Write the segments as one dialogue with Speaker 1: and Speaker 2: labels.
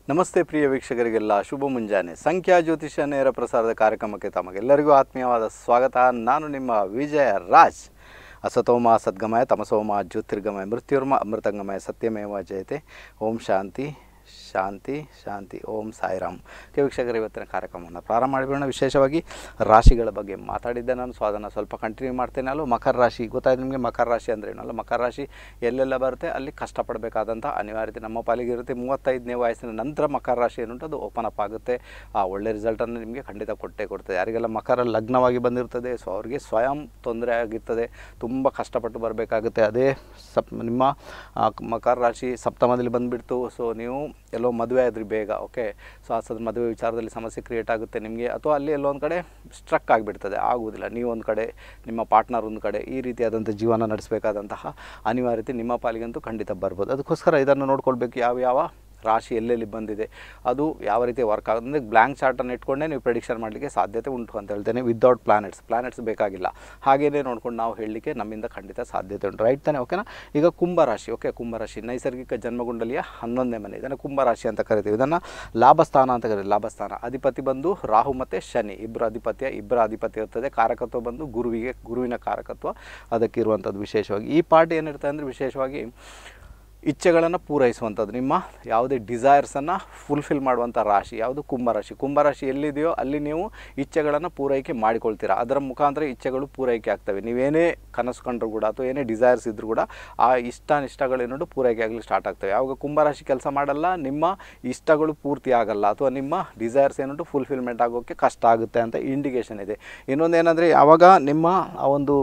Speaker 1: ನಮಸ್ತೆ ಪ್ರಿಯ ವೀಕ್ಷಕರಿಗೆಲ್ಲ ಶುಭ ಮುಂಜಾನೆ ಸಂಖ್ಯಾ ಜ್ಯೋತಿಷ ನೇರ ಪ್ರಸಾರದ ಕಾರ್ಯಕ್ರಮಕ್ಕೆ ತಮಗೆಲ್ಲರಿಗೂ ಆತ್ಮೀಯವಾದ ಸ್ವಾಗತ ನಾನು ನಿಮ್ಮ ವಿಜಯ ರಾಜ್ ಅಸತೋಮ ಸದ್ಗಮಯ ತಮಸೋಮ ಜ್ಯೋತಿರ್ಗಮಯ ಮೃತ್ಯುರ್ಮ ಅಮೃತಂಗಮಯ ಸತ್ಯಮೇವ ಜಯತೆ ಓಂ ಶಾಂತಿ ಶಾಂತಿ ಶಾಂತಿ ಓಂ ಸಾಯಿರಾಮ್ ಕೆ ವೀಕ್ಷಕರು ಇವತ್ತಿನ ಕಾರ್ಯಕ್ರಮವನ್ನು ಪ್ರಾರಂಭ ಮಾಡಿಬಿಡೋಣ ವಿಶೇಷವಾಗಿ ರಾಶಿಗಳ ಬಗ್ಗೆ ಮಾತಾಡಿದ್ದೆ ನಾನು ಸೊ ಅದನ್ನು ಸ್ವಲ್ಪ ಕಂಟಿನ್ಯೂ ಮಾಡ್ತೇನೆ ಅಲ್ಲೂ ಮಕರ ರಾಶಿ ಗೊತ್ತಾಯ್ತು ನಿಮಗೆ ಮಕರ ರಾಶಿ ಅಂದರೆ ಏನಲ್ಲ ಮಕರ ರಾಶಿ ಎಲ್ಲೆಲ್ಲ ಬರುತ್ತೆ ಅಲ್ಲಿ ಕಷ್ಟಪಡಬೇಕಾದಂಥ ಅನಿವಾರ್ಯತೆ ನಮ್ಮ ಪಾಲಿಗೆ ಇರುತ್ತೆ ಮೂವತ್ತೈದನೇ ವಯಸ್ಸಿನ ನಂತರ ಮಕರ ರಾಶಿ ಏನುಂಟು ಅದು ಓಪನ್ ಅಪ್ ಆಗುತ್ತೆ ಆ ಒಳ್ಳೆ ರಿಸಲ್ಟನ್ನು ನಿಮಗೆ ಖಂಡಿತ ಕೊಟ್ಟೇ ಕೊಡ್ತದೆ ಯಾರಿಗೆಲ್ಲ ಮಕರ ಲಗ್ನವಾಗಿ ಬಂದಿರ್ತದೆ ಸೊ ಅವರಿಗೆ ಸ್ವಯಂ ತೊಂದರೆ ಆಗಿರ್ತದೆ ತುಂಬ ಕಷ್ಟಪಟ್ಟು ಬರಬೇಕಾಗುತ್ತೆ ಅದೇ ಸಪ್ ನಿಮ್ಮ ಆ, ಮಕರ ರಾಶಿ ಸಪ್ತಮದಲ್ಲಿ ಬಂದುಬಿಡ್ತು ಸೊ ನೀವು ಎಲ್ಲೋ ಮದುವೆ ಆದ್ರಿ ಬೇಗ ಓಕೆ ಸೊ ಆ ಸದ ಮದುವೆ ವಿಚಾರದಲ್ಲಿ ಸಮಸ್ಯೆ ಕ್ರಿಯೇಟ್ ಆಗುತ್ತೆ ನಿಮಗೆ ಅಥವಾ ಅಲ್ಲಿ ಎಲ್ಲೋ ಒಂದು ಕಡೆ ಸ್ಟ್ರಕ್ ಆಗಿಬಿಡ್ತದೆ ಆಗುವುದಿಲ್ಲ ನೀವು ಒಂದು ಕಡೆ ನಿಮ್ಮ ಪಾರ್ಟ್ನರ್ ಒಂದು ಕಡೆ ಈ ರೀತಿಯಾದಂಥ ಜೀವನ ನಡೆಸಬೇಕಾದಂತಹ ಅನಿವಾರ್ಯತೆ ನಿಮ್ಮ ಪಾಲಿಗಂತೂ ಖಂಡಿತ ಬರ್ಬೋದು ಅದಕ್ಕೋಸ್ಕರ ಇದನ್ನು ನೋಡ್ಕೊಳ್ಬೇಕು ಯಾವ ಯಾವ ರಾಶಿ ಎಲ್ಲೆಲ್ಲಿ ಬಂದಿದೆ ಅದು ಯಾವ ರೀತಿ ವರ್ಕ್ ಆಗುತ್ತೆ ಅಂದರೆ ಬ್ಲ್ಯಾಂಕ್ ಚಾರ್ಟನ್ನು ಇಟ್ಕೊಂಡೇ ನೀವು ಪ್ರಿಡಿಕ್ಷನ್ ಮಾಡಲಿಕ್ಕೆ ಸಾಧ್ಯತೆ ಉಂಟು ಅಂತ ಹೇಳ್ತೇನೆ ವಿದೌಟ್ ಪ್ಲಾನೆಟ್ಸ್ ಪ್ಲಾನೆಟ್ಸ್ ಬೇಕಾಗಿಲ್ಲ ಹಾಗೇನೇ ನೋಡ್ಕೊಂಡು ನಾವು ಹೇಳಲಿಕ್ಕೆ ನಮ್ಮಿಂದ ಖಂಡಿತ ಸಾಧ್ಯತೆ ಉಂಟು ರೈಟ್ ತಾನೆ ಓಕೆನಾ ಈಗ ಕುಂಭರಾಶಿ ಓಕೆ ಕುಂಭರಾಶಿ ನೈಸರ್ಗಿಕ ಜನ್ಮಗುಂಡಲಿಯ ಹನ್ನೊಂದನೇ ಮನೆ ಇದನ್ನು ಕುಂಭರಾಶಿ ಅಂತ ಕರಿತೀವಿ ಇದನ್ನು ಲಾಭಸ್ಥಾನ ಅಂತ ಕರೀತೀವಿ ಲಾಭಸ್ಥಾನ ಅಧಿಪತಿ ಬಂದು ರಾಹು ಮತ್ತು ಶನಿ ಇಬ್ಬರು ಅಧಿಪತ್ಯ ಇಬ್ಬರ ಅಧಿಪತಿ ಇರ್ತದೆ ಕಾರಕತ್ವ ಬಂದು ಗುರುವಿಗೆ ಗುರುವಿನ ಕಾರಕತ್ವ ಅದಕ್ಕಿರುವಂಥದ್ದು ವಿಶೇಷವಾಗಿ ಈ ಪಾರ್ಟ್ ಏನಿರ್ತದೆ ಅಂದರೆ ವಿಶೇಷವಾಗಿ ಇಚ್ಛೆಗಳನ್ನು ಪೂರೈಸುವಂಥದ್ದು ನಿಮ್ಮ ಯಾವುದೇ ಡಿಸೈರ್ಸನ್ನು ಫುಲ್ಫಿಲ್ ಮಾಡುವಂಥ ರಾಶಿ ಯಾವುದು ಕುಂಭರಾಶಿ ಕುಂಭರಾಶಿ ಎಲ್ಲಿದೆಯೋ ಅಲ್ಲಿ ನೀವು ಇಚ್ಛೆಗಳನ್ನು ಪೂರೈಕೆ ಮಾಡಿಕೊಳ್ತೀರಾ ಅದರ ಮುಖಾಂತರ ಇಚ್ಛೆಗಳು ಪೂರೈಕೆ ಆಗ್ತವೆ ನೀವೇನೇ ಕನಸು ಕಂಡ್ರು ಕೂಡ ಅಥವಾ ಏನೇ ಡಿಸೈರ್ಸ್ ಇದ್ದರೂ ಕೂಡ ಆ ಇಷ್ಟಾನಿಷ್ಟಗಳೇನೋ ಪೂರೈಕೆ ಆಗಲಿ ಸ್ಟಾರ್ಟ್ ಆಗ್ತವೆ ಯಾವಾಗ ಕುಂಭರಾಶಿ ಕೆಲಸ ಮಾಡಲ್ಲ ನಿಮ್ಮ ಇಷ್ಟಗಳು ಪೂರ್ತಿ ಆಗಲ್ಲ ಅಥವಾ ನಿಮ್ಮ ಡಿಸೈರ್ಸ್ ಏನುಂಟು ಫುಲ್ಫಿಲ್ಮೆಂಟ್ ಆಗೋಕ್ಕೆ ಕಷ್ಟ ಆಗುತ್ತೆ ಅಂತ ಇಂಡಿಕೇಷನ್ ಇದೆ ಇನ್ನೊಂದು ಏನಂದರೆ ಯಾವಾಗ ನಿಮ್ಮ ಆ ಒಂದು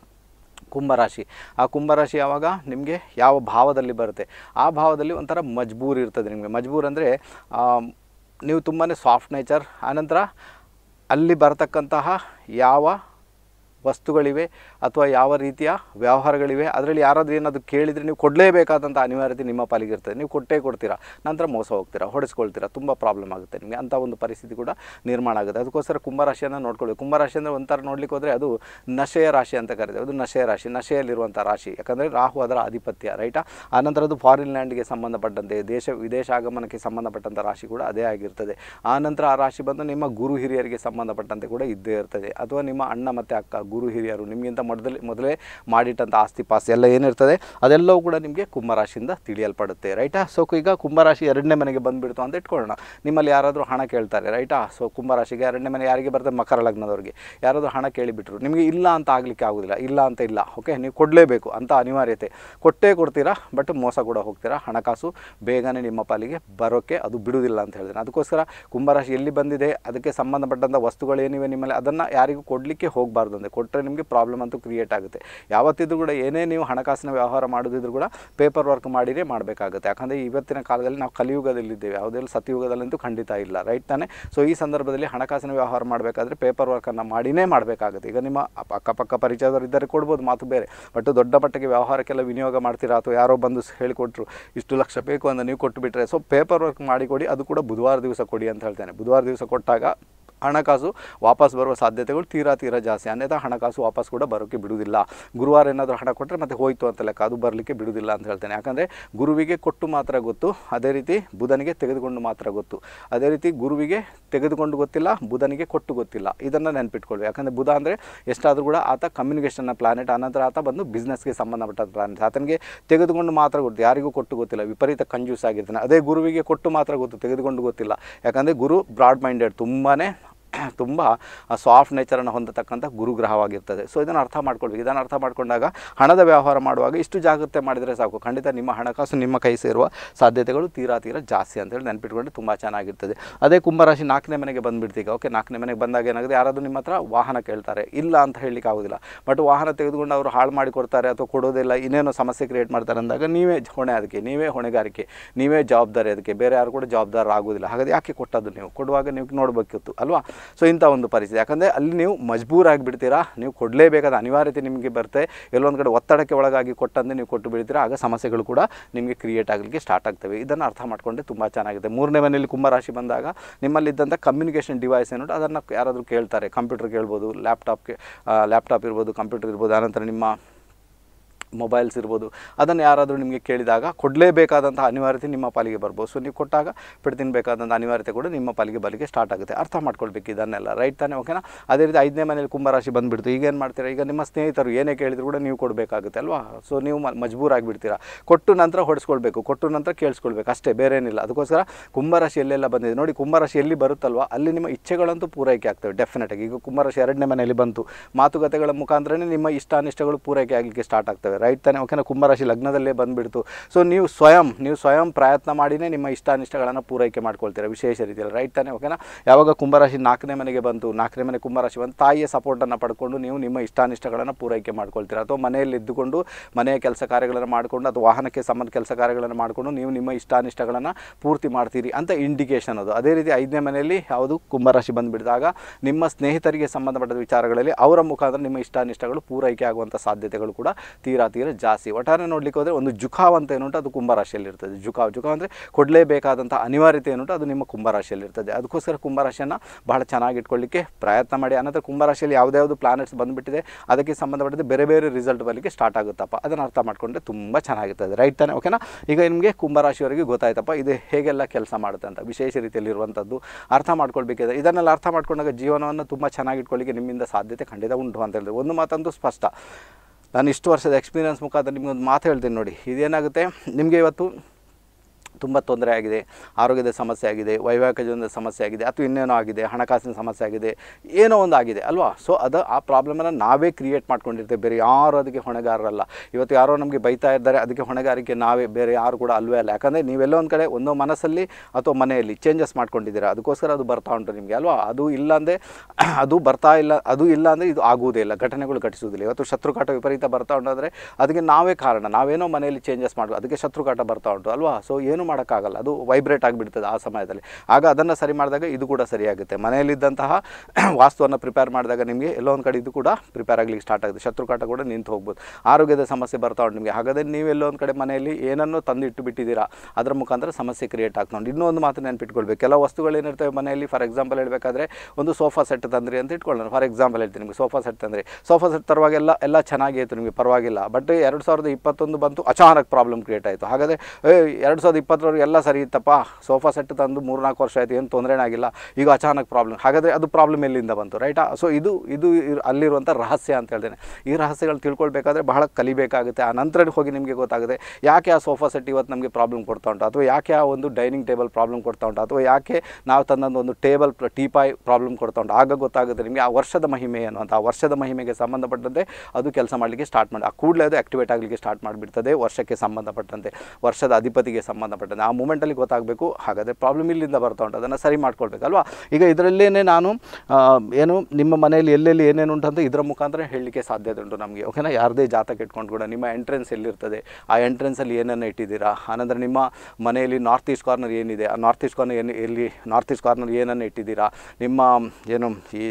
Speaker 1: ಕುಂಭರಾಶಿ ಆ ಕುಂಭರಾಶಿ ಯಾವಾಗ ನಿಮಗೆ ಯಾವ ಭಾವದಲ್ಲಿ ಬರುತ್ತೆ ಆ ಭಾವದಲ್ಲಿ ಒಂಥರ ಮಜ್ಬೂರ್ ಇರ್ತದೆ ನಿಮಗೆ ಮಜ್ಬೂರ್ ಅಂದರೆ ನೀವು ತುಂಬಾ ಸಾಫ್ಟ್ ನೇಚರ್ ಆನಂತರ ಅಲ್ಲಿ ಬರತಕ್ಕಂತಹ ಯಾವ ವಸ್ತುಗಳಿವೆ ಅಥವಾ ಯಾವ ರೀತಿಯ ವ್ಯವಹಾರಗಳಿವೆ ಅದರಲ್ಲಿ ಯಾರಾದರೂ ಏನಾದರೂ ಕೇಳಿದರೆ ನೀವು ಕೊಡಲೇಬೇಕಾದಂಥ ಅನಿವಾರ್ಯತೆ ನಿಮ್ಮ ಪಾಲಿಗೆ ಇರ್ತದೆ ನೀವು ಕೊಟ್ಟೇ ಕೊಡ್ತೀರಾ ನಂತರ ಮೋಸ ಹೋಗ್ತೀರಾ ಹೊಡೆಸ್ಕೊಳ್ತೀರಾ ತುಂಬ ಪ್ರಾಬ್ಲಮ್ ಆಗುತ್ತೆ ನಿಮಗೆ ಅಂಥ ಒಂದು ಪರಿಸ್ಥಿತಿ ಕೂಡ ನಿರ್ಮಾಣ ಆಗುತ್ತೆ ಅದಕ್ಕೋಸ್ಕರ ಕುಂಭರಾಶಿಯನ್ನು ನೋಡ್ಕೊಳ್ಬೇಕು ಕುಂಭರಾಶಿ ಅಂದರೆ ಒಂಥರ ನೋಡ್ಲಿಕ್ಕೆ ಹೋದರೆ ಅದು ನಶೆಯ ರಾಶಿ ಅಂತ ಕರೀತೇವೆ ಅದು ನಶೆಯ ರಾಶಿ ನಶೆಯಲ್ಲಿರುವಂಥ ರಾಶಿ ಯಾಕಂದರೆ ರಾಹು ಅದರ ಆಧಿಪತ್ಯ ರೈಟಾ ಆನಂತರ ಅದು ಫಾರಿನ್ ಲ್ಯಾಂಡ್ಗೆ ಸಂಬಂಧಪಟ್ಟಂತೆ ದೇಶ ವಿದೇಶ ಆಗಮನಕ್ಕೆ ಸಂಬಂಧಪಟ್ಟಂಥ ರಾಶಿ ಕೂಡ ಅದೇ ಆಗಿರ್ತದೆ ಆನಂತರ ಆ ರಾಶಿ ಬಂದು ನಿಮ್ಮ ಗುರು ಹಿರಿಯರಿಗೆ ಸಂಬಂಧಪಟ್ಟಂತೆ ಕೂಡ ಇದ್ದೇ ಇರ್ತದೆ ಅಥವಾ ನಿಮ್ಮ ಅಣ್ಣ ಮತ್ತು ಅಕ್ಕ ಗುರು ಹಿರಿಯರು ನಿಮಗಿಂತ ಮೊದಲೇ ಮೊದಲೇ ಮಾಡಿಟ್ಟಂಥ ಆಸ್ತಿ ಪಾಸ್ತಿ ಎಲ್ಲ ಏನಿರ್ತದೆ ಅದೆಲ್ಲವೂ ಕೂಡ ನಿಮಗೆ ಕುಂಭರಾಶಿಯಿಂದ ತಿಳಿಯಲ್ಪಡುತ್ತೆ ರೈಟಾ ಸೊ ಈಗ ಕುಂಭರಾಶಿ ಎರಡನೇ ಮನೆಗೆ ಬಂದುಬಿಡ್ತು ಅಂತ ಇಟ್ಕೊಳ್ಳೋಣ ನಿಮ್ಮಲ್ಲಿ ಯಾರಾದರೂ ಹಣ ಕೇಳ್ತಾರೆ ರೈಟಾ ಸೊ ಕುಂಭರಾಶಿಗೆ ಎರಡನೇ ಮನೆ ಯಾರಿಗೆ ಬರ್ತದೆ ಮಕರ ಲಗ್ನದವ್ರಿಗೆ ಯಾರಾದರೂ ಹಣ ಕೇಳಿಬಿಟ್ರು ನಿಮಗೆ ಇಲ್ಲ ಅಂತ ಆಗಲಿಕ್ಕೆ ಆಗೋದಿಲ್ಲ ಇಲ್ಲ ಅಂತ ಇಲ್ಲ ಓಕೆ ನೀವು ಕೊಡಲೇಬೇಕು ಅಂತ ಅನಿವಾರ್ಯತೆ ಕೊಟ್ಟೇ ಕೊಡ್ತೀರಾ ಬಟ್ ಮೋಸ ಕೂಡ ಹೋಗ್ತೀರಾ ಹಣಕಾಸು ಬೇಗನೆ ನಿಮ್ಮ ಪಾಲಿಗೆ ಬರೋಕ್ಕೆ ಅದು ಬಿಡುವುದಿಲ್ಲ ಅಂತ ಹೇಳ್ತೇನೆ ಅದಕ್ಕೋಸ್ಕರ ಕುಂಭರಾಶಿ ಎಲ್ಲಿ ಬಂದಿದೆ ಅದಕ್ಕೆ ಸಂಬಂಧಪಟ್ಟಂಥ ವಸ್ತುಗಳೇನಿವೆ ನಿಮ್ಮಲ್ಲಿ ಅದನ್ನು ಯಾರಿಗೂ ಕೊಡಲಿಕ್ಕೆ ಹೋಗಬಾರ್ದು ಅಂದರೆ ಕೊಟ್ಟರೆ ನಿಮಗೆ ಪ್ರಾಬ್ಲಮ್ ಅಂತೂ ಕ್ರಿಯೇಟ್ ಆಗುತ್ತೆ ಯಾವತ್ತಿದ್ರೂ ಕೂಡ ಏನೇ ನೀವು ಹಣಕಾಸಿನ ವ್ಯವಹಾರ ಮಾಡೋದಿದ್ರು ಕೂಡ ಪೇಪರ್ ವರ್ಕ್ ಮಾಡಿನೇ ಮಾಡಬೇಕಾಗುತ್ತೆ ಯಾಕಂದರೆ ಇವತ್ತಿನ ಕಾಲದಲ್ಲಿ ನಾವು ಕಲಿಯುಗದಲ್ಲಿದ್ದೇವೆ ಯಾವುದೆಲ್ಲ ಸತ್ಯಯುಗದಲ್ಲಂತೂ ಖಂಡಿತ ಇಲ್ಲ ರೈಟ್ ತಾನೆ ಸೊ ಈ ಸಂದರ್ಭದಲ್ಲಿ ಹಣಕಾಸಿನ ವ್ಯವಹಾರ ಮಾಡಬೇಕಾದ್ರೆ ಪೇಪರ್ ವರ್ಕನ್ನು ಮಾಡಿನೇ ಮಾಡಬೇಕಾಗುತ್ತೆ ಈಗ ನಿಮ್ಮ ಅಪ್ಪ- ಅಕ್ಕಪಕ್ಕ ಪರಿಚಯದವರು ಇದ್ದರೆ ಕೊಡ್ಬೋದು ಮಾತು ಬೇರೆ ಬಟ್ ದೊಡ್ಡ ಮಟ್ಟಿಗೆ ವ್ಯವಹಾರಕ್ಕೆಲ್ಲ ವಿನಿಯೋಗ ಮಾಡ್ತೀರಾ ಅಥವಾ ಯಾರೋ ಬಂದು ಹೇಳಿಕೊಟ್ರು ಇಷ್ಟು ಲಕ್ಷ ಬೇಕು ಅಂತ ನೀವು ಕೊಟ್ಟು ಬಿಟ್ಟರೆ ಸೊ ಪೇಪರ್ ವರ್ಕ್ ಮಾಡಿ ಕೊಡಿ ಅದು ಕೂಡ ಬುಧವಾರ ದಿವಸ ಕೊಡಿ ಅಂತ ಹೇಳ್ತೇನೆ ಬುಧವಾರ ದಿವಸ ಕೊಟ್ಟಾಗ ಹಣಕಾಸು ವಾಪಸ್ ಬರುವ ಸಾಧ್ಯತೆಗಳು ತೀರಾ ತೀರಾ ಜಾಸ್ತಿ ಅನ್ಯथा ಹಣಕಾಸು ವಾಪಸ್ ಕೂಡ ಬರೋಕ್ಕೆ ಬಿಡುವುದಿಲ್ಲ ಗುರುವಾರ ಏನಾದರೂ ಹಣ ಕೊಟ್ಟರೆ ಮತ್ತೆ ಹೋಯಿತು ಅಂತ ಲೆಕ್ಕ ಅದು ಬರಲಿಕ್ಕೆ ಬಿಡುವುದಿಲ್ಲ ಅಂತ ಹೇಳ್ತೇನೆ ಯಾಕಂದರೆ ಗುರುವಿಗೆ ಕೊಟ್ಟು ಮಾತ್ರ ಗೊತ್ತು ಅದೇ ರೀತಿ ಬುಧನಿಗೆ ತೆಗೆದುಕೊಂಡು ಮಾತ್ರ ಗೊತ್ತು ಅದೇ ರೀತಿ ಗುರುವಿಗೆ ತೆಗೆದುಕೊಂಡು ಗೊತ್ತಿಲ್ಲ ಬುಧನಿಗೆ ಕೊಟ್ಟು ಗೊತ್ತಿಲ್ಲ ಇದನ್ನು ನೆನಪಿಟ್ಕೊಳ್ಳಿ ಯಾಕಂದರೆ ಬುಧ ಅಂದರೆ ಎಷ್ಟಾದರೂ ಕೂಡ ಆತ ಕಮ್ಯುನಿಕೇಷನ್ನ ಪ್ಲಾನೆಟ್ ಆನಂತರ ಆತ ಬಂದು ಬಿಸ್ನೆಸ್ಗೆ ಸಂಬಂಧಪಟ್ಟ ಪ್ಲಾನೆಟ್ ಆತನಿಗೆ ತೆಗೆದುಕೊಂಡು ಮಾತ್ರ ಗೊತ್ತು ಯಾರಿಗೂ ಕೊಟ್ಟು ಗೊತ್ತಿಲ್ಲ ವಿಪರೀತ ಕಂಜೂಸ್ ಆಗಿರ್ತಾನೆ ಅದೇ ಗುರುವಿಗೆ ಕೊಟ್ಟು ಮಾತ್ರ ಗೊತ್ತು ತೆಗೆದುಕೊಂಡು ಗೊತ್ತಿಲ್ಲ ಯಾಕಂದರೆ ಗುರು ಬ್ರಾಡ್ ಮೈಂಡೆಡ್ ತುಂಬಾ ತುಂಬ ಸಾಫ್ಟ್ ನೇಚರನ್ನು ಹೊಂದತಕ್ಕಂಥ ಗುರುಗ್ರಹವಾಗಿರ್ತದೆ ಸೊ ಇದನ್ನು ಅರ್ಥ ಮಾಡ್ಕೊಳ್ಬೇಕು ಇದನ್ನು ಅರ್ಥ ಮಾಡ್ಕೊಂಡಾಗ ಹಣದ ವ್ಯವಹಾರ ಮಾಡುವಾಗ ಇಷ್ಟು ಜಾಗ್ರತೆ ಮಾಡಿದರೆ ಸಾಕು ಖಂಡಿತ ನಿಮ್ಮ ಹಣಕಾಸು ನಿಮ್ಮ ಕೈ ಸೇರುವ ಸಾಧ್ಯತೆಗಳು ತೀರಾ ತೀರಾ ಜಾಸ್ತಿ ಅಂತೇಳಿ ನೆನ್ಪಿಟ್ಕೊಂಡ್ರೆ ತುಂಬ ಚೆನ್ನಾಗಿರ್ತದೆ ಅದೇ ಕುಂಭರಾಶಿ ನಾಲ್ಕನೇ ಮನೆಗೆ ಬಂದುಬಿಡ್ತೀಗ ಓಕೆ ನಾಲ್ಕನೇ ಮನೆಗೆ ಬಂದಾಗ ಏನಾಗುತ್ತೆ ಯಾರಾದರೂ ನಿಮ್ಮ ಹತ್ರ ವಾಹನ ಕೇಳ್ತಾರೆ ಇಲ್ಲ ಅಂತ ಹೇಳಲಿಕ್ಕೆ ಆಗೋದಿಲ್ಲ ಬಟ್ ವಾಹನ ತೆಗೆದುಕೊಂಡು ಅವರು ಹಾಳು ಮಾಡಿ ಕೊಡ್ತಾರೆ ಅಥವಾ ಕೊಡೋದಿಲ್ಲ ಇನ್ನೇನೋ ಸಮಸ್ಯೆ ಕ್ರಿಯೇಟ್ ಮಾಡ್ತಾರೆ ಅಂದಾಗ ನೀವೇ ಹೊಣೆ ಅದಕ್ಕೆ ನೀವೇ ಹೊಣೆಗಾರಿಕೆ ನೀವೇ ಜವಾಬ್ದಾರಿ ಅದಕ್ಕೆ ಬೇರೆ ಯಾರು ಕೂಡ ಜವಾಬ್ದಾರ ಆಗೋದಿಲ್ಲ ಹಾಗಾದ್ರೆ ಯಾಕೆ ಕೊಟ್ಟದ್ದು ನೀವು ಕೊಡುವಾಗ ನೀವು ನೋಡಬೇಕಿತ್ತು ಅಲ್ವಾ ಸೊ ಇಂಥ ಒಂದು ಪರಿಸ್ಥಿತಿ ಯಾಕಂದರೆ ಅಲ್ಲಿ ನೀವು ಮಜ್ಬೂರ್ ಆಗಿಬಿಡ್ತೀರಾ ನೀವು ಕೊಡಲೇಬೇಕಾದ ಅನಿವಾರ್ಯತೆ ನಿಮಗೆ ಬರುತ್ತೆ ಎಲ್ಲೊಂದು ಕಡೆ ಒತ್ತಡಕ್ಕೆ ಒಳಗಾಗಿ ಕೊಟ್ಟಂತೆ ನೀವು ಕೊಟ್ಟು ಬಿಡ್ತೀರಾ ಆಗ ಸಮಸ್ಯೆಗಳು ಕೂಡ ನಿಮಗೆ ಕ್ರಿಯೇಟ್ ಆಗಲಿಕ್ಕೆ ಸ್ಟಾರ್ಟ್ ಆಗ್ತವೆ ಇದನ್ನು ಅರ್ಥ ಮಾಡ್ಕೊಂಡ್ರೆ ತುಂಬ ಚೆನ್ನಾಗಿದೆ ಮೂರನೇ ಮನೆಯಲ್ಲಿ ಕುಂಭರಾಶಿ ಬಂದಾಗ ನಿಮ್ಮಲ್ಲಿದ್ದಂಥ ಕಮ್ಯುನಿಕೇಷನ್ ಡಿವೈಸ್ ಏನು ಅದನ್ನು ಯಾರಾದರೂ ಕೇಳ್ತಾರೆ ಕಂಪ್ಯೂಟರ್ ಕೇಳ್ಬೋದು ಲ್ಯಾಪ್ಟಾಪ್ಗೆ ಲ್ಯಾಪ್ಟಾಪ್ ಇರ್ಬೋದು ಕಂಪ್ಯೂಟರ್ ಇರ್ಬೋದು ಆನಂತರ ನಿಮ್ಮ ಮೊಬೈಲ್ಸ್ ಇರ್ಬೋದು ಅದನ್ನು ಯಾರಾದರೂ ನಿಮಗೆ ಕೇಳಿದಾಗ ಕೊಡಲೇಬೇಕಾದಂಥ ಅನಿವಾರ್ಯತೆ ನಿಮ್ಮ ಪಾಲಿಗೆ ಬರ್ಬೋದು ಸೊ ನೀವು ಕೊಟ್ಟಾಗ ಬಿಟ್ಟು ತಿನ್ನಬೇಕಾದಂಥ ಅನಿವಾರ್ಯತೆ ಕೂಡ ನಿಮ್ಮ ಪಾಲಿಗೆ ಬಲಿಗೆ ಸ್ಟಾರ್ಟ್ ಆಗುತ್ತೆ ಅರ್ಥ ಮಾಡ್ಕೊಳ್ಬೇಕು ಇದನ್ನೆಲ್ಲ ರೈಟ್ ತಾನೇ ಓಕೆನಾ ಅದೇ ರೀತಿ ಐದನೇ ಮನೇಲಿ ಕುಂಭರಾಶಿ ಬಂದುಬಿಡ್ತು ಈಗ ಏನು ಮಾಡ್ತೀರಾ ಈಗ ನಿಮ್ಮ ಸ್ನೇಹಿತರು ಏನೇ ಕೇಳಿದ್ರು ಕೂಡ ನೀವು ಕೊಡಬೇಕಾಗುತ್ತೆ ಅಲ್ವಾ ಸೊ ನೀವು ಮ- ಮಜ್ಬೂರ್ ಆಗಿಬಿಡ್ತೀರಾ ಕೊಟ್ಟು ನಂತರ ಹೊಡಿಸ್ಕೊಳ್ಬೇಕು ಕೊಟ್ಟು ನಂತರ ಕೇಳಿಸ್ಕೊಳ್ಬೇಕು ಅಷ್ಟೇ ಬೇರೆ ಏನಿಲ್ಲ ಅದಕ್ಕೋಸ್ಕರ ಕುಂಭರಾಶಿ ಎಲ್ಲೆಲ್ಲ ಬಂದಿದೆ ನೋಡಿ ಕುಂಭರಾಶಿ ಎಲ್ಲಿ ಬರುತ್ತಲ್ವ ಅಲ್ಲಿ ನಿಮ್ಮ ಇಚ್ಛೆಗಳಂತೂ ಪೂರೈಕೆ ಆಗ್ತವೆ ಡೆಫಿನೆಟ್ ಆಗಿ ಈಗ ಕುಂಭರಾಶಿ ಎರಡನೇ ಮನೆಯಲ್ಲಿ ಬಂತು ಮಾತುಕತೆಗಳ ಮುಖಾಂತರನೇ ನಿಮ್ಮ ಇಷ್ಟಾನಿಷ್ಟಗಳು ಪೂರೈಕೆ ಆಗಲಿಕ್ಕೆ ಸ್ಟಾರ್ಟ್ ಆಗ್ತವೆ ರೈಟ್ ತಾನೇ ಓಕೆನಾ ಕುಂಭರಾಶಿ ಲಗ್ನದಲ್ಲೇ ಬಂದುಬಿಡ್ತು ಸೊ ನೀವು ಸ್ವಯಂ ನೀವು ಸ್ವಯಂ ಪ್ರಯತ್ನ ಮಾಡಿನೇ ನಿಮ್ಮ ಇಷ್ಟಾನಿಷ್ಟಗಳನ್ನು ಪೂರೈಕೆ ಮಾಡ್ಕೊಳ್ತೀರಾ ವಿಶೇಷ ರೀತಿಯಲ್ಲಿ ರೈಟ್ ತಾನೇ ಓಕೆನಾ ಯಾವಾಗ ಕುಂಭರಾಶಿ ನಾಲ್ಕನೇ ಮನೆಗೆ ಬಂತು ನಾಲ್ಕನೇ ಮನೆ ಕುಂಭರಾಶಿ ಬಂದು ತಾಯಿಯ ಸಪೋರ್ಟನ್ನು ಪಡ್ಕೊಂಡು ನೀವು ನಿಮ್ಮ ಇಷ್ಟಾನಿಷ್ಟಗಳನ್ನು ಪೂರೈಕೆ ಮಾಡ್ಕೊಳ್ತೀರಾ ಅಥವಾ ಮನೆಯಲ್ಲಿ ಇದ್ದುಕೊಂಡು ಮನೆಯ ಕೆಲಸ ಕಾರ್ಯಗಳನ್ನು ಮಾಡಿಕೊಂಡು ಅಥವಾ ವಾಹನಕ್ಕೆ ಸಂಬಂಧ ಕೆಲಸ ಕಾರ್ಯಗಳನ್ನು ಮಾಡಿಕೊಂಡು ನೀವು ನಿಮ್ಮ ಇಷ್ಟಾನಿಷ್ಟಗಳನ್ನು ಪೂರ್ತಿ ಮಾಡ್ತೀರಿ ಅಂತ ಇಂಡಿಕೇಶನ್ ಅದು ಅದೇ ರೀತಿ ಐದನೇ ಮನೆಯಲ್ಲಿ ಯಾವುದು ಕುಂಭರಾಶಿ ಬಂದುಬಿಡಿದಾಗ ನಿಮ್ಮ ಸ್ನೇಹಿತರಿಗೆ ಸಂಬಂಧಪಟ್ಟ ವಿಚಾರಗಳಲ್ಲಿ ಅವರ ಮುಖಾಂತರ ನಿಮ್ಮ ಇಷ್ಟಾನಿಷ್ಟಗಳು ಪೂರೈಕೆ ಆಗುವಂಥ ಸಾಧ್ಯತೆಗಳು ಕೂಡ ತೀರಾ ತೀರಾ ಜಾಸ್ತಿ ಒಟ್ಟಾರೆ ನೋಡ್ಲಿಕ್ಕೆ ಹೋದರೆ ಒಂದು ಜುಖಾವ್ ಅಂತ ಏನುಂಟು ಅದು ಕುಂಭರಾಶಿಯಲ್ಲಿ ಇರ್ತದೆ ಜುಖಾವ್ ಜುಖಾವ್ ಅಂದರೆ ಕೊಡಲೇಬೇಕಾದಂಥ ಅನಿವಾರ್ಯತೆ ಏನುಂಟು ಅದು ನಿಮ್ಮ ಕುಂಭರಾಶಿಯಲ್ಲಿ ಇರ್ತದೆ ಅದಕ್ಕೋಸ್ಕರ ಕುಂಭರಾಶಿಯನ್ನು ಬಹಳ ಚೆನ್ನಾಗಿ ಇಟ್ಕೊಳ್ಳಿಕ್ಕೆ ಪ್ರಯತ್ನ ಮಾಡಿ ಅನಂತರ ಕುಂಭರಾಶಿಯಲ್ಲಿ ಯಾವುದ್ಯಾವುದು ಪ್ಲಾನೆಟ್ಸ್ ಬಂದುಬಿಟ್ಟಿದೆ ಅದಕ್ಕೆ ಸಂಬಂಧಪಟ್ಟಂತೆ ಬೇರೆ ಬೇರೆ ರಿಸಲ್ಟ್ ಬರಲಿಕ್ಕೆ ಸ್ಟಾರ್ಟ್ ಆಗುತ್ತಪ್ಪ ಅದನ್ನು ಅರ್ಥ ಮಾಡಿಕೊಂಡ್ರೆ ತುಂಬ ಚೆನ್ನಾಗಿರ್ತದೆ ರೈಟ್ ತಾನೆ ಓಕೆನಾ ಈಗ ನಿಮಗೆ ಕುಂಭರಾಶಿಯವರಿಗೆ ಗೊತ್ತಾಯ್ತಪ್ಪ ಇದು ಹೇಗೆಲ್ಲ ಕೆಲಸ ಮಾಡುತ್ತೆ ಅಂತ ವಿಶೇಷ ರೀತಿಯಲ್ಲಿ ಇರುವಂಥದ್ದು ಅರ್ಥ ಮಾಡ್ಕೊಳ್ಬೇಕಿದೆ ಇದನ್ನೆಲ್ಲ ಅರ್ಥ ಮಾಡ್ಕೊಂಡಾಗ ಜೀವನವನ್ನು ತುಂಬ ಚೆನ್ನಾಗಿ ಇಟ್ಕೊಳ್ಳಿಕ್ಕೆ ನಿಮ್ಮಿಂದ ಸಾಧ್ಯತೆ ಖಂಡಿತ ಉಂಟು ಅಂತ ಹೇಳಿದ್ರೆ ಒಂದು ಮಾತಂತೂ ಸ್ಪಷ್ಟ ನಾನು ಇಷ್ಟು ವರ್ಷದ ಎಕ್ಸ್ಪೀರಿಯನ್ಸ್ ಮುಖಾಂತರ ನಿಮ್ಗೆ ಒಂದು ಮಾತು ಹೇಳ್ತೀನಿ ನೋಡಿ ಇದೇನಾಗುತ್ತೆ ನಿಮಗೆ ಇವತ್ತು ತುಂಬ ತೊಂದರೆ ಆಗಿದೆ ಆರೋಗ್ಯದ ಸಮಸ್ಯೆ ಆಗಿದೆ ವೈವಾಹಿಕ ಜೀವನದ ಸಮಸ್ಯೆ ಆಗಿದೆ ಅಥವಾ ಇನ್ನೇನೋ ಆಗಿದೆ ಹಣಕಾಸಿನ ಸಮಸ್ಯೆ ಆಗಿದೆ ಏನೋ ಒಂದು ಆಗಿದೆ ಅಲ್ವಾ ಸೊ ಅದು ಆ ಪ್ರಾಬ್ಲಮನ್ನು ನಾವೇ ಕ್ರಿಯೇಟ್ ಮಾಡ್ಕೊಂಡಿರ್ತೇವೆ ಬೇರೆ ಯಾರು ಅದಕ್ಕೆ ಹೊಣೆಗಾರರಲ್ಲ ಇವತ್ತು ಯಾರೋ ನಮಗೆ ಬೈತಾ ಇದ್ದಾರೆ ಅದಕ್ಕೆ ಹೊಣೆಗಾರಿಕೆ ನಾವೇ ಬೇರೆ ಯಾರು ಕೂಡ ಅಲ್ವೇ ಅಲ್ಲ ಯಾಕಂದರೆ ನೀವೆಲ್ಲೋ ಒಂದು ಕಡೆ ಒಂದೋ ಮನಸ್ಸಲ್ಲಿ ಅಥವಾ ಮನೆಯಲ್ಲಿ ಚೇಂಜಸ್ ಮಾಡ್ಕೊಂಡಿದ್ದೀರಾ ಅದಕ್ಕೋಸ್ಕರ ಅದು ಬರ್ತಾ ಉಂಟು ನಿಮಗೆ ಅಲ್ವಾ ಅದು ಇಲ್ಲಾಂದರೆ ಅದು ಬರ್ತಾ ಇಲ್ಲ ಅದು ಇಲ್ಲ ಅಂದರೆ ಇದು ಆಗುವುದೇ ಇಲ್ಲ ಘಟನೆಗಳು ಘಟಿಸುವುದಿಲ್ಲ ಇವತ್ತು ಶತ್ರುಕಾಟ ವಿಪರೀತ ಬರ್ತಾ ಉಂಟಾದರೆ ಅದಕ್ಕೆ ನಾವೇ ಕಾರಣ ನಾವೇನೋ ಮನೆಯಲ್ಲಿ ಚೇಂಜಸ್ ಮಾಡೋದು ಅದಕ್ಕೆ ಶತ್ರುಕಾಟ ಬರ್ತಾ ಉಂಟು ಅಲ್ವಾ ಸೊ ಏನು ಮಾಡೋಕ್ಕಾಗಲ್ಲ ಅದು ವೈಬ್ರೇಟ್ ಆಗಿಬಿಡ್ತದೆ ಆ ಸಮಯದಲ್ಲಿ ಆಗ ಅದನ್ನು ಸರಿ ಮಾಡಿದಾಗ ಇದು ಕೂಡ ಸರಿಯಾಗುತ್ತೆ ಮನೆಯಲ್ಲಿದ್ದಂತಹ ವಾಸ್ತುವನ್ನು ಪ್ರಿಪೇರ್ ಮಾಡಿದಾಗ ನಿಮಗೆ ಎಲ್ಲೋ ಒಂದು ಕಡೆ ಇದು ಕೂಡ ಪ್ರಿಪೇರ್ ಆಗಲಿಕ್ಕೆ ಸ್ಟಾರ್ಟ್ ಆಗುತ್ತೆ ಶತ್ರುಕಾಟ ಕೂಡ ನಿಂತು ಹೋಗ್ಬೋದು ಆರೋಗ್ಯದ ಸಮಸ್ಯೆ ಬರ್ತಾ ಉಂಟು ನಿಮಗೆ ಹಾಗಾದರೆ ನೀವು ಎಲ್ಲೋ ಒಂದು ಕಡೆ ಮನೆಯಲ್ಲಿ ಏನನ್ನೋ ತಂದು ಇಟ್ಟು ಬಿಟ್ಟಿದ್ದೀರಾ ಅದರ ಮುಖಾಂತರ ಸಮಸ್ಯೆ ಕ್ರಿಯೇಟ್ ಆಗ್ತಾ ಉಂಟು ಇನ್ನೊಂದು ಮಾತು ನೆನ್ಪಿಟ್ಕೊಳ್ಬೇಕು ಕೆಲವು ವಸ್ತುಗಳು ಏನಿರ್ತವೆ ಮನೆಯಲ್ಲಿ ಫಾರ್ ಎಕ್ಸಾಂಪಲ್ ಹೇಳಬೇಕಾದ್ರೆ ಒಂದು ಸೋಫಾ ಸೆಟ್ ತಂದ್ರಿ ಅಂತ ಇಟ್ಕೊಳ್ಳೋಣ ಫಾರ್ ಎಕ್ಸಾಂಪಲ್ ಹೇಳ್ತೀನಿ ನಿಮಗೆ ಸೋಫಾ ಸೆಟ್ ತಂದ್ರಿ ಸೋಫಾ ಸೆಟ್ ತರುವಾಗೆಲ್ಲ ಎಲ್ಲ ಚೆನ್ನಾಗಿ ಆಯಿತು ನಿಮಗೆ ಪರವಾಗಿಲ್ಲ ಬಟ್ ಎರಡು ಸಾವಿರದ ಇಪ್ಪತ್ತೊಂದು ಬಂತು ಅಚಾನಕ್ ಪ್ರಾಬ್ಲಮ್ ಕ್ರಿಯೇಟ್ ಆಯಿತು ಹಾಗಾದರೆ ಎರಡು ಸಾವಿರದ ಇಪ್ಪತ್ತರವರೆಗೆ ಎಲ್ಲ ಸರಿ ಇತ್ತಪ್ಪ ಸೋಫಾ ಸೆಟ್ ತಂದು ಮೂರು ನಾಲ್ಕು ವರ್ಷ ಆಯಿತು ಏನು ತೊಂದರೆನೇ ಆಗಿಲ್ಲ ಈಗ ಅಚಾನಕ್ ಪ್ರಾಬ್ಲಮ್ ಹಾಗಾದರೆ ಅದು ಪ್ರಾಬ್ಲಮ್ ಎಲ್ಲಿಂದ ಬಂತು ರೈಟಾ ಸೊ ಇದು ಇದು ಇರ್- ಅಲ್ಲಿರುವಂಥ ರಹಸ್ಯ ಅಂತ ಹೇಳ್ತೇನೆ ಈ ರಹಸ್ಯಗಳು ತಿಳ್ಕೊಳ್ಬೇಕಾದ್ರೆ ಬಹಳ ಕಲಿಬೇಕಾಗುತ್ತೆ ಆ ನಂತರ ಹೋಗಿ ನಿಮಗೆ ಗೊತ್ತಾಗುತ್ತೆ ಯಾಕೆ ಆ ಸೋಫಾ ಸೆಟ್ ಇವತ್ತು ನಮಗೆ ಪ್ರಾಬ್ಲಮ್ ಕೊಡ್ತಾ ಉಂಟು ಅಥವಾ ಯಾಕೆ ಆ ಒಂದು ಡೈನಿಂಗ್ ಟೇಬಲ್ ಪ್ರಾಬ್ಲಮ್ ಕೊಡ್ತಾ ಉಂಟು ಅಥವಾ ಯಾಕೆ ನಾವು ತಂದಂಥ ಒಂದು ಟೇಬಲ್ ಟೀಪಾಯ್ ಪ್ರಾಬ್ಲಮ್ ಕೊಡ್ತಾ ಉಂಟು ಆಗ ಗೊತ್ತಾಗುತ್ತೆ ನಿಮಗೆ ಆ ವರ್ಷದ ಮಹಿಮೆ ಏನು ಅಂತ ಆ ವರ್ಷದ ಮಹಿಮೆಗೆ ಸಂಬಂಧಪಟ್ಟಂತೆ ಅದು ಕೆಲಸ ಮಾಡಲಿಕ್ಕೆ ಸ್ಟಾರ್ಟ್ ಮಾಡಿ ಆ ಕೂಡಲೇ ಅದು ಆಕ್ಟಿವೇಟ್ ಆಗಲಿಕ್ಕೆ ಸ್ಟಾರ್ಟ್ ಮಾಡಿಬಿಡ್ತದೆ ವರ್ಷಕ್ಕೆ ಸಂಬಂಧಪಟ್ಟಂತೆ ವರ್ಷದ ಅಧಿಪತಿಗೆ ಸಂಬಂಧಪಟ್ಟಂತೆ ಆ ಮೂಮೆಂಟಲ್ಲಿ ಗೊತ್ತಾಗಬೇಕು ಹಾಗಾದರೆ ಪ್ರಾಬ್ಲಮ್ ಇಲ್ಲಿಂದ ಬರ್ತಾ ಉಂಟು ಅದನ್ನು ಸರಿ ಮಾಡ್ಕೊಳ್ಬೇಕಲ್ವಾ ಈಗ ಇದರಲ್ಲೇ ನಾನು ಆ, ಏನು ನಿಮ್ಮ ಮನೆಯಲ್ಲಿ ಎಲ್ಲೆಲ್ಲಿ ಏನೇನು ಉಂಟು ಅಂತ ಇದರ ಮುಖಾಂತರ ಹೇಳಲಿಕ್ಕೆ ಸಾಧ್ಯತೆ ಉಂಟು ನಮಗೆ ಓಕೆನಾ ಯಾರದೇ ಜಾತಕ ಇಟ್ಕೊಂಡು ಕೂಡ ನಿಮ್ಮ ಎಂಟ್ರೆನ್ಸ್ ಎಲ್ಲಿರ್ತದೆ ಆ ಎಂಟ್ರೆನ್ಸಲ್ಲಿ ಏನನ್ನು ಇಟ್ಟಿದ್ದೀರಾ ಆನಂತರ ನಿಮ್ಮ ಮನೆಯಲ್ಲಿ ನಾರ್ತ್ ಈಸ್ಟ್ ಕಾರ್ನರ್ ಏನಿದೆ ಆ ನಾರ್ತ್ ಈಸ್ಟ್ ಕಾರ್ನರ್ ಏನು ಎಲ್ಲಿ ನಾರ್ತ್ ಈಸ್ಟ್ ಕಾರ್ನರ್ ಏನನ್ನು ಇಟ್ಟಿದ್ದೀರಾ ನಿಮ್ಮ ಏನು ಈ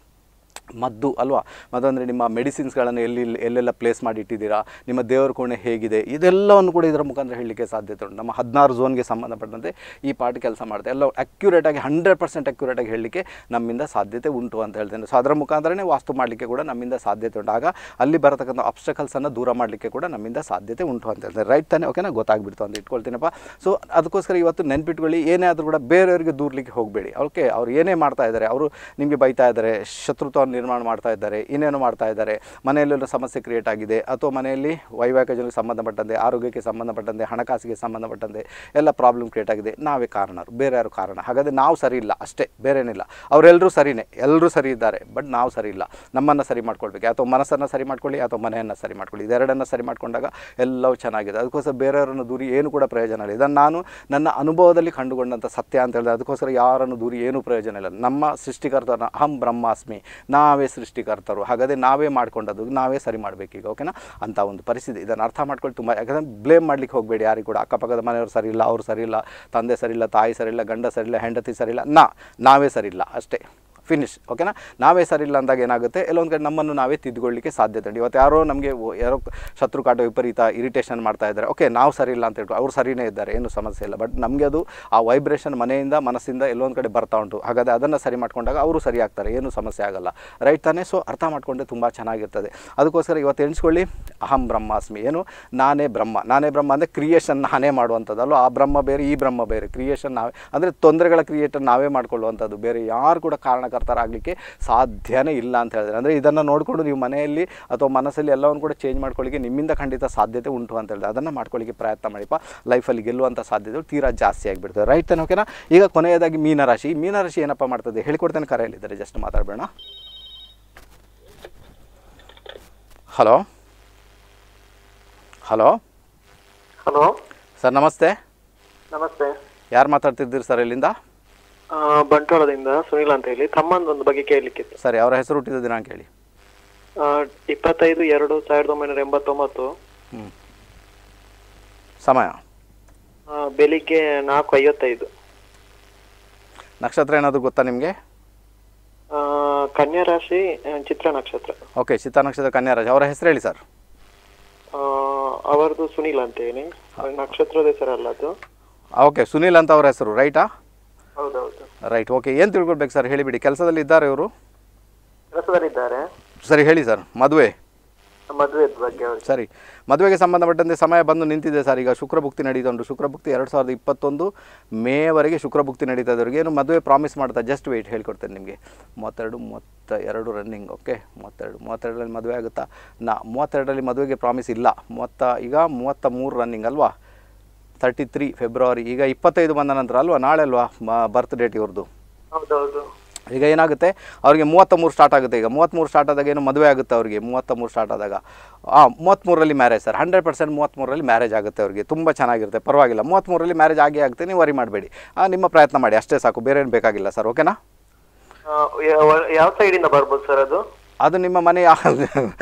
Speaker 1: ಮದ್ದು ಅಲ್ವಾ ಮತ್ತಂದರೆ ನಿಮ್ಮ ಮೆಡಿಸಿನ್ಸ್ಗಳನ್ನು ಎಲ್ಲಿ ಎಲ್ಲೆಲ್ಲ ಪ್ಲೇಸ್ ಮಾಡಿ ಇಟ್ಟಿದ್ದೀರಾ ನಿಮ್ಮ ದೇವರ ಕೋಣೆ ಹೇಗಿದೆ ಇದೆಲ್ಲವನ್ನು ಕೂಡ ಇದರ ಮುಖಾಂತರ ಹೇಳಲಿಕ್ಕೆ ಸಾಧ್ಯತೆ ಉಂಟು ನಮ್ಮ ಹದಿನಾರು ಝೋನ್ಗೆ ಸಂಬಂಧಪಟ್ಟಂತೆ ಈ ಪಾರ್ಟ್ ಕೆಲಸ ಮಾಡುತ್ತೆ ಎಲ್ಲ ಅಕ್ಯುರೇಟಾಗಿ ಹಂಡ್ರೆಡ್ ಪರ್ಸೆಂಟ್ ಅಕ್ಯುರೇಟಾಗಿ ಹೇಳಲಿಕ್ಕೆ ನಮ್ಮಿಂದ ಸಾಧ್ಯತೆ ಉಂಟು ಅಂತ ಹೇಳ್ತೇನೆ ಸೊ ಅದರ ಮುಖಾಂತರನೇ ವಾಸ್ತು ಮಾಡಲಿಕ್ಕೆ ಕೂಡ ನಮ್ಮಿಂದ ಸಾಧ್ಯತೆ ಉಂಟು ಆಗ ಅಲ್ಲಿ ಬರತಕ್ಕಂಥ ಅಬ್ಸ್ಟಕಲ್ಸನ್ನು ದೂರ ಮಾಡಲಿಕ್ಕೆ ಕೂಡ ನಮ್ಮಿಂದ ಸಾಧ್ಯತೆ ಉಂಟು ಅಂತ ಹೇಳ್ತಾರೆ ರೈಟ್ ತಾನೇ ಓಕೆನಾ ಗೊತ್ತಾಗ್ಬಿಡ್ತು ಅಂತ ಇಟ್ಕೊಳ್ತೀನಪ್ಪ ಸೊ ಅದಕ್ಕೋಸ್ಕರ ಇವತ್ತು ನೆನ್ಪಿಟ್ಕೊಳ್ಳಿ ಏನೇ ಆದರೂ ಕೂಡ ಬೇರೆಯವರಿಗೆ ದೂರ್ಲಿಕ್ಕೆ ಹೋಗಬೇಡಿ ಓಕೆ ಅವ್ರು ಏನೇ ಮಾಡ್ತಾ ಇದ್ದಾರೆ ಅವರು ನಿಮಗೆ ಬೈತಾ ಇದ್ದಾರೆ ಶತ್ರುತ್ವವನ್ನು ನಿರ್ಮಾಣ ಮಾಡ್ತಾ ಇದ್ದಾರೆ ಇನ್ನೇನು ಮಾಡ್ತಾ ಇದ್ದಾರೆ ಮನೆಯಲ್ಲೆಲ್ಲ ಸಮಸ್ಯೆ ಕ್ರಿಯೇಟ್ ಆಗಿದೆ ಅಥವಾ ಮನೆಯಲ್ಲಿ ವೈವಾಹಿಕ ಜನಕ್ಕೆ ಸಂಬಂಧಪಟ್ಟಂತೆ ಆರೋಗ್ಯಕ್ಕೆ ಸಂಬಂಧಪಟ್ಟಂತೆ ಹಣಕಾಸಿಗೆ ಸಂಬಂಧಪಟ್ಟಂತೆ ಎಲ್ಲ ಪ್ರಾಬ್ಲಮ್ ಕ್ರಿಯೇಟ್ ಆಗಿದೆ ನಾವೇ ಕಾರಣರು ಬೇರೆ ಯಾರು ಕಾರಣ ಹಾಗಾದರೆ ನಾವು ಸರಿ ಇಲ್ಲ ಅಷ್ಟೇ ಬೇರೇನಿಲ್ಲ ಅವರೆಲ್ಲರೂ ಸರಿನೇ ಎಲ್ಲರೂ ಸರಿ ಇದ್ದಾರೆ ಬಟ್ ನಾವು ಸರಿ ಇಲ್ಲ ನಮ್ಮನ್ನು ಸರಿ ಮಾಡ್ಕೊಳ್ಬೇಕು ಅಥವಾ ಮನಸ್ಸನ್ನು ಸರಿ ಮಾಡ್ಕೊಳ್ಳಿ ಅಥವಾ ಮನೆಯನ್ನು ಸರಿ ಮಾಡ್ಕೊಳ್ಳಿ ಇದೆರಡನ್ನು ಸರಿ ಮಾಡ್ಕೊಂಡಾಗ ಎಲ್ಲವೂ ಚೆನ್ನಾಗಿದೆ ಅದಕ್ಕೋಸ್ಕರ ಬೇರೆಯವರನ್ನು ದೂರಿ ಏನು ಕೂಡ ಪ್ರಯೋಜನ ಇಲ್ಲ ಇದನ್ನು ನಾನು ನನ್ನ ಅನುಭವದಲ್ಲಿ ಕಂಡುಕೊಂಡಂಥ ಸತ್ಯ ಅಂತ ಹೇಳಿದ್ರೆ ಅದಕ್ಕೋಸ್ಕರ ಯಾರನ್ನು ದೂರಿ ಏನೂ ಪ್ರಯೋಜನ ಇಲ್ಲ ನಮ್ಮ ಸೃಷ್ಟಿಕರ್ತನ ಅಹಂ ಬ್ರಹ್ಮಾಸ್ಮಿ ನಾವೇ ಸೃಷ್ಟಿಕರ್ತರು ಹಾಗಾದರೆ ನಾವೇ ಮಾಡ್ಕೊಂಡದ್ದು ನಾವೇ ಸರಿ ಮಾಡಬೇಕೀಗ ಓಕೆನಾ ಅಂತ ಒಂದು ಪರಿಸ್ಥಿತಿ ಇದನ್ನು ಅರ್ಥ ಮಾಡ್ಕೊಂಡು ತುಂಬ ಯಾಕಂದರೆ ಬ್ಲೇಮ್ ಮಾಡ್ಲಿಕ್ಕೆ ಹೋಗಬೇಡಿ ಯಾರಿಗೂ ಕೂಡ ಅಕ್ಕಪಕ್ಕದ ಮನೆಯವರು ಸರಿ ಇಲ್ಲ ಅವ್ರು ಸರಿ ಇಲ್ಲ ತಂದೆ ಸರಿ ಇಲ್ಲ ತಾಯಿ ಸರಿ ಇಲ್ಲ ಗಂಡ ಸರಿ ಇಲ್ಲ ಹೆಂಡತಿ ಸರಿ ಇಲ್ಲ ನಾ ನಾವೇ ಸರಿ ಇಲ್ಲ ಅಷ್ಟೇ ಫಿನಿಶ್ ಓಕೆನಾ ನಾವೇ ಸರಿ ಇಲ್ಲ ಅಂದಾಗ ಏನಾಗುತ್ತೆ ಎಲ್ಲೊಂದು ಕಡೆ ನಮ್ಮನ್ನು ನಾವೇ ತಿದ್ದುಕೊಳ್ಳಿಕ್ಕೆ ಸಾಧ್ಯತೆ ಉಂಟು ಇವತ್ತು ಯಾರೋ ನಮಗೆ ಯಾರೋ ಶತ್ರು ಕಾಟ ವಿಪರೀತ ಇರಿಟೇಷನ್ ಮಾಡ್ತಾ ಇದ್ದಾರೆ ಓಕೆ ನಾವು ಸರಿ ಇಲ್ಲ ಅಂತ ಹೇಳ್ಬಿಟ್ಟು ಅವ್ರು ಸರಿಯೇ ಇದ್ದಾರೆ ಏನು ಸಮಸ್ಯೆ ಇಲ್ಲ ಬಟ್ ನಮಗೆ ಅದು ಆ ವೈಬ್ರೇಷನ್ ಮನೆಯಿಂದ ಮನಸ್ಸಿಂದ ಎಲ್ಲೊಂದು ಕಡೆ ಬರ್ತಾ ಉಂಟು ಹಾಗಾದರೆ ಅದನ್ನು ಸರಿ ಮಾಡ್ಕೊಂಡಾಗ ಅವರು ಸರಿ ಆಗ್ತಾರೆ ಏನು ಸಮಸ್ಯೆ ಆಗಲ್ಲ ರೈಟ್ ತಾನೇ ಸೊ ಅರ್ಥ ಮಾಡ್ಕೊಂಡ್ರೆ ತುಂಬ ಚೆನ್ನಾಗಿರ್ತದೆ ಅದಕ್ಕೋಸ್ಕರ ಇವತ್ತು ಎಣಿಸ್ಕೊಳ್ಳಿ ಅಹಂ ಬ್ರಹ್ಮಾಸ್ಮಿ ಏನು ನಾನೇ ಬ್ರಹ್ಮ ನಾನೇ ಬ್ರಹ್ಮ ಅಂದರೆ ಕ್ರಿಯೇಷನ್ ನಾನೇ ಮಾಡುವಂಥದ್ದಲ್ಲ ಆ ಬ್ರಹ್ಮ ಬೇರೆ ಈ ಬ್ರಹ್ಮ ಬೇರೆ ಕ್ರಿಯೇಷನ್ ನಾವೇ ಅಂದರೆ ತೊಂದರೆಗಳ ಕ್ರಿಯೇಟರ್ ನಾವೇ ಮಾಡ್ಕೊಳ್ಳುವಂಥದ್ದು ಬೇರೆ ಯಾರು ಕೂಡ ಕಾರಣಕರ್ತರಾಗಲಿಕ್ಕೆ ಸಾಧ್ಯನೇ ಇಲ್ಲ ಅಂತ ಹೇಳಿದ್ರೆ ಅಂದರೆ ಇದನ್ನು ನೋಡಿಕೊಂಡು ನೀವು ಮನೆಯಲ್ಲಿ ಅಥವಾ ಮನಸ್ಸಲ್ಲಿ ಎಲ್ಲವನ್ನು ಕೂಡ ಚೇಂಜ್ ಮಾಡ್ಕೊಳ್ಳಿಕ್ಕೆ ನಿಮ್ಮಿಂದ ಖಂಡಿತ ಸಾಧ್ಯತೆ ಉಂಟು ಅಂತ ಹೇಳಿದ್ರೆ ಅದನ್ನು ಮಾಡ್ಕೊಳ್ಳಿಕ್ಕೆ ಪ್ರಯತ್ನ ಮಾಡಿಪ್ಪ ಲೈಫಲ್ಲಿ ಗೆಲ್ಲುವಂಥ ಸಾಧ್ಯತೆಗಳು ತೀರಾ ಜಾಸ್ತಿ ಆಗಿಬಿಡ್ತದೆ ರೈಟ್ ತಾನೆ ಓಕೆನಾ ಈಗ ಕೊನೆಯದಾಗಿ ಮೀನರಾಶಿ ಮೀನರಾಶಿ ಏನಪ್ಪ ಮಾಡ್ತದೆ ಹೇಳಿಕೊಡ್ತೇನೆ ಕರೆಯಲ್ಲಿದ್ದಾರೆ ಜಸ್ಟ್ ಮಾತಾಡಬೇಡ ಹಲೋ ಹಲೋ
Speaker 2: ಹಲೋ
Speaker 1: ಸರ್ ನಮಸ್ತೆ
Speaker 2: ನಮಸ್ತೆ
Speaker 1: ಯಾರು ಮಾತಾಡ್ತಿದ್ದೀರಿ ಸರ್ ಇಲ್ಲಿಂದ
Speaker 2: ಆ, ಬಂಟ್ವಾಳದಿಂದ ಸುನಿಲ್ ಅಂತ ಹೇಳಿ ತಮ್ಮಂದೊಂದು ಬಗ್ಗೆ ಕೇಳಲಿಕ್ಕಿತ್ತು
Speaker 1: ಸರಿ ಅವರ ಹೆಸರು ಹುಟ್ಟಿದ ದಿನಾಂಕ ಹೇಳಿ
Speaker 2: ಆ, ಇಪ್ಪತ್ತೈದು ಎರಡು ಸಾವಿರದ ಒಂಬೈನೂರ ಎಂಬತ್ತೊಂಬತ್ತು
Speaker 1: ಹ್ಞೂ ಸಮಯ
Speaker 2: ಆ, ಬೆಳಿಗ್ಗೆ ನಾಲ್ಕು ಐವತ್ತೈದು
Speaker 1: ನಕ್ಷತ್ರ ಏನಾದರೂ ಗೊತ್ತಾ ನಿಮಗೆ
Speaker 2: ಆ, ಕನ್ಯಾ ರಾಶಿ ಆ, ಚಿತ್ರ ನಕ್ಷತ್ರ
Speaker 1: ಓಕೆ ಚಿತ್ತ ನಕ್ಷತ್ರ ಕನ್ಯಾ ರಾಶಿ ಅವರ ಹೆಸರು ಹೇಳಿ ಸರ್
Speaker 2: ಆ, ಅವರದು ಸುನಿಲ್ ಅಂತ ಹೇಳಿ ನಕ್ಷತ್ರದ ಹೆಸರಲ್ಲ ಅದು
Speaker 1: ಓಕೆ ಸುನೀಲ್ ಅಂತ ಅವರ ಹೆಸರು ರೈಟಾ
Speaker 2: ಹೌದೌದು
Speaker 1: ರೈಟ್ ಓಕೆ ಏನು ತಿಳ್ಕೊಳ್ಬೇಕು ಸರ್ ಹೇಳಿಬಿಡಿ ಕೆಲಸದಲ್ಲಿ ಇದ್ದಾರೆ ಇವರು
Speaker 2: ಕೆಲಸದಲ್ಲಿದ್ದಾರೆ
Speaker 1: ಸರಿ ಹೇಳಿ ಸರ್ ಮದುವೆ
Speaker 2: ಮದುವೆ ಬಗ್ಗೆ ಅವ್ರಿಗೆ
Speaker 1: ಸರಿ ಮದುವೆಗೆ ಸಂಬಂಧಪಟ್ಟಂತೆ ಸಮಯ ಬಂದು ನಿಂತಿದೆ ಸರ್ ಈಗ ಶುಕ್ರಭುಕ್ತಿ ನಡೀತಾ ಉಂಟು ಶುಕ್ರಭುಕ್ತಿ ಎರಡು ಸಾವಿರದ ಇಪ್ಪತ್ತೊಂದು ಮೇವರೆಗೆ ಶುಕ್ರಭುಕ್ತಿ ನಡೀತಾ ಇದ್ದವ್ರಿಗೆ ಏನು ಮದುವೆ ಪ್ರಾಮಿಸ್ ಮಾಡ್ತಾ ಜಸ್ಟ್ ವೆಯ್ಟ್ ಹೇಳ್ಕೊಡ್ತೇನೆ ನಿಮಗೆ ಮೂವತ್ತೆರಡು ಮೂವತ್ತ ಎರಡು ರನ್ನಿಂಗ್ ಓಕೆ ಮೂವತ್ತೆರಡು ಮೂವತ್ತೆರಡರಲ್ಲಿ ಮದುವೆ ಆಗುತ್ತಾ ನಾ ಮೂವತ್ತೆರಡರಲ್ಲಿ ಮದುವೆಗೆ ಪ್ರಾಮಿಸ್ ಇಲ್ಲ ಮೂವತ್ತ ಈಗ ಮೂವತ್ತ ಮೂರು ರನ್ನಿಂಗ್ ಅಲ್ವಾ ತರ್ಟಿ ತ್ರೀ ಫೆಬ್ರವರಿ ಈಗ ಇಪ್ಪತ್ತೈದು ಬಂದ ನಂತರ ಅಲ್ವಾ ನಾಳೆ ಅಲ್ವಾ ಬರ್ತ್ ಡೇಟ್ ಇವ್ರದ್ದು
Speaker 2: ಹೌದೌದು
Speaker 1: ಈಗ ಏನಾಗುತ್ತೆ ಅವರಿಗೆ ಮೂವತ್ತ ಮೂರು ಸ್ಟಾರ್ಟ್ ಆಗುತ್ತೆ ಈಗ ಮೂವತ್ತ್ಮೂರು ಸ್ಟಾರ್ಟ್ ಆದಾಗ ಏನು ಮದುವೆ ಆಗುತ್ತೆ ಅವರಿಗೆ ಮೂವತ್ತ ಮೂರು ಸ್ಟಾರ್ಟ್ ಆದಾಗ ಹಾಂ ಮೂವತ್ತ್ಮೂರರಲ್ಲಿ ಮ್ಯಾರೇಜ್ ಸರ್ ಹಂಡ್ರೆಡ್ ಪರ್ಸೆಂಟ್ ಮೂವತ್ತ್ಮೂರರಲ್ಲಿ ಮ್ಯಾರೇಜ್ ಆಗುತ್ತೆ ಅವರಿಗೆ ತುಂಬ ಚೆನ್ನಾಗಿರುತ್ತೆ ಪರವಾಗಿಲ್ಲ ಮೂವತ್ತ್ಮೂರರಲ್ಲಿ ಮ್ಯಾರೇಜ್ ಆಗೇ ಆಗುತ್ತೆ ನೀವು ವರಿ ಮಾಡಬೇಡಿ ನಿಮ್ಮ ಪ್ರಯತ್ನ ಮಾಡಿ ಅಷ್ಟೇ ಸಾಕು ಬೇರೆ ಏನು ಬೇಕಾಗಿಲ್ಲ ಸರ್ ಓಕೆನಾ
Speaker 2: ಆ, ಯಾವ- ಯಾವ ಸೈಡಿಂದ ಬರ್ಬೋದು ಸರ್ ಅದು
Speaker 1: ಅದು ನಿಮ್ಮ ಮನೆ ಯಾ-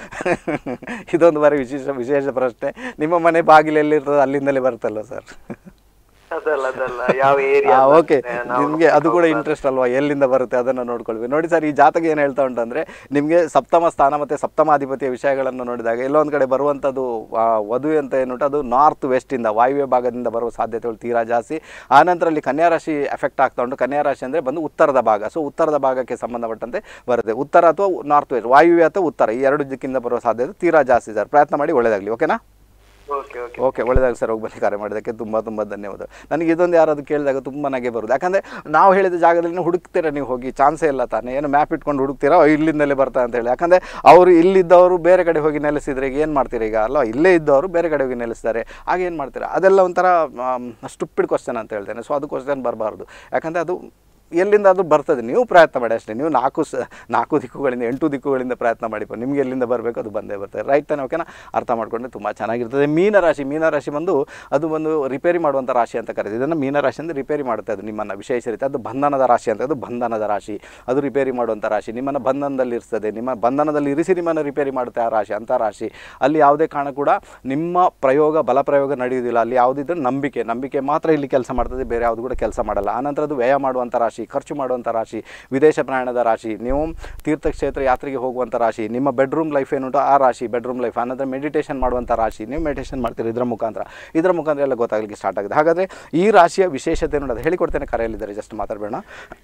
Speaker 1: ಇದೊಂದು ಬಾರಿ ವಿಶೇಷ ವಿಶೇಷ ಪ್ರಶ್ನೆ ನಿಮ್ಮ ಮನೆ ಬಾಗಿಲು ಎಲ್ಲಿರ್ತದೆ ಅಲ್ಲಿಂದಲೇ ಬರುತ್ತಲ್ಲ ಸರ್
Speaker 2: ಅದಲ್ಲ ಅದಲ್ಲ ಯಾವ ಏರಿಯಾ
Speaker 1: ಓಕೆ ನಿಮಗೆ ಅದು ಕೂಡ ಇಂಟ್ರೆಸ್ಟ್ ಅಲ್ವಾ ಎಲ್ಲಿಂದ ಬರುತ್ತೆ ಅದನ್ನು ನೋಡ್ಕೊಳ್ವಿ ನೋಡಿ ಸರ್ ಈ ಜಾತಕ ಏನು ಹೇಳ್ತಾ ಉಂಟಂದರೆ ನಿಮಗೆ ಸಪ್ತಮ ಸ್ಥಾನ ಮತ್ತು ಸಪ್ತಮಾಧಿಪತಿಯ ವಿಷಯಗಳನ್ನು ನೋಡಿದಾಗ ಎಲ್ಲೊಂದು ಕಡೆ ಬರುವಂಥದ್ದು ಆ, ವಧು ಅಂತ ಏನುಂಟು ಅದು ನಾರ್ತ್ ವೆಸ್ಟಿಂದ ವಾಯುವ್ಯ ಭಾಗದಿಂದ ಬರುವ ಸಾಧ್ಯತೆಗಳು ತೀರಾ ಜಾಸ್ತಿ ಆನಂತರ ಅಲ್ಲಿ ಕನ್ಯಾ ರಾಶಿ ಎಫೆಕ್ಟ್ ಆಗ್ತಾ ಉಂಟು ಕನ್ಯಾ ರಾಶಿ ಅಂದರೆ ಬಂದು ಉತ್ತರದ ಭಾಗ ಸೊ ಉತ್ತರದ ಭಾಗಕ್ಕೆ ಸಂಬಂಧಪಟ್ಟಂತೆ ಬರುತ್ತೆ ಉತ್ತರ ಅಥವಾ ನಾರ್ತ್ ವೆಸ್ಟ್ ವಾಯುವ್ಯ ಅಥವಾ ಉತ್ತರ ಈ ಎರಡು ದಿಕ್ಕಿಂದ ಬರುವ ಸಾಧ್ಯತೆ ತೀರಾ ಜಾಸ್ತಿ ಸರ್ ಪ್ರಯತ್ನ ಮಾಡಿ ಒಳ್ಳೆಯದಾಗಲಿ ಓಕೆನಾ
Speaker 2: ಓಕೆ ಓಕೆ
Speaker 1: ಓಕೆ ಒಳ್ಳೆದಾಗ ಸರ್ ಹೋಗಿ ಬನ್ನಿ ಕರೆ ಮಾಡೋದಕ್ಕೆ ತುಂಬ ತುಂಬ ಧನ್ಯವಾದ ನನಗೆ ಇದೊಂದು ಯಾರಾದ್ರು ಕೇಳಿದಾಗ ತುಂಬ ನಗೆ ಬರೋದು ಯಾಕಂದರೆ ನಾವು ಹೇಳಿದ ಜಾಗದಲ್ಲಿ ಹುಡುಕ್ತೀರಾ ನೀವು ಹೋಗಿ ಚಾನ್ಸೇ ಇಲ್ಲ ತಾನೇ ಏನು ಮ್ಯಾಪ್ ಇಟ್ಕೊಂಡು ಹುಡುಕ್ತೀರಾ ಓ, ಇಲ್ಲಿಂದಲೇ ಬರ್ತಾ ಅಂತ ಹೇಳಿ ಯಾಕಂದರೆ ಅವರು ಇಲ್ಲಿದ್ದವರು ಬೇರೆ ಕಡೆ ಹೋಗಿ ನೆಲೆಸಿದ್ರೆ ಈಗ ಏನು ಮಾಡ್ತೀರಾ ಈಗ ಅಲ್ಲ ಇಲ್ಲೇ ಇದ್ದವರು ಬೇರೆ ಕಡೆ ಹೋಗಿ ನೆಲೆಸ್ತಾರೆ ಆಗ ಏನು ಮಾಡ್ತೀರಾ ಅದೆಲ್ಲ ಒಂಥರ ಸ್ಟುಪಿಡ್ ಕ್ವಶನ್ ಅಂತ ಹೇಳ್ತೇನೆ ಸೊ ಅದು ಕ್ವಶನ್ ಬರಬಾರ್ದು ಯಾಕಂದರೆ ಅದು ಎಲ್ಲಿಂದ ಅದು ಬರ್ತದೆ ನೀವು ಪ್ರಯತ್ನ ಮಾಡಿ ಅಷ್ಟೇ ನೀವು ನಾಲ್ಕು ಸ ನಾಲ್ಕು ದಿಕ್ಕುಗಳಿಂದ ಎಂಟು ದಿಕ್ಕುಗಳಿಂದ ಪ್ರಯತ್ನ ಮಾಡಿಪ್ಪ ನಿಮಗೆ ಎಲ್ಲಿಂದ ಬರಬೇಕು ಅದು ಬಂದೇ ಬರ್ತದೆ ರೈಟ್ ತಾನೆ ಓಕೆನಾ ಅರ್ಥ ಮಾಡ್ಕೊಂಡ್ರೆ ತುಂಬ ಚೆನ್ನಾಗಿರ್ತದೆ ಮೀನರಾಶಿ ಮೀನರಾಶಿ ಬಂದು ಅದು ಒಂದು ರಿಪೇರಿ ಮಾಡುವಂಥ ರಾಶಿ ಅಂತ ಕರೀತೀವಿ ಇದನ್ನು ಮೀನರಾಶಿ ಅಂದರೆ ರಿಪೇರಿ ಮಾಡುತ್ತೆ ಅದು ನಿಮ್ಮನ್ನು ವಿಶೇಷ ರೀತಿ ಅದು ಬಂಧನದ ರಾಶಿ ಅಂತ ಅದು ಬಂಧನದ ರಾಶಿ ಅದು ರಿಪೇರಿ ಮಾಡುವಂಥ ರಾಶಿ ನಿಮ್ಮನ್ನು ಬಂಧನದಲ್ಲಿ ಇರ್ತದೆ ನಿಮ್ಮ ಬಂಧನದಲ್ಲಿ ಇರಿಸಿ ನಿಮ್ಮನ್ನು ರಿಪೇರಿ ಮಾಡುತ್ತೆ ಆ ರಾಶಿ ಅಂಥ ರಾಶಿ ಅಲ್ಲಿ ಯಾವುದೇ ಕಾರಣ ಕೂಡ ನಿಮ್ಮ ಪ್ರಯೋಗ ಬಲ ಪ್ರಯೋಗ ನಡೆಯುವುದಿಲ್ಲ ಅಲ್ಲಿ ಯಾವುದಿದ್ರೂ ನಂಬಿಕೆ ನಂಬಿಕೆ ಮಾತ್ರ ಇಲ್ಲಿ ಕೆಲಸ ಮಾಡ್ತದೆ ಬೇರೆ ಯಾವುದು ಕೂಡ ಕೆಲಸ ಮಾಡಲ್ಲ ಆನಂತರ ಅದು ವ್ಯಯ ಮಾಡುವಂಥ ರಾಶಿ ಖರ್ಚು ಮಾಡುವಂಥ ರಾಶಿ ವಿದೇಶ ಪ್ರಯಾಣದ ರಾಶಿ ನೀವು ತೀರ್ಥಕ್ಷೇತ್ರ ಯಾತ್ರೆಗೆ ಹೋಗುವಂಥ ರಾಶಿ ನಿಮ್ಮ ಬೆಡ್ರೂಮ್ ಲೈಫ್ ಏನುಂಟು ಆ ರಾಶಿ ಬೆಡ್ರೂಮ್ ಲೈಫ್ ಆನಂತರ ಮೆಡಿಟೇಷನ್ ಮಾಡುವಂಥ ರಾಶಿ ನೀವು ಮೆಡಿಟೇಷನ್ ಮಾಡ್ತೀರಿ ಇದರ ಮುಖಾಂತರ ಇದರ ಮುಖಾಂತರ ಎಲ್ಲ ಗೊತ್ತಾಗಲಿಕ್ಕೆ ಸ್ಟಾರ್ಟ್ ಆಗಿದೆ ಹಾಗಾದರೆ ಈ ರಾಶಿಯ ವಿಶೇಷತೆ ಏನು ಅದು ಹೇಳಿಕೊಡ್ತೇನೆ ಕರೆಯಲ್ಲಿದ್ದಾರೆ ಜಸ್ಟ್ ಮಾತಾಡಬೇಡ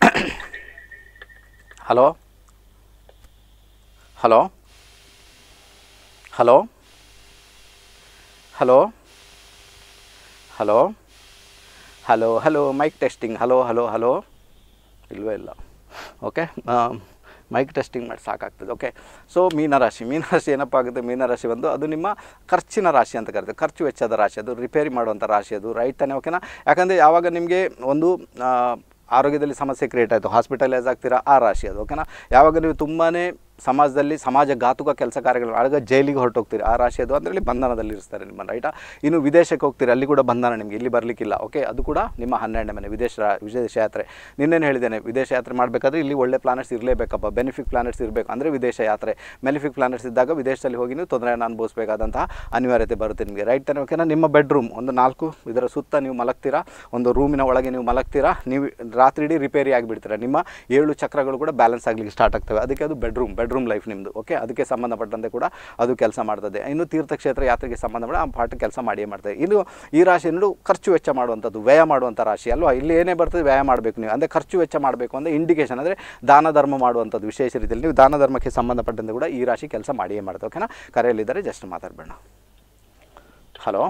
Speaker 1: hello hello hello hello hello hello hello mic testing hello hello hello ಇಲ್ವೇ ಇಲ್ಲ ಓಕೆ ಮೈಕ್ ಟೆಸ್ಟಿಂಗ್ ಮಾಡಿ ಸಾಕಾಗ್ತದೆ ಓಕೆ ಸೊ ಮೀನರಾಶಿ ಮೀನರಾಶಿ ಏನಪ್ಪ ಆಗುತ್ತೆ ಮೀನರಾಶಿ ಬಂದು ಅದು ನಿಮ್ಮ ಖರ್ಚಿನ ರಾಶಿ ಅಂತ ಕರಿತೀವಿ ಖರ್ಚು ವೆಚ್ಚದ ರಾಶಿ ಅದು ರಿಪೇರಿ ಮಾಡುವಂಥ ರಾಶಿ ಅದು ರೈಟ್ ತಾನೆ ಓಕೆನಾ ಯಾಕಂದರೆ ಯಾವಾಗ ನಿಮಗೆ ಒಂದು ಆ, ಆರೋಗ್ಯದಲ್ಲಿ ಸಮಸ್ಯೆ ಕ್ರಿಯೇಟ್ ಆಯಿತು ಹಾಸ್ಪಿಟಲೈಸ್ ಆಗ್ತೀರಾ ಆ ರಾಶಿ ಅದು ಓಕೆನಾ ಯಾವಾಗ ನೀವು ತುಂಬಾ ಸಮಾಜದಲ್ಲಿ ಸಮಾಜ ಘಾತುಕ ಕೆಲಸ ಕಾರ್ಯಗಳು ಆಗ ಜೈಲಿಗೆ ಹೊರಟೋಗ್ತೀರಿ ಆ ರಾಶಿ ಅದು ಅದರಲ್ಲಿ ಬಂಧನದಲ್ಲಿ ಇರಿಸ್ತಾರೆ ನಿಮ್ಮನ್ನು ರೈಟಾ ಇನ್ನು ವಿದೇಶಕ್ಕೆ ಹೋಗ್ತೀರಿ ಅಲ್ಲಿ ಕೂಡ ಬಂಧನ ನಿಮಗೆ ಇಲ್ಲಿ ಬರಲಿಕ್ಕಿಲ್ಲ ಓಕೆ ಅದು ಕೂಡ ನಿಮ್ಮ ಹನ್ನೆರಡನೇ ಮನೆ ವಿದೇಶ ವಿದೇಶ ಯಾತ್ರೆ ನಿನ್ನೇನು ಹೇಳಿದ್ದೇನೆ ವಿದೇಶ ಯಾತ್ರೆ ಮಾಡಬೇಕಾದ್ರೆ ಇಲ್ಲಿ ಒಳ್ಳೆ ಪ್ಲಾನೆಟ್ಸ್ ಇರಲೇಬೇಕಪ್ಪ ಬೆನಿಫಿಕ್ ಪ್ಲಾನೆಟ್ಸ್ ಇರಬೇಕು ಅಂದರೆ ವಿದೇಶ ಯಾತ್ರೆ ಮೆಲಿಫಿಕ್ ಪ್ಲಾನೆಟ್ಸ್ ಇದ್ದಾಗ ವಿದೇಶದಲ್ಲಿ ಹೋಗಿ ನೀವು ತೊಂದರೆಯನ್ನು ಅನುಭವಿಸಬೇಕಾದಂತಹ ಅನಿವಾರ್ಯತೆ ಬರುತ್ತೆ ನಿಮಗೆ ರೈಟ್ ತಾನೆ ಓಕೆನಾ ನಿಮ್ಮ ಬೆಡ್ರೂಮ್ ಒಂದು ನಾಲ್ಕು ಇದರ ಸುತ್ತ ನೀವು ಮಲಗ್ತೀರಾ ಒಂದು ರೂಮಿನ ಒಳಗೆ ನೀವು ಮಲಗ್ತೀರಾ ನೀವು ರಾತ್ರಿ ಇಡೀ ರಿಪೇರಿ ಆಗಿಬಿಡ್ತೀರಾ ನಿಮ್ಮ ಏಳು ಚಕ್ರಗಳು ಕೂಡ ಬ್ಯಾಲೆನ್ಸ್ ಆಗಲಿಕ್ಕೆ ಸ್ಟಾರ್ಟ್ ಆಗ್ತವೆ ಅದಕ್ಕೆ ಅದು ಬೆಡ್ರೂಮ್ ಬೆಡ್ರೂಮ್ ಲೈಫ್ ನಿಮ್ಮದು ಓಕೆ ಅದಕ್ಕೆ ಸಂಬಂಧಪಟ್ಟಂತೆ ಕೂಡ ಅದು ಕೆಲಸ ಮಾಡ್ತದೆ ಇನ್ನು ತೀರ್ಥಕ್ಷೇತ್ರ ಯಾತ್ರೆಗೆ ಸಂಬಂಧಪಟ್ಟ ಆ ಪಾಠ ಕೆಲಸ ಮಾಡಿಯೇ ಮಾಡ್ತದೆ ಇನ್ನು ಈ ರಾಶಿ ಅನ್ನೋದು ಖರ್ಚು ವೆಚ್ಚ ಮಾಡುವಂಥದ್ದು ವ್ಯಯ ಮಾಡುವಂಥ ರಾಶಿ ಅಲ್ವಾ ಇಲ್ಲಿ ಏನೇ ಬರ್ತದೆ ವ್ಯಯ ಮಾಡಬೇಕು ನೀವು ಅಂದರೆ ಖರ್ಚು ವೆಚ್ಚ ಮಾಡಬೇಕು ಅಂದರೆ ಇಂಡಿಕೇಶನ್ ಅಂದರೆ ದಾನ ಧರ್ಮ ಮಾಡುವಂಥದ್ದು ವಿಶೇಷ ರೀತಿಯಲ್ಲಿ ನೀವು ದಾನ ಧರ್ಮಕ್ಕೆ ಸಂಬಂಧಪಟ್ಟಂತೆ ಕೂಡ ಈ ರಾಶಿ ಕೆಲಸ ಮಾಡಿಯೇ ಮಾಡ್ತದೆ ಓಕೆನಾ ಕರೆಯಲ್ಲಿದ್ದರೆ ಜಸ್ಟ್ ಮಾತಾಡಬೇಡ ಹಲೋ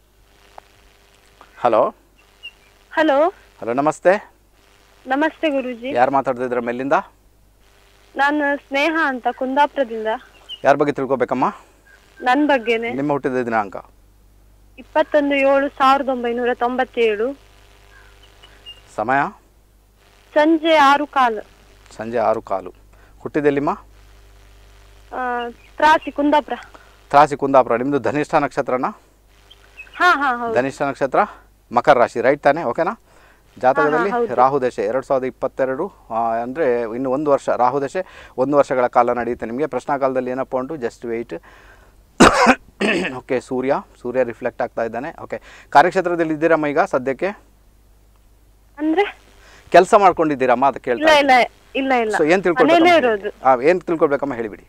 Speaker 1: ಹಲೋ
Speaker 3: ಹಲೋ
Speaker 1: ಹಲೋ ನಮಸ್ತೆ
Speaker 3: ನಮಸ್ತೆ ಗುರುಜಿ
Speaker 1: ಯಾರು ಮಾತಾಡ್ತಿದ್ರ ಮೇಲಿಂದ
Speaker 3: ನಾನು ಸ್ನೇಹ ಅಂತ ಕುಂದಾಪುರದಿಂದ
Speaker 1: ಯಾರ ಬಗ್ಗೆ ತಿಳ್ಕೊಬೇಕಮ್ಮ
Speaker 3: ನನ್ ಬಗ್ಗೆನೆ
Speaker 1: ನಿಮ್ಮ ಹುಟ್ಟಿದ ದಿನಾಂಕ
Speaker 3: ಇಪ್ಪತ್ತೊಂದು ಏಳು ಸಾವಿರದ ಒಂಬೈನೂರ ತೊಂಬತ್ತೇಳು
Speaker 1: ಸಮಯ
Speaker 3: ಸಂಜೆ ಆರು ಕಾಲು
Speaker 1: ಸಂಜೆ ಆರು ಕಾಲು ಹುಟ್ಟಿದೆಲ್ಲಿಮ್ಮ
Speaker 3: ಆ, ತ್ರಾಸಿ ಕುಂದಾಪುರ
Speaker 1: ತ್ರಾಸಿ ಕುಂದಾಪುರ ನಿಮ್ಮದು ಧನಿಷ್ಠ ನಕ್ಷತ್ರನ
Speaker 3: ಹಾ ಹಾ ಹೌದು
Speaker 1: ಧನಿಷ್ಠ ನಕ್ಷತ್ರ ಮಕರ ರಾಶಿ ರೈಟ್ ತಾನೆ ಓಕೆನಾ ಜಾತಕದಲ್ಲಿ
Speaker 3: ಹಾ, ಹೌದು.
Speaker 1: ರಾಹು ದಶೆ ಎರಡು ಸಾವಿರದ ಇಪ್ಪತ್ತೆರಡು ಅಂದರೆ ಇನ್ನು ಒಂದು ವರ್ಷ ರಾಹು ದಶೆ ಒಂದು ವರ್ಷಗಳ ಕಾಲ ನಡೆಯುತ್ತೆ ನಿಮಗೆ ಪ್ರಶ್ನಾಕಾಲದಲ್ಲಿ ಏನಪ್ಪ ಉಂಟು just wait okay Surya Surya reflect ಆಗ್ತಾ ಇದ್ದಾನೆ ಓಕೆ ಕಾರ್ಯಕ್ಷೇತ್ರದಲ್ಲಿ ಇದ್ದೀರಮ್ಮ ಈಗ ಸದ್ಯಕ್ಕೆ
Speaker 3: ಅಂದ್ರೆ
Speaker 1: ಕೆಲಸ ಮಾಡ್ಕೊಂಡಿದ್ದೀರಮ್ಮ ಅದು
Speaker 3: ಇಲ್ಲ
Speaker 1: ಕೇಳ್ತಾ
Speaker 3: ಇಲ್ಲ ಇಲ್ಲ ಇಲ್ಲ
Speaker 1: ಸೊ ಏನು
Speaker 3: ಮನೇಲೇ
Speaker 1: ತಿಳ್ಕೊಳ್ಬೇಕಮ್ಮ
Speaker 3: ಇರೋದು
Speaker 1: ಹಾಂ ಏನು ತಿಳ್ಕೊಳ್ಬೇಕಮ್ಮ ಹೇಳಿಬಿಡಿ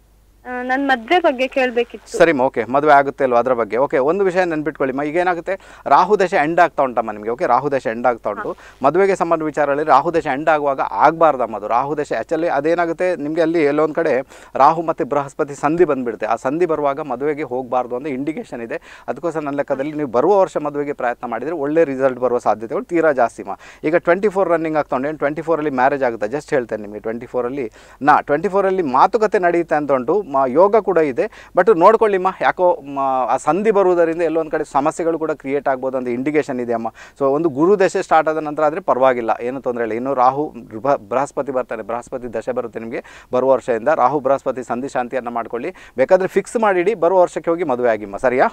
Speaker 3: ಆ, ನನ್ ಮದ್ವೆ ಬಗ್ಗೆ ಕೇಳ್ಬೇಕಿತ್ತು
Speaker 1: ಸರಿಮ್ಮ ಓಕೆ ಮದುವೆ ಆಗುತ್ತೆ ಅಲ್ವಾ ಅದರ ಬಗ್ಗೆ ಓಕೆ ಒಂದು ವಿಷಯ ನೆನ್ಪಿಟ್ಕೊಳ್ಳಿಮ್ಮ ಈಗ ಏನಾಗುತ್ತೆ ರಾಹು ದಶೆ ಎಂಡ್ ಆಗ್ತಾ ಉಂಟಮ್ಮ ನಿಮಗೆ ಓಕೆ ರಾಹು ದಶೆ ಎಂಡ್ ಆಗ್ತಾ ಉಂಟು ಮದುವೆಗೆ ಸಂಬಂಧ ವಿಚಾರಗಳಲ್ಲಿ ರಾಹು ದಶೆ ಎಂಡ್ ಆಗುವಾಗ ಆಗಬಾರ್ದಮ್ಮ ಅದು ರಾಹು ದಶೆ ಆ್ಯಕ್ಚುಲಿ ಅದೇನಾಗುತ್ತೆ ನಿಮಗೆ ಅಲ್ಲಿ ಎಲ್ಲೊಂದು ಕಡೆ ರಾಹು ಮತ್ತು ಬೃಹಸ್ಪತಿ ಸಂಧಿ ಬಂದುಬಿಡುತ್ತೆ ಆ ಸಂಧಿ ಬರುವಾಗ ಮದುವೆಗೆ ಹೋಗಬಾರ್ದು ಅಂತ ಇಂಡಿಕೇಶನ್ ಇದೆ ಅದಕ್ಕೋಸ್ಕರ ನನ್ನ ಲೆಕ್ಕದಲ್ಲಿ ನೀವು ಬರುವ ವರ್ಷ ಮದುವೆಗೆ ಪ್ರಯತ್ನ ಮಾಡಿದರೆ ಒಳ್ಳೆ ರಿಸಲ್ಟ್ ಬರುವ ಸಾಧ್ಯತೆಗಳು ತೀರಾ ಜಾಸ್ತಿಮ್ಮ ಈಗ ಟ್ವೆಂಟಿ ಫೋರ್ ರನ್ನಿಂಗ್ ಆಗ್ತಾ ಉಂಟು ಟ್ವೆಂಟಿ ಫೋರಲ್ಲಿ ಮ್ಯಾರೇಜ್ ಆಗುತ್ತೆ ಜಸ್ಟ್ ಹೇಳ್ತೇನೆ ನಿಮಗೆ ಟ್ವೆಂಟಿ ಫೋರಲ್ಲಿ ನಾ ಟ್ವೆಂಟಿ ಫೋರಲ್ಲಿ ಮಾತುಕತೆ ನಡೆಯುತ್ತೆ ಅಂತ ಉಂಟು ಮ- ಯೋಗ ಕೂಡ ಇದೆ ಬಟ್ ನೋಡ್ಕೊಳ್ಳಿಮ್ಮ ಯಾಕೋ ಮ, ಆ ಸಂಧಿ ಬರುವುದರಿಂದ ಎಲ್ಲೊಂದು ಕಡೆ ಸಮಸ್ಯೆಗಳು ಕೂಡ ಕ್ರಿಯೇಟ್ ಆಗ್ಬೋದು ಅಂತ ಇಂಡಿಕೇಶನ್ ಇದೆ ಅಮ್ಮ ಸೊ ಒಂದು ಗುರು ದಶೆ ಸ್ಟಾರ್ಟ್ ಆದ ನಂತರ ಆದರೆ ಪರವಾಗಿಲ್ಲ ಏನು ತೊಂದರೆ ಇಲ್ಲ ಇನ್ನು ರಾಹು ಬೃಹ- ಬೃಹಸ್ಪತಿ ಬರ್ತಾನೆ ಬೃಹಸ್ಪತಿ ದಶೆ ಬರುತ್ತೆ ನಿಮಗೆ ಬರುವ ವರ್ಷದಿಂದ ರಾಹು ಬೃಹಸ್ಪತಿ ಸಂಧಿ ಶಾಂತಿಯನ್ನು ಮಾಡ್ಕೊಳ್ಳಿ ಬೇಕಾದರೆ ಫಿಕ್ಸ್ ಮಾಡಿಡಿ ಬರುವ ವರ್ಷಕ್ಕೆ ಹೋಗಿ ಮದುವೆ ಆಗಿಮ್ಮ ಸರಿಯಾ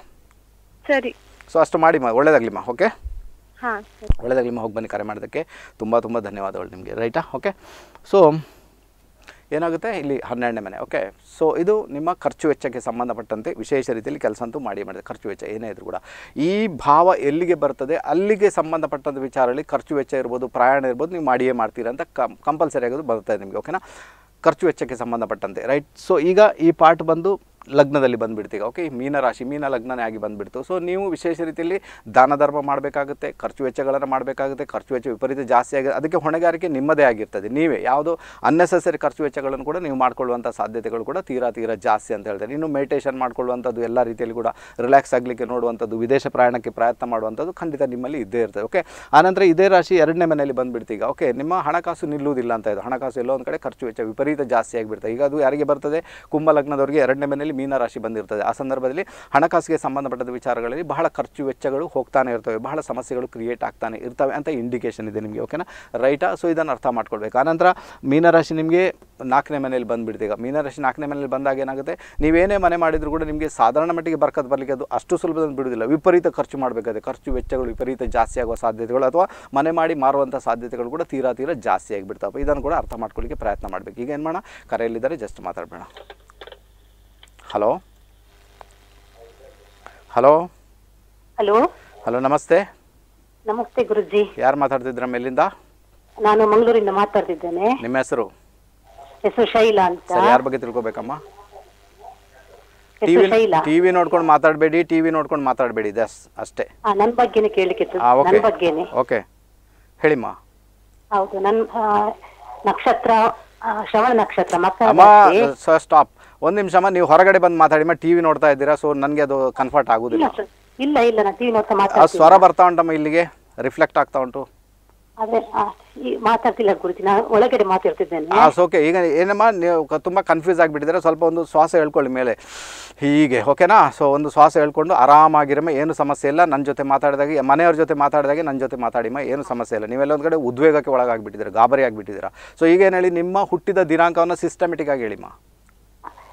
Speaker 3: ಸರಿ
Speaker 1: ಸೊ ಅಷ್ಟು ಮಾಡಿಮ್ಮ ಒಳ್ಳೇದಾಗ್ಲಿಮ್ಮ ಓಕೆ
Speaker 3: ಹಾ ಸರಿ
Speaker 1: ಒಳ್ಳೆದಾಗಲಿ ಹೋಗಿ ಬನ್ನಿ ಕರೆ ಮಾಡೋದಕ್ಕೆ ತುಂಬ ತುಂಬ ಧನ್ಯವಾದಗಳು ನಿಮಗೆ ರೈಟಾ ಓಕೆ ಸೊ ಏನಾಗುತ್ತೆ ಇಲ್ಲಿ ಹನ್ನೆರಡನೇ ಮನೆ ಓಕೆ ಸೊ ಇದು ನಿಮ್ಮ ಖರ್ಚು ವೆಚ್ಚಕ್ಕೆ ಸಂಬಂಧಪಟ್ಟಂತೆ ವಿಶೇಷ ರೀತಿಯಲ್ಲಿ ಕೆಲಸ ಅಂತೂ ಮಾಡಿ ಮಾಡಿದೆ ಖರ್ಚು ವೆಚ್ಚ ಏನೇ ಇದ್ರೂ ಕೂಡ ಈ ಭಾವ ಎಲ್ಲಿಗೆ ಬರ್ತದೆ ಅಲ್ಲಿಗೆ ಸಂಬಂಧಪಟ್ಟಂಥ ವಿಚಾರದಲ್ಲಿ ಖರ್ಚು ವೆಚ್ಚ ಇರ್ಬೋದು ಪ್ರಯಾಣ ಇರ್ಬೋದು ನೀವು ಮಾಡಿಯೇ ಮಾಡ್ತೀರಾ ಅಂತ ಕಂ ಕಂಪಲ್ಸರಿ ಆಗೋದು ಬರ್ತದೆ ನಿಮಗೆ ಓಕೆನಾ ಖರ್ಚು ವೆಚ್ಚಕ್ಕೆ ಸಂಬಂಧಪಟ್ಟಂತೆ ರೈಟ್ ಸೊ ಈಗ ಈ ಪಾರ್ಟ್ ಬಂದು ಲಗ್ನದಲ್ಲಿ ಬಂದುಬಿಡ್ತೀಗ ಓಕೆ ಮೀನ ರಾಶಿ ಮೀನ ಲಗ್ನನೇ ಆಗಿ ಬಂದುಬಿಡ್ತು ಸೊ ನೀವು ವಿಶೇಷ ರೀತಿಯಲ್ಲಿ ದಾನ ಧರ್ಮ ಮಾಡಬೇಕಾಗುತ್ತೆ ಖರ್ಚು ವೆಚ್ಚಗಳನ್ನು ಮಾಡಬೇಕಾಗುತ್ತೆ ಖರ್ಚು ವೆಚ್ಚ ವಿಪರೀತ ಜಾಸ್ತಿ ಆಗಿ ಅದಕ್ಕೆ ಹೊಣೆಗಾರಿಕೆ ನಿಮ್ಮದೇ ಆಗಿರ್ತದೆ ನೀವೇ ಯಾವುದೋ ಅನ್ನೆಸೆಸರಿ ಖರ್ಚು ವೆಚ್ಚಗಳನ್ನು ಕೂಡ ನೀವು ಮಾಡ್ಕೊಳ್ಳುವಂಥ ಸಾಧ್ಯತೆಗಳು ಕೂಡ ತೀರಾ ತೀರಾ ಜಾಸ್ತಿ ಅಂತ ಹೇಳ್ತಾರೆ ಇನ್ನು ಮೆಡಿಟೇಷನ್ ಮಾಡ್ಕೊಳ್ಳುವಂಥದ್ದು ಎಲ್ಲ ರೀತಿಯಲ್ಲಿ ಕೂಡ ರಿಲ್ಯಾಕ್ಸ್ ಆಗಲಿಕ್ಕೆ ನೋಡುವಂಥದ್ದು ವಿದೇಶ ಪ್ರಯಾಣಕ್ಕೆ ಪ್ರಯತ್ನ ಮಾಡುವಂಥದ್ದು ಖಂಡಿತ ನಿಮ್ಮಲ್ಲಿ ಇದ್ದೇ ಇರ್ತದೆ ಓಕೆ ಆನಂತರ ಇದೇ ರಾಶಿ ಎರಡನೇ ಮನೆಯಲ್ಲಿ ಬಂದುಬಿಡ್ತೀಗ ಓಕೆ ನಿಮ್ಮ ಹಣಕಾಸು ನಿಲ್ಲುವುದಿಲ್ಲ ಅಂತ ಇದು ಹಣಕಾಸು ಎಲ್ಲೋ ಒಂದು ಕಡೆ ಖರ್ಚು ವೆಚ್ಚ ವಿಪರೀತ ಜಾಸ್ತಿ ಆಗಿಬಿಡ್ತದೆ ಈಗ ಅದು ಯಾರಿಗೆ ಬರ್ತದೆ ಕುಂಭ ಲಗ್ನದವರಿಗೆ ಎರಡನೇ ಮನೆಯಲ್ಲಿ ಮೀನ ರಾಶಿ ಬಂದಿರ್ತದೆ ಆ ಸಂದರ್ಭದಲ್ಲಿ ಹಣಕಾಸಿಗೆ ಸಂಬಂಧಪಟ್ಟದ ವಿಚಾರಗಳಲ್ಲಿ ಬಹಳ ಖರ್ಚು ವೆಚ್ಚಗಳು ಹೋಗ್ತಾನೆ ಇರ್ತವೆ ಬಹಳ ಸಮಸ್ಯೆಗಳು ಕ್ರಿಯೇಟ್ ಆಗ್ತಾನೆ ಇರ್ತವೆ ಅಂತ ಇಂಡಿಕೇಶನ್ ಇದೆ ನಿಮಗೆ ಓಕೆನಾ ರೈಟಾ ಸೊ ಇದನ್ನು ಅರ್ಥ ಮಾಡ್ಕೊಳ್ಬೇಕು ಆನಂತರ ಮೀನರಾಶಿ ನಿಮಗೆ ನಾಲ್ಕನೇ ಮನೆಯಲ್ಲಿ ಬಂದುಬಿಡ್ತು ಈಗ ಮೀನರಾಶಿ ನಾಲ್ಕನೇ ಮನೆಯಲ್ಲಿ ಬಂದಾಗ ಏನಾಗುತ್ತೆ ನೀವೇನೇ ಮನೆ ಮಾಡಿದರೂ ಕೂಡ ನಿಮಗೆ ಸಾಧಾರಣ ಮಟ್ಟಿಗೆ ಬರ್ಕತ್ ಬರಲಿಕ್ಕೆ ಅದು ಅಷ್ಟು ಸುಲಭದಲ್ಲಿ ಬಿಡುವುದಿಲ್ಲ ವಿಪರೀತ ಖರ್ಚು ಮಾಡಬೇಕಾದ್ರೆ ಖರ್ಚು ವೆಚ್ಚಗಳು ವಿಪರೀತ ಜಾಸ್ತಿ ಆಗುವ ಸಾಧ್ಯತೆಗಳು ಅಥವಾ ಮನೆ ಮಾಡಿ ಮಾರುವಂಥ ಸಾಧ್ಯತೆಗಳು ಕೂಡ ತೀರಾ ತೀರಾ ಜಾಸ್ತಿ ಆಗಿಬಿಡ್ತಾವೆ ಇದನ್ನು ಕೂಡ ಅರ್ಥ ಮಾಡ್ಕೊಳ್ಳಿಕ್ಕೆ ಪ್ರಯತ್ನ ಮಾಡಬೇಕು ಈಗ ಏನು ಮಾಡೋಣ ಕರೆಯಲ್ಲಿದ್ದಾರೆ ಜಸ್ಟ್ ಮಾತಾಡಬೇಡ ಹಲೋ ಹಲೋ
Speaker 4: ಹಲೋ
Speaker 1: ಹಲೋ ನಮಸ್ತೆ
Speaker 4: ನಮಸ್ತೆ ಗುರುಜಿ
Speaker 1: ಯಾರು ಮಾತಾಡ್ತಿದ್ರ ಮೇಲಿಂದ
Speaker 4: ನಾನು ಮಂಗಳೂರಿಂದ ಮಾತಾಡ್ತಿದ್ದೇನೆ
Speaker 1: ನಿಮ್ಮ ಹೆಸರು
Speaker 4: ಹೆಸರು ಶೈಲಾ ಅಂತ
Speaker 1: ಸರಿ ಯಾರ ಬಗ್ಗೆ ತಿಳ್ಕೊಬೇಕಮ್ಮ
Speaker 4: ಹೆಸರು
Speaker 1: ಟಿವಿ
Speaker 4: ಶೈಲಾ
Speaker 1: ಟಿವಿ ನೋಡ್ಕೊಂಡು ಮಾತಾಡಬೇಡಿ ಟಿವಿ ನೋಡ್ಕೊಂಡು ಮಾತಾಡಬೇಡಿ ದಸ್ ಅಷ್ಟೇ
Speaker 4: ಆ, ನನ್ ಬಗ್ಗೆನೇ ಕೇಳಿಕಿತ್ತು
Speaker 1: ಹಾಂ
Speaker 4: ನನ್
Speaker 1: ಓಕೆ
Speaker 4: ಬಗ್ಗೆನೆ
Speaker 1: ಓಕೆ ಹೇಳಿಮ್ಮ
Speaker 4: ಹೌದು ನನ್ ಆ, ನಕ್ಷತ್ರ ಆ, ಶ್ರವಣ ನಕ್ಷತ್ರ ಮಕರ
Speaker 1: ಅಮ್ಮ
Speaker 4: ರಾಶಿ.
Speaker 1: ಸರ್ ಸ್ಟಾಪ್ ಒಂದು ನಿಮಿಷಮ್ಮ ನೀವು ಹೊರಗಡೆ ಬಂದು ಮಾತಾಡಿಮ್ಮ ಟಿವಿ ನೋಡ್ತಾ ಇದ್ದೀರಾ ಸೊ ನನಗೆ ಅದು ಕನ್ಫರ್ಟ್
Speaker 4: ಇಲ್ಲ
Speaker 1: ಆಗೋದಿಲ್ಲ
Speaker 4: ಸರ್. ಇಲ್ಲ ಇಲ್ಲ ನಾನು ಟಿವಿ ನೋಡ್ತಾ
Speaker 1: ಆ
Speaker 4: ಮಾತಾಡ್ತೀನಿ
Speaker 1: ಸ್ವರ ಬರ್ತಾ ಉಂಟಮ್ಮ ಇಲ್ಲಿಗೆ ರಿಫ್ಲೆಕ್ಟ್ ಆಗ್ತಾ ಉಂಟು
Speaker 4: ಅದೇ ಆ, ಈ ಮಾತಾಡ್ತಿಲ್ಲ ಗುರುಜಿ ನಾನು ಒಳಗಡೆ ಮಾತಾಡ್ತಿದ್ದೇನೆ
Speaker 1: ಆ ಓಕೆ ಈಗ ಏನಮ್ಮ ನೀವು ಕ- ತುಂಬ ಕನ್ಫ್ಯೂಸ್ ಆಗಿಬಿಟ್ಟಿದ್ರೆ ಸ್ವಲ್ಪ ಒಂದು ಶ್ವಾಸ ಹೇಳ್ಕೊಳ್ಳಿ ಮೇಲೆ ಹೀಗೆ ಓಕೆನಾ ಸೊ ಒಂದು ಶ್ವಾಸ ಹೇಳ್ಕೊಂಡು ಆರಾಮಾಗಿರಮ್ಮ ಏನು ಸಮಸ್ಯೆ ಇಲ್ಲ ನನ್ನ ಜೊತೆ ಮಾತಾಡಿದಾಗ ಮನೆಯವ್ರ ಜೊತೆ ಮಾತಾಡಿದಾಗೆ ನನ್ನ ಜೊತೆ ಮಾತಾಡಿಮ್ಮ ಏನು ಸಮಸ್ಯೆ ಇಲ್ಲ ನೀವೆಲ್ಲ ಒಂದು ಕಡೆ ಉದ್ವೇಗಕ್ಕೆ ಒಳಗಾಗ್ಬಿಟ್ಟಿದ್ದೀರಾ ಗಾಬರಿ ಆಗಿಬಿಟ್ಟಿದ್ದೀರಾ ಸೊ ಈಗ ಏನು ಹೇಳಿ ನಿಮ್ಮ ಹುಟ್ಟಿದ ದಿನಾಂಕವನ್ನು ಸಿಸ್ಟಮೆಟಿಕ್ ಆಗಿ ಹೇಳಿಮ್ಮ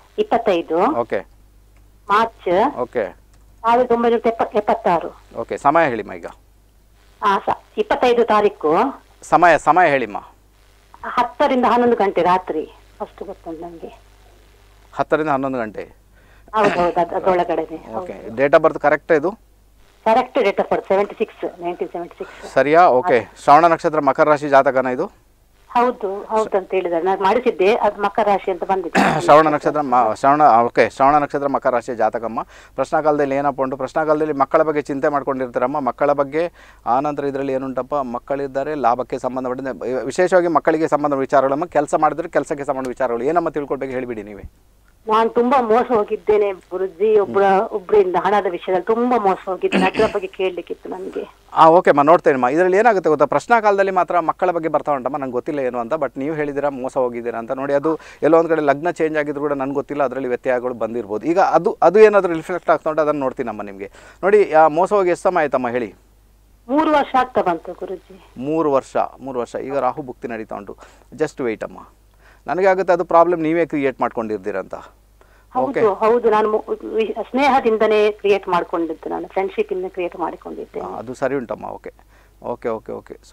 Speaker 4: ಇಪ್ಪತ್ತೈದು
Speaker 1: ಓಕೆ
Speaker 4: ಮಾರ್ಚ್
Speaker 1: ಓಕೆ
Speaker 4: ಸಾವಿರದ ಒಂಬೈನೂರ ಎಪ್ಪ ಎಪ್ಪತ್ತಾರು
Speaker 1: ಓಕೆ ಸಮಯ ಹೇಳಿಮ್ಮ ಈಗ
Speaker 4: ಆ, ಸ- ಇಪ್ಪತ್ತೈದು ತಾರೀಕು
Speaker 1: ಸಮಯ ಸಮಯ ಹೇಳಿಮ್ಮ
Speaker 4: ಹತ್ತರಿಂದ ಹನ್ನೊಂದು ಗಂಟೆ ರಾತ್ರಿ ಅಷ್ಟು ಗೊತ್ತುಂಟು ನನಗೆ
Speaker 1: ಹತ್ತರಿಂದ ಹನ್ನೊಂದು ಗಂಟೆ
Speaker 4: ಹೌದು ಹೌದು ಅದ್- ಅದ್ರೊಳಗಡೆನೆ
Speaker 1: okay date of birth correct ಇದು
Speaker 4: correct date of birth seventy six nineteen seventy six
Speaker 1: ಸರಿಯಾ ಓಕೆ ಶ್ರವಣ ನಕ್ಷತ್ರ ಮಕರ ರಾಶಿ ಜಾತಕನ ಇದು
Speaker 4: ಹೌದು ಹೌದು ಅಂತ ಹೇಳಿದ್ದಾರೆ ನಾನು ಮಾಡಿಸಿದ್ದೆ ಅದು ಮಕರ ರಾಶಿ ಅಂತ ಬಂದಿದೆ
Speaker 1: ಶ್ರವಣ ನಕ್ಷತ್ರ ಮ ಶ್ರವಣ ಓಕೆ ಶ್ರವಣ ನಕ್ಷತ್ರ ಮಕರ ರಾಶಿ ಜಾತಕಮ್ಮ ಪ್ರಶ್ನಾಕಾಲದಲ್ಲಿ ಏನಪ್ಪ ಉಂಟು ಪ್ರಶ್ನಾಕಾಲದಲ್ಲಿ ಮಕ್ಕಳ ಬಗ್ಗೆ ಚಿಂತೆ ಮಾಡ್ಕೊಂಡಿರ್ತಾರಮ್ಮ ಮಕ್ಕಳ ಬಗ್ಗೆ ಆನಂತರ ಇದರಲ್ಲಿ ಏನುಂಟಪ್ಪ ಮಕ್ಕಳಿದ್ದಾರೆ ಲಾಭಕ್ಕೆ ಸಂಬಂಧಪಟ್ಟಿದೆ ವಿಶೇಷವಾಗಿ ಮಕ್ಕಳಿಗೆ ಸಂಬಂಧ ವಿಚಾರಗಳಮ್ಮ ಕೆಲಸ ಮಾಡಿದ್ರೆ ಕೆಲಸಕ್ಕೆ ಸಂಬಂಧ ವಿಚಾರಗಳು ಏನಮ್ಮ ತಿಳ್ಕೊಳ್ಬೇಕು ಹೇಳಿಬಿಡಿ ನೀವೇ
Speaker 4: ನಾನು ತುಂಬಾ ಮೋಸ ಹೋಗಿದ್ದೇನೆ ಗುರುಜಿ ಒಬ್ಬರ ಒಬ್ಬರಿಂದ ಹಣದ ವಿಷಯದಲ್ಲಿ ತುಂಬಾ ಮೋಸ ಹೋಗಿದ್ದೇನೆ ಅದರ ಬಗ್ಗೆ ಕೇಳಲಿಕ್ಕಿತ್ತು ನನಗೆ
Speaker 1: ಹಾಂ ಓಕೆಮ್ಮ ನೋಡ್ತೇನಮ್ಮ ಇದರಲ್ಲಿ ಏನಾಗುತ್ತೆ ಗೊತ್ತಾ ಪ್ರಶ್ನಾಕಾಲದಲ್ಲಿ ಮಾತ್ರ ಮಕ್ಕಳ ಬಗ್ಗೆ ಬರ್ತಾ ಉಂಟಮ್ಮ ನಂಗೆ ಗೊತ್ತಿಲ್ಲ ಏನು ಅಂತ ಬಟ್ ನೀವು ಹೇಳಿದ್ದೀರಾ ಮೋಸ ಹೋಗಿದ್ದೀರಾ ಅಂತ ನೋಡಿ ಅದು ಎಲ್ಲೋ ಒಂದು ಕಡೆ ಲಗ್ನ ಚೇಂಜ್ ಆಗಿದ್ರು ಕೂಡ ನನಗೆ ಗೊತ್ತಿಲ್ಲ ಅದರಲ್ಲಿ ವ್ಯತ್ಯಾಸಗಳು ಬಂದಿರ್ಬೋದು ಈಗ ಅದು ಅದು ಏನಾದರೂ ರಿಫ್ಲೆಕ್ಟ್ ಆಗ್ತಾ ಉಂಟು ಅದನ್ನು ನೋಡ್ತೀನಮ್ಮ ನಿಮಗೆ ನೋಡಿ ಆ ಮೋಸ ಹೋಗಿ ಎಷ್ಟು ಸಮಯ ಆಯ್ತಮ್ಮ ಹೇಳಿ
Speaker 4: ಮೂರು ವರ್ಷ ಆಗ್ತಾ ಬಂತು ಗುರುಜಿ
Speaker 1: ಮೂರು ವರ್ಷ ಮೂರು ವರ್ಷ ಈಗ ರಾಹು ಭುಕ್ತಿ ನಡೀತಾ ಉಂಟು ಜಸ್ಟ್ ವೆಯ್ಟ್ ಅಮ್ಮ ನನಗೆ ಆಗುತ್ತೆ ಅದು ಪ್ರಾಬ್ಲಮ್ ನೀವೇ ಕ್ರಿಯೇಟ್ ಮಾಡ್ಕೊಂಡಿರ್ತೀರಂತ ಓಕೆ
Speaker 4: ಹೌದು ಹೌದು ನಾನು ಮು- ವಿ- ಸ್ನೇಹದಿಂದನೇ ಕ್ರಿಯೇಟ್ ಮಾಡ್ಕೊಂಡಿದ್ದು ನಾನು ಫ್ರೆಂಡ್ಶಿಪ್ ಇಂದ ಕ್ರಿಯೇಟ್ ಮಾಡಿಕೊಂಡಿದ್ದೆ
Speaker 1: ಅದು ಸರಿ ಉಂಟಮ್ಮ okay okay okay okay so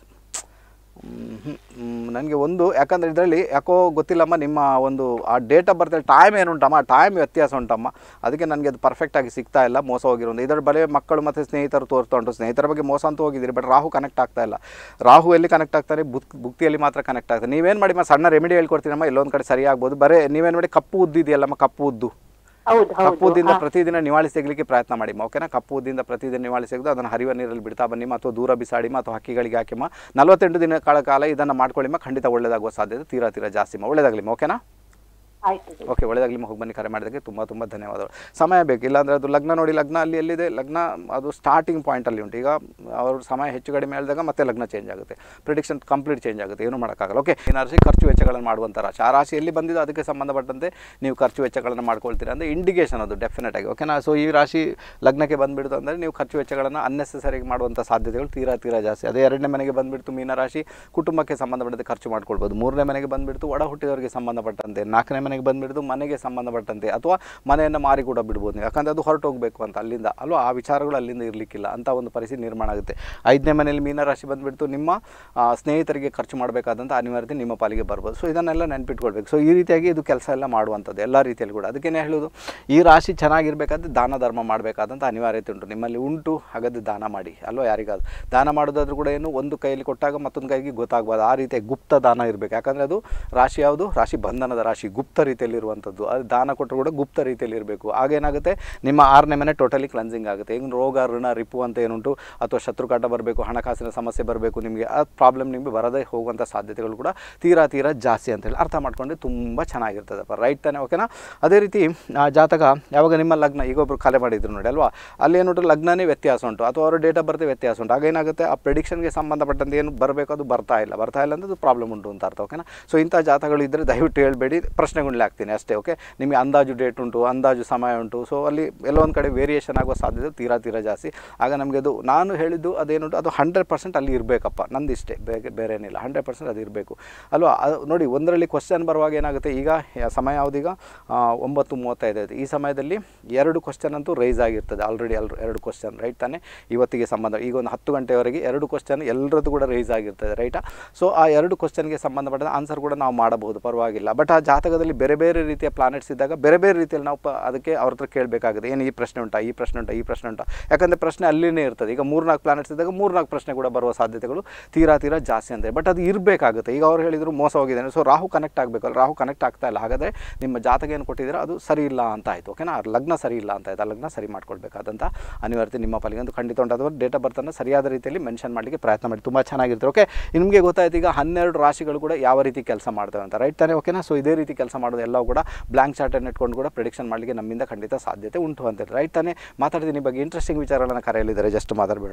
Speaker 1: ನನಗೆ ಒಂದು ಯಾಕಂದರೆ ಇದರಲ್ಲಿ ಯಾಕೋ ಗೊತ್ತಿಲ್ಲಮ್ಮ ನಿಮ್ಮ ಒಂದು ಆ ಡೇಟ್ ಆಫ್ ಬರ್ತಲ್ಲಿ ಟೈಮ್ ಏನುಂಟಮ್ಮ ಆ ಟೈಮ್ ವ್ಯತ್ಯಾಸ ಉಂಟಮ್ಮ ಅದಕ್ಕೆ ನನಗೆ ಅದು ಪರ್ಫೆಕ್ಟಾಗಿ ಸಿಗ್ತಾ ಇಲ್ಲ ಮೋಸ ಹೋಗಿರೋದು ಇದರ ಬರೀ ಮಕ್ಕಳು ಮತ್ತು ಸ್ನೇಹಿತರು ತೋರ್ತಾ ಉಂಟು ಸ್ನೇಹಿತರ ಬಗ್ಗೆ ಮೋಸ ಅಂತ ಹೋಗಿದ್ದೀರಿ ಬಟ್ ರಾಹು ಕನೆಕ್ಟ್ ಆಗ್ತಾ ಇಲ್ಲ ರಾಹು ಎಲ್ಲಿ ಕನೆಕ್ಟ್ ಆಗ್ತಾರೆ ಬುಕ್ ಬುಕ್ತಿಯಲ್ಲಿ ಮಾತ್ರ ಕನೆಕ್ಟ್ ಆಗ್ತದೆ ನೀವೇನು ಮಾಡಿ ಸಣ್ಣ ರೆಮಿಡಿ ಹೇಳ್ಕೊಡ್ತೀನಮ್ಮ ಇಲ್ಲೊಂದು ಕಡೆ ಸರಿ ಆಗ್ಬೋದು ಬರೀ ನೀವೇನು ಮಾಡಿ ಕಪ್ಪು ಉದ್ದು ಇದೆಯಲ್ಲಮ್ಮ ಕಪ್ಪು ಉದ್ದು
Speaker 4: ಹೌದು ಹೌದು
Speaker 1: ಕಪ್ಪು ಉದ್ದಿಂದ
Speaker 4: ಹಾ.
Speaker 1: ಪ್ರತಿದಿನ ನಿವಾಳಿ ತೆಗಲಿಕ್ಕೆ ಪ್ರಯತ್ನ ಮಾಡಿ ಓಕೆನಾ ಕಪ್ಪು ಉದ್ದಿಂದ ಪ್ರತಿದಿನ ನಿವಾಳಿ ತೆಗೆದು ಅದನ್ನು ಹರಿವ ನೀರಲ್ಲಿ ಬಿಡ್ತಾ ಬನ್ನಿಮ್ಮ ಅಥವಾ ದೂರ ಬಿಸಾಡಿಮ್ಮ ಅಥವಾ ಹಕ್ಕಿಗಳಿಗೆ ಹಾಕಿಮ್ಮ ನಲವತ್ತೆಂಟು ದಿನಗಳ ಕಾಲ ಇದನ್ನು ಮಾಡ್ಕೊಳ್ಳಿಮ್ಮ ಖಂಡಿತ ಒಳ್ಳೇದಾಗುವ ಸಾಧ್ಯತೆ ತೀರಾ ತೀರಾ ಜಾಸ್ತಿಮ್ಮ ಒಳ್ಳೇದಾಗಲಿಮ್ಮ ಓಕೆನಾ
Speaker 4: ಆಯ್ತು ಗುರುಜಿ.
Speaker 1: ಓಕೆ ಒಳ್ಳೇದಾಗಲಿ ಹೋಗಿ ಬನ್ನಿ ಕರೆ ಮಾಡಿದ್ದಕ್ಕೆ ತುಂಬ ತುಂಬ ಧನ್ಯವಾದಗಳು ಸಮಯ ಬೇಕು ಇಲ್ಲಾಂದರೆ ಅದು ಲಗ್ನ ನೋಡಿ ಲಗ್ನ ಅಲ್ಲಿ ಎಲ್ಲಿದೆ ಲಗ್ನ ಅದು ಸ್ಟಾರ್ಟಿಂಗ್ ಪಾಯಿಂಟಲ್ಲಿ ಉಂಟು ಈಗ ಅವ್ರ ಸಮಯ ಹೆಚ್ಚು ಕಡಿಮೆ ಹೇಳಿದಾಗ ಮತ್ತೆ ಲಗ್ನ ಚೇಂಜ್ ಆಗುತ್ತೆ ಪ್ರಿಡಿಕ್ಷನ್ ಕಂಪ್ಲೀಟ್ ಚೇಂಜ್ ಆಗುತ್ತೆ ಏನು ಮಾಡೋಕ್ಕಾಗಲ್ಲ ಓಕೆ ಈ ರಾಶಿ ಖರ್ಚು ವೆಚ್ಚಗಳನ್ನು ಮಾಡುವಂಥ ರಾಶಿ ಆ ರಾಶಿ ಎಲ್ಲಿ ಬಂದಿದೆ ಅದಕ್ಕೆ ಸಂಬಂಧಪಟ್ಟಂತೆ ನೀವು ಖರ್ಚು ವೆಚ್ಚಗಳನ್ನು ಮಾಡ್ಕೊಳ್ತೀರಾ ಅಂದರೆ ಇಂಡಿಕೇಶನ್ ಅದು ಡೆಫಿನೆಟ್ ಆಗಿ ಓಕೆನಾ ಸೊ ಈ ರಾಶಿ ಲಗ್ನಕ್ಕೆ ಬಂದುಬಿಡ್ತು ಅಂದರೆ ನೀವು ಖರ್ಚು ವೆಚ್ಚಗಳನ್ನು ಅನ್ನೆಸೆಸರಿಗೆ ಮಾಡುವಂಥ ಸಾಧ್ಯತೆಗಳು ತೀರಾ ತೀರಾ ಜಾಸ್ತಿ ಅದೇ ಎರಡನೇ ಮನೆಗೆ ಬಂದುಬಿಡ್ತು ಮೀನರಾಶಿ ಕುಟುಂಬಕ್ಕೆ ಸಂಬಂಧಪಟ್ಟಂತೆ ಖರ್ಚು ಮಾಡ್ಕೊಳ್ಬೋದು ಮೂರನೇ ಮನೆಗೆ ಬಂದುಬಿಡ್ತು ಒಡ ಹುಟ್ಟಿದವರಿಗೆ ಸಂಬಂಧಪಟ್ಟಂತೆ ನಾಲ್ಕನೇ ಮನೆಗೆ ಬಂದುಬಿಡ್ತು ಮನೆಗೆ ಸಂಬಂಧಪಟ್ಟಂತೆ ಅಥವಾ ಮನೆಯನ್ನು ಮಾರಿ ಕೂಡ ಬಿಡ್ಬೋದು ನೀವು ಯಾಕಂದರೆ ಅದು ಹೊರಟು ಹೋಗಬೇಕು ಅಂತ ಅಲ್ಲಿಂದ ಅಲ್ವಾ ಆ ವಿಚಾರಗಳು ಅಲ್ಲಿಂದ ಇರಲಿಕ್ಕಿಲ್ಲ ಅಂತ ಒಂದು ಪರಿಸ್ಥಿತಿ ನಿರ್ಮಾಣ ಆಗುತ್ತೆ ಐದನೇ ಮನೆಯಲ್ಲಿ ಮೀನರಾಶಿ ಬಂದುಬಿಡ್ತು ನಿಮ್ಮ ಆ, ಸ್ನೇಹಿತರಿಗೆ ಖರ್ಚು ಮಾಡಬೇಕಾದಂಥ ಅನಿವಾರ್ಯತೆ ನಿಮ್ಮ ಪಾಲಿಗೆ ಬರ್ಬೋದು ಸೊ ಇದನ್ನೆಲ್ಲ ನೆನ್ಪಿಟ್ಕೊಳ್ಬೇಕು ಸೊ ಈ ರೀತಿಯಾಗಿ ಇದು ಕೆಲಸ ಎಲ್ಲ ಮಾಡುವಂಥದ್ದು ಎಲ್ಲ ರೀತಿಯಲ್ಲಿ ಕೂಡ ಅದಕ್ಕೇನೆ ಹೇಳೋದು ಈ ರಾಶಿ ಚೆನ್ನಾಗಿರ್ಬೇಕಾದ್ರೆ ದಾನ ಧರ್ಮ ಮಾಡಬೇಕಾದಂಥ ಅನಿವಾರ್ಯತೆ ಉಂಟು ನಿಮ್ಮಲ್ಲಿ ಉಂಟು ಹಾಗಾದ್ರೆ ದಾನ ಮಾಡಿ ಅಲ್ವಾ ಯಾರಿಗಾದ್ರು ದಾನ ಮಾಡೋದಾದ್ರೂ ಕೂಡ ಏನು ಒಂದು ಕೈಯಲ್ಲಿ ಕೊಟ್ಟಾಗ ಮತ್ತೊಂದು ಕೈಗೆ ಗೊತ್ತಾಗ್ಬಾರ್ದು ಆ ರೀತಿಯ ಗುಪ್ತ ದಾನ ಇರಬೇಕು ಯಾಕಂದರೆ ಅದು ರಾಶಿ ಯಾವುದು ರಾಶಿ ಬಂಧನದ ರಾಶಿ ಗುಪ್ತ ರೀತಿಯಲ್ಲಿರುವಂಥದ್ದು ಅದು ದಾನ ಕೊಟ್ಟರು ಕೂಡ ಗುಪ್ತ ರೀತಿಯಲ್ಲಿ ಇರಬೇಕು ಆಗೇನಾಗುತ್ತೆ ನಿಮ್ಮ ಆರನೇ ಮನೆ ಟೋಟಲಿ ಕ್ಲನ್ಸಿಂಗ್ ಆಗುತ್ತೆ ಈಗ ರೋಗ ಋಣ ರಿಪು ಅಂತ ಏನುಂಟು ಅಥವಾ ಶತ್ರುಕಾಟ ಬರಬೇಕು ಹಣಕಾಸಿನ ಸಮಸ್ಯೆ ಬರಬೇಕು ನಿಮಗೆ ಆ ಪ್ರಾಬ್ಲಮ್ ನಿಮಗೆ ಬರದೇ ಹೋಗುವಂಥ ಸಾಧ್ಯತೆಗಳು ಕೂಡ ತೀರಾ ತೀರಾ ಜಾಸ್ತಿ ಅಂತೇಳಿ ಅರ್ಥ ಮಾಡ್ಕೊಂಡ್ರೆ ತುಂಬ ಚೆನ್ನಾಗಿರ್ತದಪ್ಪ ರೈಟ್ ತಾನೆ ಓಕೆನಾ ಅದೇ ರೀತಿ ಆ ಜಾತಕ ಯಾವಾಗ ನಿಮ್ಮ ಲಗ್ನ ಈಗ ಒಬ್ರು ಕಲೆ ಮಾಡಿದ್ರು ನೋಡಿ ಅಲ್ವಾ ಅಲ್ಲಿ ಏನುಂಟು ಲಗ್ನನೇ ವ್ಯತ್ಯಾಸ ಉಂಟು ಅಥವಾ ಅವರ ಡೇಟ್ ಆಫ್ ಬರ್ತ್ ವ್ಯತ್ಯಾಸ ಉಂಟು ಆಗೇನಾಗುತ್ತೆ ಆ ಪ್ರೆಡಿಕ್ಷನ್ಗೆ ಸಂಬಂಧಪಟ್ಟಂತೆ ಏನು ಬರಬೇಕು ಅದು ಬರ್ತಾ ಇಲ್ಲ ಬರ್ತಾ ಇಲ್ಲ ಅಂದ್ರೆ ಪ್ರಾಬ್ಲಮ್ ಉಂಟು ಅಂತ ಅರ್ಥ ಓಕೆನಾ ಸೊ ಇಂಥ ಜಾತಕಗಳು ಇದ್ದರೆ ದಯವಿಟ್ಟು ಹೇಳಬೇಡಿ ಪ್ರಶ್ನೆಗಳನ್ನ ಹಾಕ್ತೀನಿ ಅಷ್ಟೇ ಓಕೆ ನಿಮಗೆ ಅಂದಾಜು ಡೇಟ್ ಉಂಟು ಅಂದಾಜು ಸಮಯ ಉಂಟು ಸೊ ಅಲ್ಲಿ ಎಲ್ಲೋ ಒಂದು ಕಡೆ ವೇರಿಯೇಷನ್ ಆಗುವ ಸಾಧ್ಯತೆ ತೀರಾ ತೀರಾ ಜಾಸ್ತಿ ಆಗ ನಮಗೆ ಅದು ನಾನು ಹೇಳಿದ್ದು ಅದೇನುಂಟು ಅದು ಹಂಡ್ರೆಡ್ ಪರ್ಸೆಂಟ್ ಅಲ್ಲಿ ಇರಬೇಕಪ್ಪ ನಂದು ಇಷ್ಟೇ ಬೇರೆ ಬೇರೆ ಏನಿಲ್ಲ ಹಂಡ್ರೆಡ್ ಪರ್ಸೆಂಟ್ ಅದು ಇರಬೇಕು ಅಲ್ವಾ ಅದು ನೋಡಿ ಒಂದರಲ್ಲಿ ಕ್ವಶನ್ ಬರುವಾಗ ಏನಾಗುತ್ತೆ ಈಗ ಯ- ಸಮಯ ಯಾವುದೀಗ ಆ, ಒಂಬತ್ತು ಮೂವತ್ತೈದು ಐದು ಈ ಸಮಯದಲ್ಲಿ ಎರಡು ಕ್ವಶನ್ ಅಂತೂ ರೈಸ್ ಆಗಿರ್ತದೆ ಆಲ್ರೆಡಿ ಅಲ್ ಎರಡು ಕ್ವಶನ್ ರೈಟ್ ತಾನೇ ಇವತ್ತಿಗೆ ಸಂಬಂಧ ಈಗ ಒಂದು ಹತ್ತು ಗಂಟೆವರೆಗೆ ಎರಡು ಕ್ವಶನ್ ಎಲ್ಲರದ್ದು ಕೂಡ ರೈಸ್ ಆಗಿರ್ತದೆ ರೈಟಾ ಸೊ ಆ ಎರಡು ಕ್ವಶನ್ಗೆ ಸಂಬಂಧಪಟ್ಟ ಆನ್ಸರ್ ಕೂಡ ನಾವು ಮಾಡಬಹುದು ಪರವಾಗಿಲ್ಲ ಬಟ್ ಆ ಜಾತಕದಲ್ಲಿ ಬೇರೆ ಬೇರೆ ರೀತಿಯ ಪ್ಲಾನೆಟ್ಸ್ ಇದ್ದಾಗ ಬೇರೆ ಬೇರೆ ರೀತಿಯಲ್ಲಿ ನಾವು ಪ ಅದಕ್ಕೆ ಅವ್ರ ಹತ್ರ ಕೇಳಬೇಕಾಗುತ್ತೆ ಏನು ಈ ಪ್ರಶ್ನೆ ಉಂಟಾ ಈ ಪ್ರಶ್ನೆ ಉಂಟಾ ಈ ಪ್ರಶ್ನೆ ಉಂಟಾ ಯಾಕಂದರೆ ಪ್ರಶ್ನೆ ಅಲ್ಲಿನೇ ಇರ್ತದೆ ಈಗ ಮೂರ್ನಾಲ್ಕು ಪ್ಲಾನೆಟ್ಸ್ ಇದ್ದಾಗ ಮೂರ್ನಾಲ್ಕು ಪ್ರಶ್ನೆ ಕೂಡ ಬರುವ ಸಾಧ್ಯತೆಗಳು ತೀರಾ ತೀರಾ ಜಾಸ್ತಿ ಅಂತೆ ಬಟ್ ಅದು ಇರಬೇಕಾಗುತ್ತೆ ಈಗ ಅವ್ರು ಹೇಳಿದ್ರು ಮೋಸ ಹೋಗಿದ್ದೇನೆ ಸೊ ರಾಹು ಕನೆಕ್ಟ್ ಆಗಬೇಕಲ್ಲ ರಾಹು ಕನೆಕ್ಟ್ ಆಗ್ತಾ ಇಲ್ಲ ಹಾಗಾದರೆ ನಿಮ್ಮ ಜಾತಕ ಏನು ಕೊಟ್ಟಿದ್ದೀರಾ ಅದು ಸರಿ ಇಲ್ಲ ಅಂತ ಆಯಿತು ಓಕೆನಾ ಆ ಲಗ್ನ ಸರಿ ಇಲ್ಲ ಅಂತ ಆಯ್ತು ಆ ಲಗ್ನ ಸರಿ ಮಾಡ್ಕೊಳ್ಬೇಕಾದಂಥ ಅನಿವಾರ್ಯತೆ ನಿಮ್ಮ ಪಾಲಿಗೆ ಒಂದು ಖಂಡಿತ ಉಂಟು ಅಥವಾ ಡೇಟ್ ಆಫ್ ಬರ್ತನ್ನು ಸರಿಯಾದ ರೀತಿಯಲ್ಲಿ ಮೆನ್ಷನ್ ಮಾಡಲಿಕ್ಕೆ ಪ್ರಯತ್ನ ಮಾಡಿ ತುಂಬ ಚೆನ್ನಾಗಿರ್ತಾರೆ ಓಕೆ ನಿಮಗೆ ಗೊತ್ತಾಯ್ತು ಈಗ ಹನ್ನೆರಡು ರಾಶಿಗಳು ಕೂಡ ಯಾವ ರೀತಿ ಕೆಲಸ ಮಾಡ್ತವೆ ಅಂತ ರೈಟ್ ತಾನೇ ಓಕೆನಾ ಸೊ ಇದೇ ರೀತಿ ಕೆಲಸ ಮಾಡೋದು ಎಲ್ಲವೂ ಕೂಡ ಬ್ಲ್ಯಾಂಕ್ ಚಾರ್ಟನ್ನು ಇಟ್ಕೊಂಡು ಕೂಡ ಪ್ರಿಡಿಕ್ಷನ್ ಮಾಡಲಿಕ್ಕೆ ನಮ್ಮಿಂದ ಖಂಡಿತ ಸಾಧ್ಯತೆ ಉಂಟು ಅಂತೇಳಿ ರೈಟ್ ತಾನೇ ಮಾತಾಡ್ತೀನಿ ಈ ಬಗ್ಗೆ ಇಂಟ್ರೆಸ್ಟಿಂಗ್ ವಿಚಾರಗಳನ್ನು ಕರೆಯಲಿದ್ದಾರೆ ಜಸ್ಟ್ ಮಾತಾಡಬೇಡ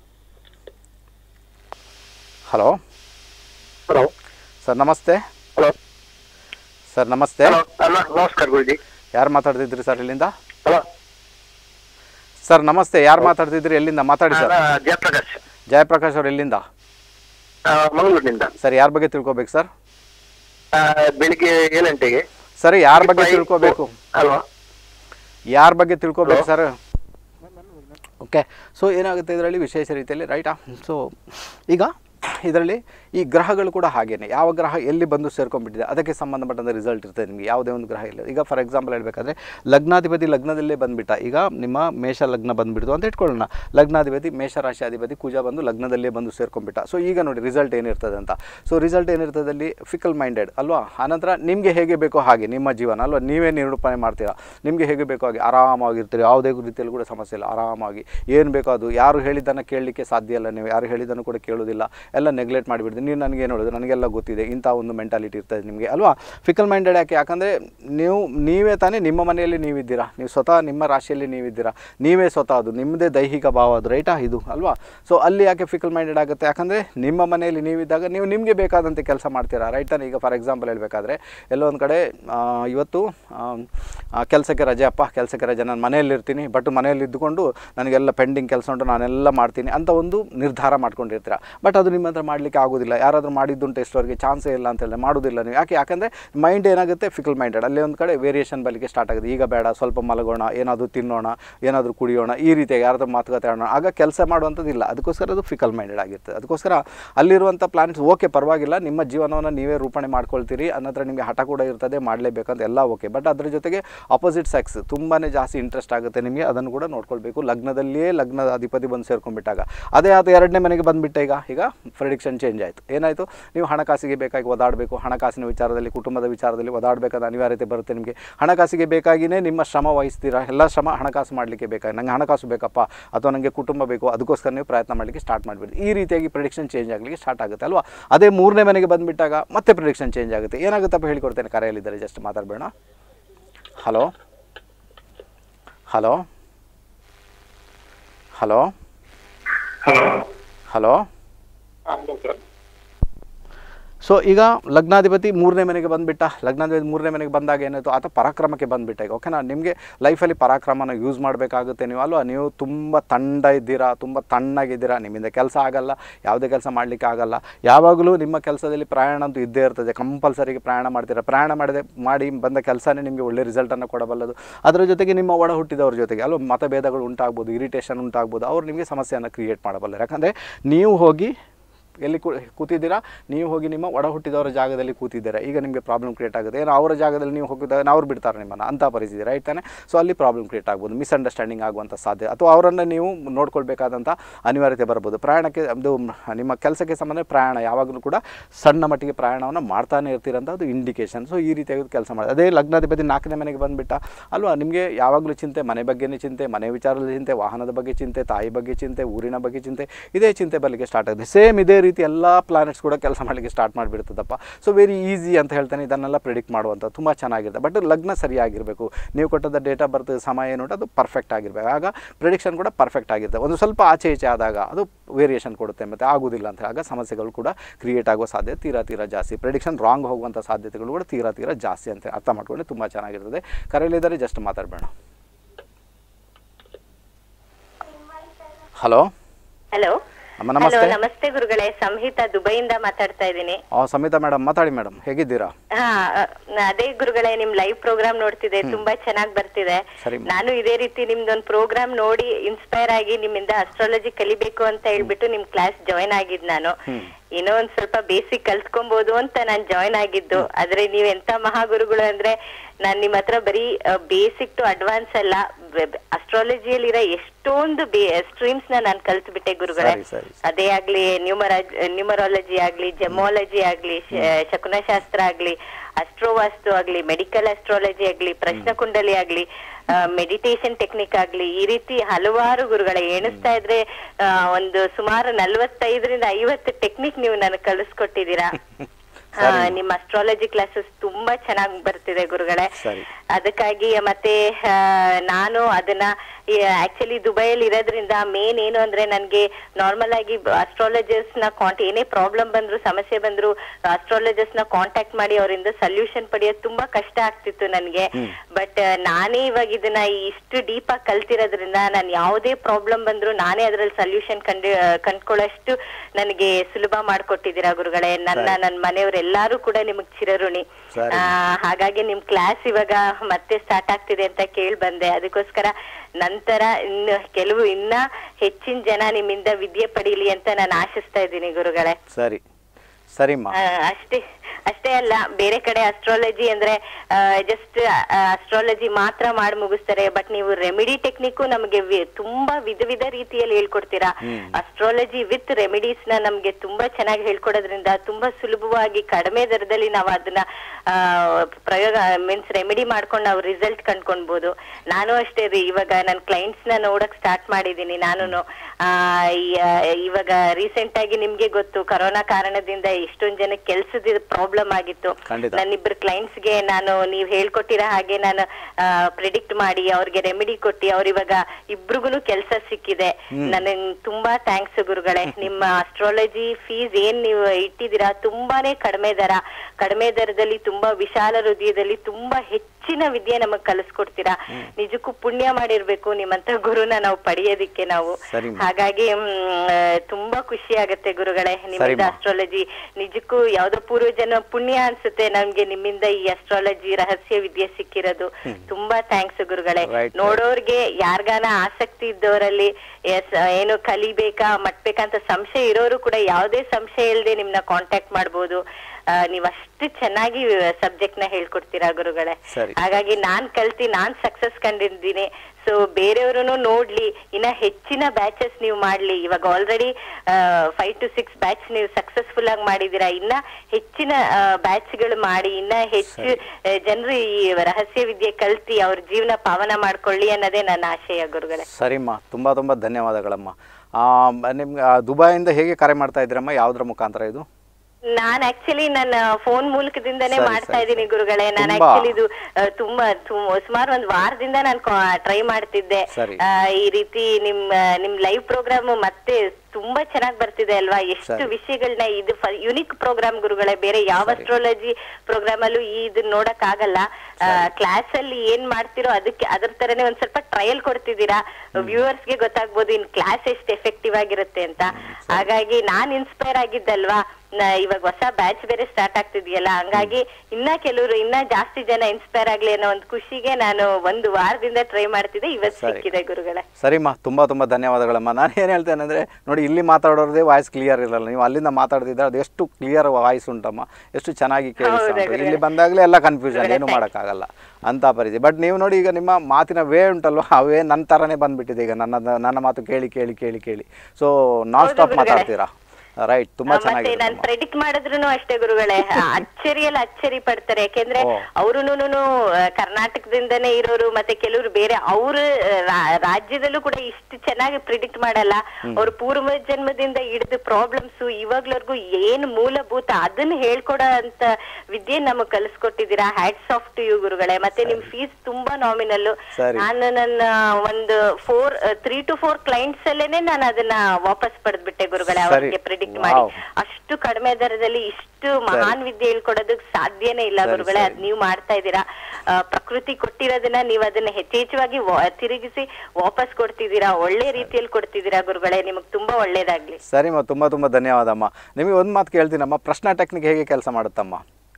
Speaker 1: ಹಲೋ
Speaker 2: ಹಲೋ
Speaker 1: ಸರ್ ನಮಸ್ತೆ
Speaker 2: ಹಲೋ
Speaker 1: ಸರ್ ನಮಸ್ತೆ
Speaker 2: ಹಲೋ ಅಲ್ಲ ನಮಸ್ಕಾರ ಗುರುಜಿ
Speaker 1: ಯಾರು ಮಾತಾಡ್ತಿದ್ರಿ ಸರ್ ಇಲ್ಲಿಂದ
Speaker 2: ಹಲೋ
Speaker 1: ಸರ್ ನಮಸ್ತೆ ಯಾರು ಮಾತಾಡ್ತಿದ್ರಿ ಎಲ್ಲಿಂದ ಮಾತಾಡಿ ಸರ್
Speaker 2: ಜಯಪ್ರಕಾಶ್
Speaker 1: ಜಯಪ್ರಕಾಶ್ ಅವ್ರು ಎಲ್ಲಿಂದ
Speaker 2: ಮಂಗಳೂರಿನಿಂದ
Speaker 1: ಸರ್ ಯಾರ ಬಗ್ಗೆ ತಿಳ್ಕೊಬೇಕು ಸರ್
Speaker 2: ಆ, ಬೆಳಿಗ್ಗೆ ಏಳು ಗಂಟೆಗೆ
Speaker 1: ಸರ್ ಯಾರ ಬಗ್ಗೆ ತಿಳ್ಕೊಬೇಕು
Speaker 2: ಹಲೋ
Speaker 1: ಯಾರ ಬಗ್ಗೆ ತಿಳ್ಕೊಬೇಕು ಸರ್ ಓಕೆ ಸೊ ಏನಾಗುತ್ತೆ ಇದರಲ್ಲಿ ವಿಶೇಷ ರೀತಿಯಲ್ಲಿ ರೈಟಾ ಸೊ ಈಗ ಇದರಲ್ಲಿ ಈ ಗ್ರಹಗಳು ಕೂಡ ಹಾಗೇನೆ ಯಾವ ಗ್ರಹ ಎಲ್ಲಿ ಬಂದು ಸೇರ್ಕೊಂಡ್ಬಿಟ್ಟಿದೆ ಅದಕ್ಕೆ ಸಂಬಂಧಪಟ್ಟಂಥ ರಿಸಲ್ಟ್ ಇರ್ತದೆ ನಿಮಗೆ ಯಾವುದೇ ಒಂದು ಗ್ರಹ ಇಲ್ಲ ಈಗ ಫಾರ್ ಎಕ್ಸಾಂಪಲ್ ಹೇಳಬೇಕಾದ್ರೆ ಲಗ್ನಾಧಿಪತಿ ಲಗ್ನದಲ್ಲೇ ಬಂದುಬಿಟ್ಟ ಈಗ ನಿಮ್ಮ ಮೇಷ ಲಗ್ನ ಬಂದುಬಿಡ್ತು ಅಂತ ಇಟ್ಕೊಳ್ಳೋಣ ಲಗ್ನಾಧಿಪತಿ ಮೇಷ ರಾಶಿ ಅಧಿಪತಿ ಕುಜ ಬಂದು ಲಗ್ನದಲ್ಲೇ ಬಂದು ಸೇರ್ಕೊಂಡ್ಬಿಟ್ಟ ಸೊ ಈಗ ನೋಡಿ ರಿಸಲ್ಟ್ ಏನಿರ್ತದೆ ಅಂತ ಸೊ ರಿಸಲ್ಟ್ ಏನಿರ್ತದೆ ಅಲ್ಲಿ ಫಿಕಲ್ ಮೈಂಡೆಡ್ ಅಲ್ವಾ ಆನಂತರ ನಿಮಗೆ ಹೇಗೆ ಬೇಕೋ ಹಾಗೆ ನಿಮ್ಮ ಜೀವನ ಅಲ್ವಾ ನೀವೇ ನಿರೂಪಣೆ ಮಾಡ್ತೀರಾ ನಿಮಗೆ ಹೇಗೆ ಬೇಕೋ ಹಾಗೆ ಆರಾಮಾಗಿರ್ತೀರಿ ಯಾವುದೇ ರೀತಿಯಲ್ಲಿ ಕೂಡ ಸಮಸ್ಯೆ ಇಲ್ಲ ಆರಾಮಾಗಿ ಏನು ಬೇಕೋ ಅದು ಯಾರು ಹೇಳಿದ್ದನ್ನು ಕೇಳಲಿಕ್ಕೆ ಸಾಧ್ಯ ಇಲ್ಲ ನೀವು ಯಾರು ಹೇಳಿದ್ದನ್ನು ಕೂಡ ಕೇಳೋದಿಲ್ಲ ಎಲ್ಲ ನೆಗ್ಲೆಕ್ಟ್ ಮಾಡಿಬಿಡ್ತೀವಿ ನೀವು ನನಗೆ ಏನು ಹೇಳೋದು ನನಗೆಲ್ಲ ಗೊತ್ತಿದೆ ಇಂಥ ಒಂದು ಮೆಂಟಾಲಿಟಿ ಇರ್ತದೆ ನಿಮಗೆ ಅಲ್ವಾ ಫಿಕಲ್ ಮೈಂಡೆಡ್ ಯಾಕೆ ಯಾಕಂದರೆ ನೀವು ನೀವೇ ತಾನೇ ನಿಮ್ಮ ಮನೆಯಲ್ಲಿ ನೀವಿದ್ದೀರಾ ನೀವು ಸ್ವತಃ ನಿಮ್ಮ ರಾಶಿಯಲ್ಲಿ ನೀವಿದ್ದೀರಾ ನೀವೇ ಸ್ವತಃ ಅದು ನಿಮ್ಮದೇ ದೈಹಿಕ ಭಾವ ಅದು ರೈಟಾ ಇದು ಅಲ್ವಾ ಸೊ ಅಲ್ಲಿ ಯಾಕೆ ಫಿಕಲ್ ಮೈಂಡೆಡ್ ಆಗುತ್ತೆ ಯಾಕಂದರೆ ನಿಮ್ಮ ಮನೆಯಲ್ಲಿ ನೀವಿದ್ದಾಗ ನೀವು ನಿಮಗೆ ಬೇಕಾದಂತೆ ಕೆಲಸ ಮಾಡ್ತೀರಾ ರೈಟ್ ತಾನೇ ಈಗ ಫಾರ್ ಎಕ್ಸಾಂಪಲ್ ಹೇಳಬೇಕಾದ್ರೆ ಎಲ್ಲೋ ಒಂದು ಕಡೆ ಆ, ಇವತ್ತು ಕೆಲಸಕ್ಕೆ ರಜೆ ಅಪ್ಪ ಕೆಲಸಕ್ಕೆ ರಜೆ ನಾನು ಮನೆಯಲ್ಲಿರ್ತೀನಿ ಬಟ್ ಮನೆಯಲ್ಲಿ ಇದ್ದುಕೊಂಡು ನನಗೆಲ್ಲ ಪೆಂಡಿಂಗ್ ಕೆಲಸ ಉಂಟು ನಾನೆಲ್ಲ ಮಾಡ್ತೀನಿ ಅಂತ ಒಂದು ನಿರ್ಧಾರ ಮಾಡ್ಕೊಂಡಿರ್ತೀರ ಬಟ್ ಅದು ನಿಮ್ಮ ಹತ್ರ ಮಾಡಲಿಕ್ಕೆ ಆಗೋದಿಲ್ಲ ಯಾರಾದರೂ ಮಾಡಿದ್ದುಂಟು ಎಷ್ಟವರೆಗೆ ಚಾನ್ಸೇ ಇಲ್ಲ ಅಂತ ಹೇಳಿ ಮಾಡೋದಿಲ್ಲ ನೀವು ಯಾಕೆ ಯಾಕಂದರೆ ಮೈಂಡ್ ಏನಾಗುತ್ತೆ ಫಿಕಲ್ ಮೈಂಡೆಡ್ ಅಲ್ಲಿ ಒಂದು ಕಡೆ ವೇರಿಯೇಷನ್ ಬಲಿಗೆ ಸ್ಟಾರ್ಟ್ ಆಗುತ್ತೆ ಈಗ ಬೇಡ ಸ್ವಲ್ಪ ಮಲಗೋಣ ಏನಾದರೂ ತಿನ್ನೋಣ ಏನಾದರೂ ಕುಡಿಯೋಣ ಈ ರೀತಿಯಾಗಿ ಯಾರಾದ್ರೂ ಮಾತುಕತೆ ಆಡೋಣ ಆಗ ಕೆಲಸ ಮಾಡುವಂಥದ್ದಿಲ್ಲ ಅದಕ್ಕೋಸ್ಕರ ಅದು ಫಿಕಲ್ ಮೈಂಡೆಡ್ ಆಗಿರ್ತದೆ ಅದಕ್ಕೋಸ್ಕರ ಅಲ್ಲಿರುವಂಥ ಪ್ಲಾನೆಟ್ಸ್ ಓಕೆ ಪರವಾಗಿಲ್ಲ ನಿಮ್ಮ ಜೀವನವನ್ನು ನೀವೇ ರೂಪಣೆ ಮಾಡ್ಕೊಳ್ತೀರಿ ಅನ್ನತ್ರ ನಿಮಗೆ ಹಠ ಕೂಡ ಇರ್ತದೆ ಮಾಡಲೇಬೇಕಂತ ಎಲ್ಲ ಓಕೆ ಬಟ್ ಅದ್ರ ಜೊತೆಗೆ ಅಪೋಸಿಟ್ ಸೆಕ್ಸ್ ತುಂಬಾ ಜಾಸ್ತಿ ಇಂಟ್ರೆಸ್ಟ್ ಆಗುತ್ತೆ ನಿಮಗೆ ಅದನ್ನು ಕೂಡ ನೋಡ್ಕೊಳ್ಬೇಕು ಲಗ್ನದಲ್ಲಿಯೇ ಲಗ್ನದ ಅಧಿಪತಿ ಬಂದು ಸೇರ್ಕೊಂಡ್ಬಿಟ್ಟಾಗ ಅದೇ ಅದು ಎರಡನೇ ಮನೆಗೆ ಬಂದುಬಿಟ್ಟೆ ಈಗ ಈಗ ಪ್ರಿಡಿಕ್ಷನ್ ಚೇಂಜ್ ಆಯಿತು ಏನಾಯಿತು ನೀವು ಹಣಕಾಸಿಗೆ ಬೇಕಾಗಿ ಒದಾಡಬೇಕು ಹಣಕಾಸಿನ ವಿಚಾರದಲ್ಲಿ ಕುಟುಂಬದ ವಿಚಾರದಲ್ಲಿ ಒದಾಡಬೇಕಾದ ಅನಿವಾರ್ಯತೆ ಬರುತ್ತೆ ನಿಮಗೆ ಹಣಕಾಸಿಗೆ ಬೇಕಾಗಿಯೇ ನಿಮ್ಮ ಶ್ರಮ ವಹಿಸ್ತೀರಾ ಎಲ್ಲ ಶ್ರಮ ಹಣಕಾಸು ಮಾಡಲಿಕ್ಕೆ ಬೇಕಾಗಿ ನನಗೆ ಹಣಕಾಸು ಬೇಕಪ್ಪ ಅಥವಾ ನನಗೆ ಕುಟುಂಬ ಬೇಕು ಅದಕ್ಕೋಸ್ಕರ ನೀವು ಪ್ರಯತ್ನ ಮಾಡಲಿಕ್ಕೆ ಸ್ಟಾರ್ಟ್ ಮಾಡಿಬಿಡಿ ಈ ರೀತಿಯಾಗಿ ಪ್ರಿಡಿಕ್ಷನ್ ಚೇಂಜ್ ಆಗಲಿಕ್ಕೆ ಸ್ಟಾರ್ಟ್ ಆಗುತ್ತೆ ಅಲ್ವಾ ಅದೇ ಮೂರನೇ ಮನೆಗೆ ಬಂದುಬಿಟ್ಟಾಗ ಮತ್ತೆ ಪ್ರಿಡಿಕ್ಷನ್ ಚೇಂಜ್ ಆಗುತ್ತೆ ಏನಾಗುತ್ತಪ್ಪ ಹೇಳಿಕೊಡ್ತೇನೆ ಕರೆಯಲ್ಲಿದ್ದಾರೆ ಜಸ್ಟ್ ಮಾತಾಡಬೇಡ hello hello hello
Speaker 2: hello
Speaker 1: hello
Speaker 2: sir
Speaker 1: so ಈಗ ಲಗ್ನಾಧಿಪತಿ ಮೂರನೇ ಮನೆಗೆ ಬಂದುಬಿಟ್ಟ ಲಗ್ನಾಧಿಪತಿ ಮೂರನೇ ಮನೆಗೆ ಬಂದಾಗ ಏನಾಯಿತು ಆತ ಪರಾಕ್ರಮಕ್ಕೆ ಬಂದುಬಿಟ್ಟ ಈಗ ಓಕೆನಾ ನಿಮಗೆ ಲೈಫಲ್ಲಿ ಪರಾಕ್ರಮನ ಯೂಸ್ ಮಾಡಬೇಕಾಗುತ್ತೆ ನೀವು ಅಲ್ವಾ ನೀವು ತುಂಬ ತಂಡ ಇದ್ದೀರಾ ತುಂಬ ತಣ್ಣಗಿದ್ದೀರಾ ನಿಮ್ಮಿಂದ ಕೆಲಸ ಆಗಲ್ಲ ಯಾವುದೇ ಕೆಲಸ ಮಾಡಲಿಕ್ಕೆ ಆಗಲ್ಲ ಯಾವಾಗಲೂ ನಿಮ್ಮ ಕೆಲಸದಲ್ಲಿ ಪ್ರಯಾಣ ಅಂತೂ ಇದ್ದೇ ಇರ್ತದೆ ಕಂಪಲ್ಸರಿಗೆ ಪ್ರಯಾಣ ಮಾಡ್ತೀರಾ ಪ್ರಯಾಣ ಮಾಡಿದೆ ಮಾಡಿ ಬಂದ ಕೆಲಸನೇ ನಿಮಗೆ ಒಳ್ಳೆ ರಿಸಲ್ಟನ್ನು ಕೊಡಬಲ್ಲದು ಅದರ ಜೊತೆಗೆ ನಿಮ್ಮ ಒಡ ಹುಟ್ಟಿದವ್ರ ಜೊತೆಗೆ ಅಲ್ವಾ ಮತಭೇದಗಳು ಉಂಟಾಗ್ಬೋದು ಇರಿಟೇಷನ್ ಉಂಟಾಗ್ಬೋದು ಅವ್ರು ನಿಮಗೆ ಸಮಸ್ಯೆಯನ್ನು ಕ್ರಿಯೇಟ್ ಮಾಡಬಲ್ಲರು ಯಾಕಂದರೆ ನೀವು ಹೋಗಿ ಎಲ್ಲಿ ಕೂ ಕೂತಿದ್ದೀರಾ ನೀವು ಹೋಗಿ ನಿಮ್ಮ ಒಡ ಹುಟ್ಟಿದವರ ಜಾಗದಲ್ಲಿ ಕೂತಿದ್ದೀರಾ ಈಗ ನಿಮಗೆ ಪ್ರಾಬ್ಲಮ್ ಕ್ರಿಯೇಟ್ ಆಗುತ್ತೆ ಏನೋ ಅವರ ಜಾಗದಲ್ಲಿ ನೀವು ಹೋಗಿದಾಗ ಅವ್ರು ಬಿಡ್ತಾರೆ ನಿಮ್ಮನ್ನು ಅಂಥ ಪರಿಸ್ಥಿತಿ ರೈಟ್ ತಾನೆ ಸೊ ಅಲ್ಲಿ ಪ್ರಾಬ್ಲಮ್ ಕ್ರಿಯೇಟ್ ಆಗ್ಬೋದು ಮಿಸ್ಅಂಡರ್ಸ್ಟ್ಯಾಂಡಿಂಗ್ ಆಗುವಂಥ ಸಾಧ್ಯ ಅಥವಾ ಅವರನ್ನು ನೀವು ನೋಡ್ಕೊಳ್ಬೇಕಾದಂಥ ಅನಿವಾರ್ಯತೆ ಬರ್ಬೋದು ಪ್ರಯಾಣಕ್ಕೆ ಅದು ನಿಮ್ಮ ಕೆಲಸಕ್ಕೆ ಸಂಬಂಧ ಪ್ರಯಾಣ ಯಾವಾಗಲೂ ಕೂಡ ಸಣ್ಣ ಮಟ್ಟಿಗೆ ಪ್ರಯಾಣವನ್ನು ಮಾಡ್ತಾನೆ ಇರ್ತೀರಂತ ಅದು ಇಂಡಿಕೇಶನ್ ಸೊ ಈ ರೀತಿಯಾಗಿ ಕೆಲಸ ಮಾಡಿ ಅದೇ ಲಗ್ನಾಧಿಪತಿ ನಾಲ್ಕನೇ ಮನೆಗೆ ಬಂದುಬಿಟ್ಟ ಅಲ್ವಾ ನಿಮಗೆ ಯಾವಾಗಲೂ ಚಿಂತೆ ಮನೆ ಬಗ್ಗೆನೇ ಚಿಂತೆ ಮನೆ ವಿಚಾರದಲ್ಲಿ ಚಿಂತೆ ವಾಹನದ ಬಗ್ಗೆ ಚಿಂತೆ ತಾಯಿ ಬಗ್ಗೆ ಚಿಂತೆ ಊರಿನ ಬಗ್ಗೆ ಚಿಂತೆ ಇದೇ ಚಿಂತೆ ಬರಲಿಕ್ಕೆ ಸ್ಟಾರ್ಟ್ ಆಗುತ್ತೆ ಸೇಮ್ ಇದೇ ರೀತಿ ಎಲ್ಲ ಪ್ಲಾನೆಟ್ಸ್ ಕೂಡ ಕೆಲಸ ಮಾಡಲಿಕ್ಕೆ ಸ್ಟಾರ್ಟ್ ಮಾಡಿಬಿಡ್ತದಪ್ಪ ಸೊ ವೆರಿ ಈಸಿ ಅಂತ ಹೇಳ್ತಾನೆ ಇದನ್ನೆಲ್ಲ ಪ್ರಿಡಿಕ್ಟ್ ಮಾಡುವಂಥ ತುಂಬ ಚೆನ್ನಾಗಿರುತ್ತೆ ಬಟ್ ಲಗ್ನ ಸರಿಯಾಗಿರಬೇಕು ನೀವು ಕೊಟ್ಟದ ಡೇಟ್ ಆಫ್ ಬರ್ತ್ ಸಮಯ ಏನು ಉಂಟು ಅದು ಪರ್ಫೆಕ್ಟ್ ಆಗಿರಬೇಕು ಆಗ ಪ್ರಿಡಿಕ್ಷನ್ ಕೂಡ ಪರ್ಫೆಕ್ಟ್ ಆಗಿರುತ್ತೆ ಒಂದು ಸ್ವಲ್ಪ ಆಚೆ ಈಚೆ ಆದಾಗ ಅದು ವೇರಿಯೇಷನ್ ಕೊಡುತ್ತೆ ಮತ್ತು ಆಗೋದಿಲ್ಲ ಅಂತ ಆಗ ಸಮಸ್ಯೆಗಳು ಕೂಡ ಕ್ರಿಯೇಟ್ ಆಗುವ ಸಾಧ್ಯತೆ ತೀರಾ ತೀರಾ ಜಾಸ್ತಿ ಪ್ರಿಡಿಕ್ಷನ್ ರಾಂಗ್ ಹೋಗುವಂಥ ಸಾಧ್ಯತೆಗಳು ಕೂಡ ತೀರಾ ತೀರಾ ಜಾಸ್ತಿ ಅಂತ ಅರ್ಥ ಮಾಡ್ಕೊಂಡ್ರೆ ತುಂಬ ಚೆನ್ನಾಗಿರ್ತದೆ ಕರೆಯಲ್ಲಿದ್ದಾರೆ ಜಸ್ಟ್ ಮಾತಾಡಬೇಡ ಹಲೋ
Speaker 5: ಹಲೋ
Speaker 1: ಅಮ್ಮ
Speaker 5: ಹಲೋ
Speaker 1: ನಮಸ್ತೆ
Speaker 5: ನಮಸ್ತೆ ಗುರುಗಳೇ ಸಂಹಿತಾ ದುಬೈಯಿಂದ ಮಾತಾಡ್ತಾ ಇದ್ದೀನಿ
Speaker 1: ಆ ಸಮಿತಾ ಮೇಡಮ್ ಮಾತಾಡಿ ಮೇಡಮ್ ಹೇಗಿದ್ದೀರಾ
Speaker 5: ಹಾ ಅ, ಅದೇ ಗುರುಗಳೇ ನಿಮ್ ಲೈವ್ ಪ್ರೋಗ್ರಾಮ್ ನೋಡ್ತಿದೆ ತುಂಬಾ ಚೆನ್ನಾಗ್ ಬರ್ತಿದೆ
Speaker 1: ಸರಿ
Speaker 5: ನಾನು ಇದೇ ರೀತಿ ನಿಮ್ದೊಂದ್ ಪ್ರೋಗ್ರಾಮ್ ನೋಡಿ ಇನ್ಸ್ಪೈರ್ ಆಗಿ ನಿಮ್ಮಿಂದ ಅಸ್ಟ್ರಾಲಜಿ ಕಲಿಬೇಕು ಅಂತ ಹೇಳ್ಬಿಟ್ಟು ನಿಮ್ ಕ್ಲಾಸ್ ಜಾಯ್ನ್ ಆಗಿದ್ ನಾನು ಏನೋ ಒಂದ್ ಸ್ವಲ್ಪ ಬೇಸಿಕ್ ಕಲ್ತ್ಕೊಬಹುದು ಅಂತ ನಾನ್ ಜಾಯ್ನ್ ಆಗಿದ್ದು ಆದ್ರೆ ನೀವ್ ಎಂತ ಮಹಾಗುರುಗಳು ಅಂದ್ರೆ ನಾನ್ ನಿಮ್ ಹತ್ರ ಬರೀ ಬೇಸಿಕ್ ಟು ಅಡ್ವಾನ್ಸ್ ಅಲ್ಲ ಅಸ್ಟ್ರಾಲಜಿಯಲ್ಲಿ ಇರೋ ಎಷ್ಟೊಂದು ಸ್ಟ್ರೀಮ್ಸ್ ನ ನಾನ್ ಕಲ್ತ್ಬಿಟ್ಟೆ ಗುರುಗಳೇ
Speaker 1: ಸರಿ ಸರಿ
Speaker 5: ಅದೇ ಆಗ್ಲಿ ನ್ಯೂಮರಾಜ್ ನ್ಯೂಮರಾಲಜಿ ಆಗ್ಲಿ ಜೆಮಾಲಜಿ ಆಗ್ಲಿ ಶ- ಶಕುನಶಾಸ್ತ್ರ ಆಗ್ಲಿ ಅಸ್ಟ್ರೋವಾಸ್ತು ಆಗ್ಲಿ ಮೆಡಿಕಲ್ ಅಸ್ಟ್ರಾಲಜಿ ಆಗ್ಲಿ ಪ್ರಶ್ನ ಕುಂಡಲಿ ಆಗ್ಲಿ ಮೆಡಿಟೇಷನ್ ಟೆಕ್ನಿಕ್ ಆಗ್ಲಿ ಈ ರೀತಿ ಹಲವಾರು ಗುರುಗಳ ಎಣಿಸ್ತಾ ಇದ್ರೆ ಆ, ಒಂದು ಸುಮಾರು ನಲ್ವತ್ತೈದರಿಂದ ಐವತ್ತು ಟೆಕ್ನಿಕ್ ನೀವು ನನಗೆ ಕಲಿಸ್ಕೊಟ್ಟಿದ್ದೀರಾ ಆ, ನಿಮ್ಮ ಅಸ್ಟ್ರಾಲಜಿ ಕ್ಲಾಸಸ್ ತುಂಬಾ ಚೆನ್ನಾಗಿ ಬರ್ತಿದೆ ಗುರುಗಳೇ
Speaker 1: ಸರಿ.
Speaker 5: ಅದಕ್ಕಾಗಿ ಮತ್ತೆ ಆ, ನಾನು ಅದನ್ನ ಆಕ್ಚುಲಿ ದುಬೈಯಲ್ಲಿ ಇರೋದ್ರಿಂದ ಮೇನ್ ಏನು ಅಂದ್ರೆ ನನ್ಗೆ ನಾರ್ಮಲ್ ಆಗಿ ಅಸ್ಟ್ರಾಲಜರ್ಸ್ ನ ಕಾಂಟ್ ಏನೇ ಪ್ರಾಬ್ಲಮ್ ಬಂದ್ರು ಸಮಸ್ಯೆ ಬಂದ್ರು ಅಸ್ಟ್ರಾಲಜರ್ಸ್ ನ ಕಾಂಟ್ಯಾಕ್ಟ್ ಮಾಡಿ ಅವರಿಂದ ಸೊಲ್ಯೂಷನ್ ಪಡೆಯೋದು ತುಂಬಾ ಕಷ್ಟ ಆಗ್ತಿತ್ತು ನನ್ಗೆ ಬಟ್ ನಾನೇ ಇವಾಗ ಇದನ್ನ ಇಷ್ಟು ಡೀಪ್ ಆಗಿ ಕಲ್ತಿರೋದ್ರಿಂದ ನಾನು ಯಾವುದೇ ಪ್ರಾಬ್ಲಮ್ ಬಂದ್ರು ನಾನೇ ಅದ್ರಲ್ಲಿ ಸೊಲ್ಯೂಷನ್ ಕಂಡು ಕಂಡ್ಕೊಳ್ಳೋಷ್ಟು ನನಗೆ ಸುಲಭ ಮಾಡ್ಕೊಟ್ಟಿದ್ದೀರಾ ಗುರುಗಳೇ ನನ್ನ ನನ್ನ ಮನೆಯವರೆಲ್ಲರೂ ಕೂಡ ನಿಮಗ್ ಚಿರಋಣಿ
Speaker 1: ಸರಿ.
Speaker 5: ಆ, ಹಾಗಾಗಿ ನಿಮ್ ಕ್ಲಾಸ್ ಇವಾಗ ಮತ್ತೆ ಸ್ಟಾರ್ಟ್ ಆಗ್ತಿದೆ ಅಂತ ಕೇಳಿ ಬಂದೆ ಅದಕ್ಕೋಸ್ಕರ ನಂತರ ಇನ್ನು ಕೆಲವು ಇನ್ನ ಹೆಚ್ಚಿನ ಜನ ನಿಮ್ಮಿಂದ ವಿದ್ಯೆ ಪಡೀಲಿ ಅಂತ ನಾನು ಆಶಿಸ್ತಾ ಇದ್ದೀನಿ ಗುರುಗಳೇ
Speaker 1: ಸರಿ ಸರಿಮ್ಮ
Speaker 5: ಆ, ಅಷ್ಟೇ ಅಷ್ಟೇ ಅಲ್ಲ ಬೇರೆ ಕಡೆ ಅಸ್ಟ್ರಾಲಜಿ ಅಂದ್ರೆ ಜಸ್ಟ್ ಅಸ್ಟ್ರಾಲಜಿ ಮಾತ್ರ ಮಾಡಿ ಮುಗಿಸ್ತಾರೆ ಬಟ್ ನೀವು ರೆಮಿಡಿ ಟೆಕ್ನಿಕ್ ನಮಗೆ ವಿ- ತುಂಬಾ ವಿಧ ವಿಧ ರೀತಿಯಲ್ಲಿ ಹೇಳ್ಕೊಡ್ತೀರಾ ಅಸ್ಟ್ರಾಲಜಿ ವಿತ್ ರೆಮಿಡೀಸ್ ನ ನಮ್ಗೆ ತುಂಬಾ ಚೆನ್ನಾಗಿ ಹೇಳ್ಕೊಡೋದ್ರಿಂದ ತುಂಬಾ ಸುಲಭವಾಗಿ ಕಡಿಮೆ ದರದಲ್ಲಿ ನಾವು ಅದನ್ನ ಆ, ಪ್ರಯೋಗ ಮೀನ್ಸ್ ರೆಮಿಡಿ ಮಾಡ್ಕೊಂಡು ನಾವು ರಿಸಲ್ಟ್ ಕಂಡ್ಕೊಳ್ಬಹುದು ನಾನು ಅಷ್ಟೇ ರೀ ಇವಾಗ ನನ್ನ ಕ್ಲೈಂಟ್ಸ್ ನ ನೋಡಕ್ ಸ್ಟಾರ್ಟ್ ಮಾಡಿದೀನಿ ನಾನು ಇವಾಗ ರೀಸೆಂಟ್ ಆಗಿ ನಿಮ್ಗೆ ಗೊತ್ತು ಕರೋನಾ ಕಾರಣದಿಂದ ಎಷ್ಟೊಂದ್ ಜನ ಕೆಲ್ಸದ ಪ್ರಾಬ್ಲಮ್ ಆಗಿತ್ತು
Speaker 1: ಖಂಡಿತ.
Speaker 5: ನನ್ನಿಬ್ರು ಕ್ಲೈಂಟ್ಸ್ ಗೆ ನಾನು ನೀವ್ ಹೇಳ್ಕೊಟ್ಟಿರೋ ಹಾಗೆ ನಾನು ಪ್ರಿಡಿಕ್ಟ್ ಮಾಡಿ ಅವ್ರಿಗೆ ರೆಮಿಡಿ ಕೊಟ್ಟಿ ಅವ್ರ ಇವಾಗ ಇಬ್ರಿಗೂ ಕೆಲಸ ಸಿಕ್ಕಿದೆ ನನಗ್ ತುಂಬಾ ಥ್ಯಾಂಕ್ಸ್ ಗುರುಗಳೇ ನಿಮ್ಮ ಅಸ್ಟ್ರಾಲಜಿ ಫೀಸ್ ಏನ್ ನೀವು ಇಟ್ಟಿದ್ದೀರಾ ತುಂಬಾನೇ ಕಡಿಮೆ ದರ ಕಡಿಮೆ ದರದಲ್ಲಿ ತುಂಬಾ ವಿಶಾಲ ಹೃದಯದಲ್ಲಿ ತುಂಬಾ ಹೆಚ್ಚಿನ ವಿದ್ಯೆ ನಮಗ್ ಕಲಿಸ್ಕೊಡ್ತೀರಾ ನಿಜಕ್ಕೂ ಪುಣ್ಯ ಮಾಡಿರ್ಬೇಕು ನಿಮ್ಮಂತ ಗುರುನ ನಾವು ಪಡೆಯೋದಿಕ್ಕೆ ನಾವು
Speaker 1: ಸರಿಮ್ಮ.
Speaker 5: ಹಾಗಾಗಿ ಮ್, ಆ, ತುಂಬಾ ಖುಷಿ ಆಗತ್ತೆ ಗುರುಗಳೇ ನಿಮ್ಮಿಂದ
Speaker 1: ಸರಿಮ್ಮ.
Speaker 5: ಅಸ್ಟ್ರಾಲಜಿ ನಿಜಕ್ಕೂ ಯಾವ್ದೋ ಪೂರ್ವಜನ ಪುಣ್ಯ ಅನ್ಸುತ್ತೆ ನಮ್ಗೆ ನಿಮ್ಮಿಂದ ಈ ಅಸ್ಟ್ರಾಲಜಿ ರಹಸ್ಯ ವಿದ್ಯೆ ಸಿಕ್ಕಿರೋದು ತುಂಬಾ ಥ್ಯಾಂಕ್ಸ್ ಗುರುಗಳೇ
Speaker 1: Right,
Speaker 5: ನೋಡೋರ್ಗೆ ಯಾರ್ಗಾನ ಆಸಕ್ತಿ ಇದ್ದವರಲ್ಲಿ ಎಸ್ ಏನು ಕಲಿಬೇಕಾ ಮಟ್ಬೇಕಾ ಅಂತ ಸಂಶಯ ಇರೋರು ಕೂಡ ಯಾವುದೇ ಸಂಶಯ ಇಲ್ಲದೆ ನಿಮ್ನ ಕಾಂಟ್ಯಾಕ್ಟ್ ಮಾಡ್ಬೋದು ಆ, ನೀವ್ ಅಷ್ಟು ಚೆನ್ನಾಗಿ ಸಬ್ಜೆಕ್ಟ್ ನ ಹೇಳ್ಕೊಡ್ತೀರಾ ಗುರುಗಳೇ
Speaker 1: ಸರಿ.
Speaker 5: ಹಾಗಾಗಿ ನಾನ್ ಕಲ್ತಿ ನಾನ್ ಸಕ್ಸಸ್ ಕಂಡಿದ್ದೀನಿ ಸೊ ಬೇರೆಯವರು ನೋಡ್ಲಿ ಇನ್ನ ಹೆಚ್ಚಿನ ಬ್ಯಾಚಸ್ ನೀವು ಮಾಡ್ಲಿ ಇವಾಗ already five to six batch ನೀವು ಸಕ್ಸಸ್ಫುಲ್ ಆಗಿ ಮಾಡಿದೀರಾ ಇನ್ನ ಹೆಚ್ಚಿನ ಬ್ಯಾಚ್ ಗಳು ಮಾಡಿ ಇನ್ನ ಹೆಚ್ಚು ಜನರು ಈ ರಹಸ್ಯ ವಿದ್ಯೆ ಕಲ್ತಿ ಅವ್ರ ಜೀವನ ಪಾವನ ಮಾಡ್ಕೊಳ್ಳಿ ಅನ್ನೋದೇ ನನ್ನ ಆಶಯ ಗುರುಗಳೇ
Speaker 1: ಸರಿಮ್ಮ ತುಂಬ ತುಂಬ ಧನ್ಯವಾದಗಳಮ್ಮ ನಿಮ್ಗೆ ದುಬೈಯಿಂದ ಹೇಗೆ ಕರೆ ಮಾಡ್ತಾ ಇದ್ದೀರಮ್ಮ ಯಾವುದ್ರ ಮುಖಾಂತರ ಇದು
Speaker 5: ನಾನ್ ಆಕ್ಚುಲಿ ನನ್ನ ಫೋನ್ ಮೂಲಕದಿಂದನೇ
Speaker 1: ಸರಿ,
Speaker 5: ಮಾಡ್ತಾ
Speaker 1: ಸರಿ,
Speaker 5: ಇದ್ದೀನಿ ಗುರುಗಳೇ ನಾನು
Speaker 1: ತುಂಬಾ-
Speaker 5: ಆಕ್ಚುಲಿ ಇದು ಆ, ತುಂಬಾ ತುಂ- ಸುಮಾರು ಒಂದ್ ವಾರದಿಂದ ನಾನು ಟ್ರೈ ಮಾಡ್ತಿದ್ದೆ
Speaker 1: ಸರಿ.
Speaker 5: ಆ, ಈ ರೀತಿ ನಿಮ್ ಆ, ನಿಮ್ ಲೈವ್ ಪ್ರೋಗ್ರಾಮ್ ಮತ್ತೆ ತುಂಬಾ ಚೆನ್ನಾಗ್ ಬರ್ತಿದೆ ಅಲ್ವಾ ಎಷ್ಟು
Speaker 1: ಸರಿ.
Speaker 5: ವಿಷಯಗಳನ್ನ ಇದು ಯುನಿಕ್ ಪ್ರೋಗ್ರಾಮ್ ಗುರುಗಳೇ ಬೇರೆ ಯಾವ
Speaker 1: ಸರಿ.
Speaker 5: ಅಸ್ಟ್ರಾಲಜಿ ಪ್ರೋಗ್ರಾಮ್ ಅಲ್ಲೂ ಈ ಇದನ್ನ ನೋಡಕ್ ಆಗಲ್ಲ ಕ್ಲಾಸ್ ಅಲ್ಲಿ ಏನ್ ಮಾಡ್ತಿರೋ ಅದಕ್ಕೆ ಅದ್ರ ತರನೇ ಒಂದ್ ಸ್ವಲ್ಪ ಟ್ರಯಲ್ ಕೊಡ್ತಿದ್ದೀರಾ ವ್ಯೂವರ್ಸ್ ಗೆ ಗೊತ್ತಾಗ್ಬೋದು ಇನ್ ಕ್ಲಾಸ್ ಎಷ್ಟು ಎಫೆಕ್ಟಿವ್ ಆಗಿರುತ್ತೆ ಅಂತ ಹಾಗಾಗಿ ನಾನ್ ಇನ್ಸ್ಪೈರ್ ಆಗಿದ್ದಲ್ವಾ ನ- ಇವಾಗ ಹೊಸ ಬ್ಯಾಚ್ ಬೇರೆ ಸ್ಟಾರ್ಟ್ ಆಗ್ತಿದ್ಯಲ್ಲ ಹಂಗಾಗಿ ಇನ್ನ ಕೆಲವರು ಇನ್ನ ಜಾಸ್ತಿ ಜನ ಇನ್ಸ್ಪೈರ್ ಆಗ್ಲಿ ಅನ್ನೋ ಒಂದು ಖುಷಿಗೆ ನಾನು ಒಂದು ವಾರದಿಂದ ಟ್ರೈ ಮಾಡ್ತಿದ್ದೆ ಇವತ್ತು
Speaker 1: ಸರಿ.
Speaker 5: ಸಿಕ್ಕಿದೆ ಗುರುಗಳೇ
Speaker 1: ಸರಿಮ್ಮ ತುಂಬ ತುಂಬ ಧನ್ಯವಾದಗಳಮ್ಮ ನಾನು ಏನು ಹೇಳ್ತೇನೆ ಅಂದರೆ ನೋಡಿ ಇಲ್ಲಿ ಮಾತಾಡೋರದೇ ವಾಯ್ಸ್ ಕ್ಲಿಯರ್ ಇರಲ್ಲ ನೀವು ಅಲ್ಲಿಂದ ಮಾತಾಡ್ತಿದ್ರೆ ಅದು ಎಷ್ಟು ಕ್ಲಿಯರ್ ವಾಯ್ಸ್ ಉಂಟಮ್ಮ ಎಷ್ಟು ಚೆನ್ನಾಗಿ ಕೇಳಿಸ್ತಾ
Speaker 5: ಹೌದು,
Speaker 1: ಉಂಟು
Speaker 5: ಗುರುಗಳೇ.
Speaker 1: ಇಲ್ಲಿ ಬಂದಾಗಲೇ ಎಲ್ಲ ಕನ್ಫ್ಯೂಷನ್
Speaker 5: ಗುರುಗಳೇ,
Speaker 1: ಏನು
Speaker 5: thank-
Speaker 1: ಮಾಡೋಕ್ಕಾಗಲ್ಲ ಅಂತ ಪರಿಸ್ಥಿತಿ ಬಟ್ ನೀವು ನೋಡಿ ಈಗ ನಿಮ್ಮ ಮಾತಿನ ವೇ ಉಂಟಲ್ವ ಆ ವೇ ನನ್ನ ಥರನೇ ಬಂದ್ಬಿಟ್ಟಿದೆ ಈಗ ನನ್ನ ನನ್ನ ಮಾತು ಕೇಳಿ ಕೇಳಿ ಕೇಳಿ ಕೇಳಿ ಸೊ ನಾನ್
Speaker 5: ಹೌದು,
Speaker 1: ಸ್ಟಾಪ್
Speaker 5: ಗುರುಗಳೇ.
Speaker 1: ಮಾತಾಡ್ತೀರಾ ರೈಟ್ ತುಂಬ
Speaker 5: ಮತ್ತೆ ನಾನ್
Speaker 1: ಚೆನ್ನಾಗಿದೆ
Speaker 5: ಪ್ರೆಡಿಕ್ಟ್ ಮಾಡಿದ್ರು ಅಷ್ಟೇ ಗುರುಗಳೇ ಅಚ್ಚರಿಯಲ್ಲಿ ಅಚ್ಚರಿ ಪಡ್ತಾರೆ ಯಾಕೆಂದ್ರೆ
Speaker 1: ಓ.
Speaker 5: ಅವರುನು ಕರ್ನಾಟಕದಿಂದನೇ ಇರೋರು ಮತ್ತೆ ಕೆಲವರು ಬೇರೆ ಅವ್ರ ರಾ- ರಾಜ್ಯದಲ್ಲೂ ಕೂಡ ಇಷ್ಟು ಚೆನ್ನಾಗಿ ಪ್ರಿಡಿಕ್ಟ್ ಮಾಡಲ್ಲ ಅವ್ರ ಪೂರ್ವ ಜನ್ಮದಿಂದ ಹಿಡಿದು ಪ್ರಾಬ್ಲಮ್ಸ್ ಇವಾಗ್ಲವರೆಗೂ ಏನ್ ಮೂಲಭೂತ ಅದನ್ನ ಹೇಳ್ಕೊಡೋ ಅಂತ ವಿದ್ಯೆ ನಮಗ್ ಕಲಿಸ್ಕೊಟ್ಟಿದ್ದೀರಾ ಹ್ಯಾಟ್ಸ್ ಆಫ್ ಟು ಯು ಗುರುಗಳೇ ಮತ್ತೆ ನಿಮ್ ಫೀಸ್ ತುಂಬಾ ನಾಮಿನಲ್
Speaker 1: ಸರಿ.
Speaker 5: ನಾನು ನನ್ನ ಒಂದು four three to four clients ಅಲ್ಲೇನೆ ನಾನು ಅದನ್ನ ವಾಪಸ್ ಪಡೆದ್ಬಿಟ್ಟೆ ಗುರುಗಳೇ
Speaker 1: ಸರಿ.
Speaker 5: ಅವ್ರಿಗೆ ಪ್ರಿಡಿಕ್ಟ್ ಮಾಡಿ
Speaker 1: ವಾವ್.
Speaker 5: ಅಷ್ಟು ಕಡಿಮೆ ದರದಲ್ಲಿ ಇಷ್ಟು ಮಹಾನ್ ವಿದ್ಯೆ ಹೇಳ್ಕೊಡೋದಕ್ ಸಾಧ್ಯನೇ ಇಲ್ಲ
Speaker 1: ಸರಿ,
Speaker 5: ಗುರುಗಳೇ
Speaker 1: ಸರಿ.
Speaker 5: ಅದ್ ನೀವು ಮಾಡ್ತಾ ಇದ್ದೀರಾ ಆ, ಪ್ರಕೃತಿ ಕೊಟ್ಟಿರೋದನ್ನ ನೀವು ಅದನ್ನ ಯಥೇಚ್ಛವಾಗಿ ವಾ- ತಿರುಗಿಸಿ ವಾಪಸ್ ಕೊಡ್ತಿದ್ದೀರಾ ಒಳ್ಳೆ ರೀತಿಯಲ್ಲಿ ಕೊಡ್ತಿದ್ದೀರಾ ಗುರುಗಳೇ ನಿಮಗ್ ತುಂಬಾ ಒಳ್ಳೇದಾಗ್ಲಿ
Speaker 1: ಸರಿಮ್ಮ ತುಂಬ ತುಂಬ ಧನ್ಯವಾದಮ್ಮ ನಿಮಗೆ ಒಂದು ಮಾತು ಕೇಳ್ತೀನಮ್ಮ ಪ್ರಶ್ನಾ ಟೆಕ್ನಿಕ್ ಹೇಗೆ ಕೆಲಸ ಮಾಡುತ್ತಮ್ಮ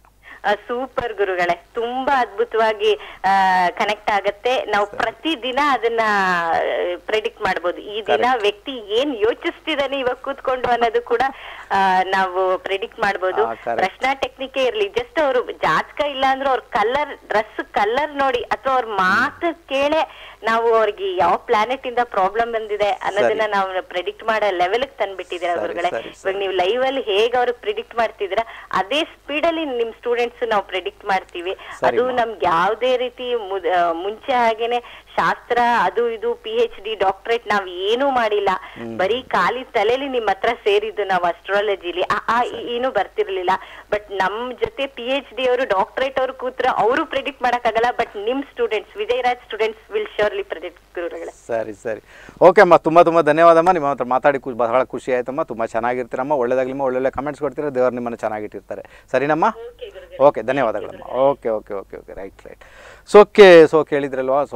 Speaker 5: ಸೂಪರ್ ಗುರುಗಳೇ ತುಂಬಾ ಅದ್ಭುತವಾಗಿ ಕನೆಕ್ಟ್ ಆಗತ್ತೆ ನಾವು ಪ್ರತಿದಿನ ಅದನ್ನ ಪ್ರೆಡಿಕ್ಟ್ ಮಾಡ್ಬೋದು ಈ ದಿನ ವ್ಯಕ್ತಿ ಏನ್ ಯೋಚಿಸ್ತಿದಾನೆ ಇವಾಗ ಕೂತ್ಕೊಂಡು ಅನ್ನೋದು ಕೂಡ ಆ, ನಾವು ಪ್ರೆಡಿಕ್ಟ್ ಮಾಡ್ಬೋದು
Speaker 1: ಆ, correct.
Speaker 5: ಪ್ರಶ್ನಾ ಟೆಕ್ನಿಕ್ ಇರ್ಲಿ ಜಸ್ಟ್ ಅವರು ಜಾತಕ ಇಲ್ಲ ಅಂದ್ರೂ ಅವ್ರ ಕಲರ್ ಡ್ರೆಸ್ ಕಲರ್ ನೋಡಿ ಅಥವಾ ಅವ್ರ ಮಾತು ಕೇಳೇ ನಾವು ಅವ್ರಿಗೆ ಯಾವ ಪ್ಲಾನೆಟ್ ಇಂದ ಪ್ರಾಬ್ಲಮ್ ಬಂದಿದೆ ಅನ್ನೋದನ್ನ ನಾವು ಪ್ರೆಡಿಕ್ಟ್ ಮಾಡೋ ಲೆವೆಲ್ ತಂದ್ಬಿಟ್ಟಿದ್ದೀರಾ
Speaker 1: ಸರಿ,
Speaker 5: ಗುರುಗಳೇ
Speaker 1: ಸರಿ, ಸರಿ.
Speaker 5: ಇವಾಗ ನೀವು ಲೈವ್ ಅಲ್ಲಿ ಹೇಗೆ ಅವ್ರಿಗೆ ಪ್ರಿಡಿಕ್ಟ್ ಮಾಡ್ತಿದ್ದೀರಾ ಅದೇ ಸ್ಪೀಡ್ ಅಲ್ಲಿ ನಿಮ್ ಸ್ಟೂಡೆಂಟ್ಸ್ ನಾವು ಪ್ರಿಡಿಕ್ಟ್ ಮಾಡ್ತೀವಿ
Speaker 1: ಸರಿ,
Speaker 5: ಅದು
Speaker 1: ಮಾ.
Speaker 5: ನಮ್ಗೆ ಯಾವ್ದೇ ರೀತಿ ಮುದ್- ಆ, ಮುಂಚೆ ಹಾಗೇನೆ ಶಾಸ್ತ್ರ ಅದು ಇದು ಪಿ ಎಚ್ ಡಿ ಡಾಕ್ಟರೇಟ್ ನಾವ್ ಏನೂ ಮಾಡಿಲ್ಲ ಬರೀ ಖಾಲಿ ತಲೆಲಿ ನಿಮ್ ಹತ್ರ ಸೇರಿದ್ದು ನಾವು ಅಸ್ಟ್ರಾಲಜಿಲಿ ಆ ಏನು ಬರ್ತಿರ್ಲಿಲ್ಲ ಬಟ್ ನಮ್ ಜೊತೆ ಪಿ ಎಚ್ ಡಿ ಅವರು ಡಾಕ್ಟರೇಟ್ ಅವ್ರು ಕೂತ್ರ ಅವರು ಪ್ರಿಡಿಕ್ಟ್ ಮಾಡಕ್ಕಾಗಲ್ಲ ಬಟ್ ನಿಮ್ students Vijayaraj students will surely predict ಗುರುಗಳೇ
Speaker 1: ಸರಿ ಸರಿ ಓಕೆ ಅಮ್ಮ ತುಂಬ ತುಂಬ ಧನ್ಯವಾದಮ್ಮ ನಿಮ್ಮ ಹತ್ರ ಮಾತಾಡಿ ಖುಷಿ ಬಹಳ ಖುಷಿ ಆಯ್ತಮ್ಮ ತುಂಬ ಚೆನ್ನಾಗಿರ್ತೀರಮ್ಮ ಒಳ್ಳೆದಾಗ್ಲಿಮ್ಮ ಒಳ್ಳೊಳ್ಳೆ ಕಮೆಂಟ್ಸ್ ಕೊಡ್ತೀರ ದೇವ್ರು ನಿಮ್ಮನ್ನು ಚೆನ್ನಾಗಿಟ್ಟಿರ್ತಾರೆ ಸರಿನಮ್ಮ ಓಕೆ ಧನ್ಯವಾದಗಳಮ್ಮ okay okay okay okay right right so okay so ಕೇಳಿದ್ರಲ್ವಾ ಸೊ ಇದು ನಮ್ಮ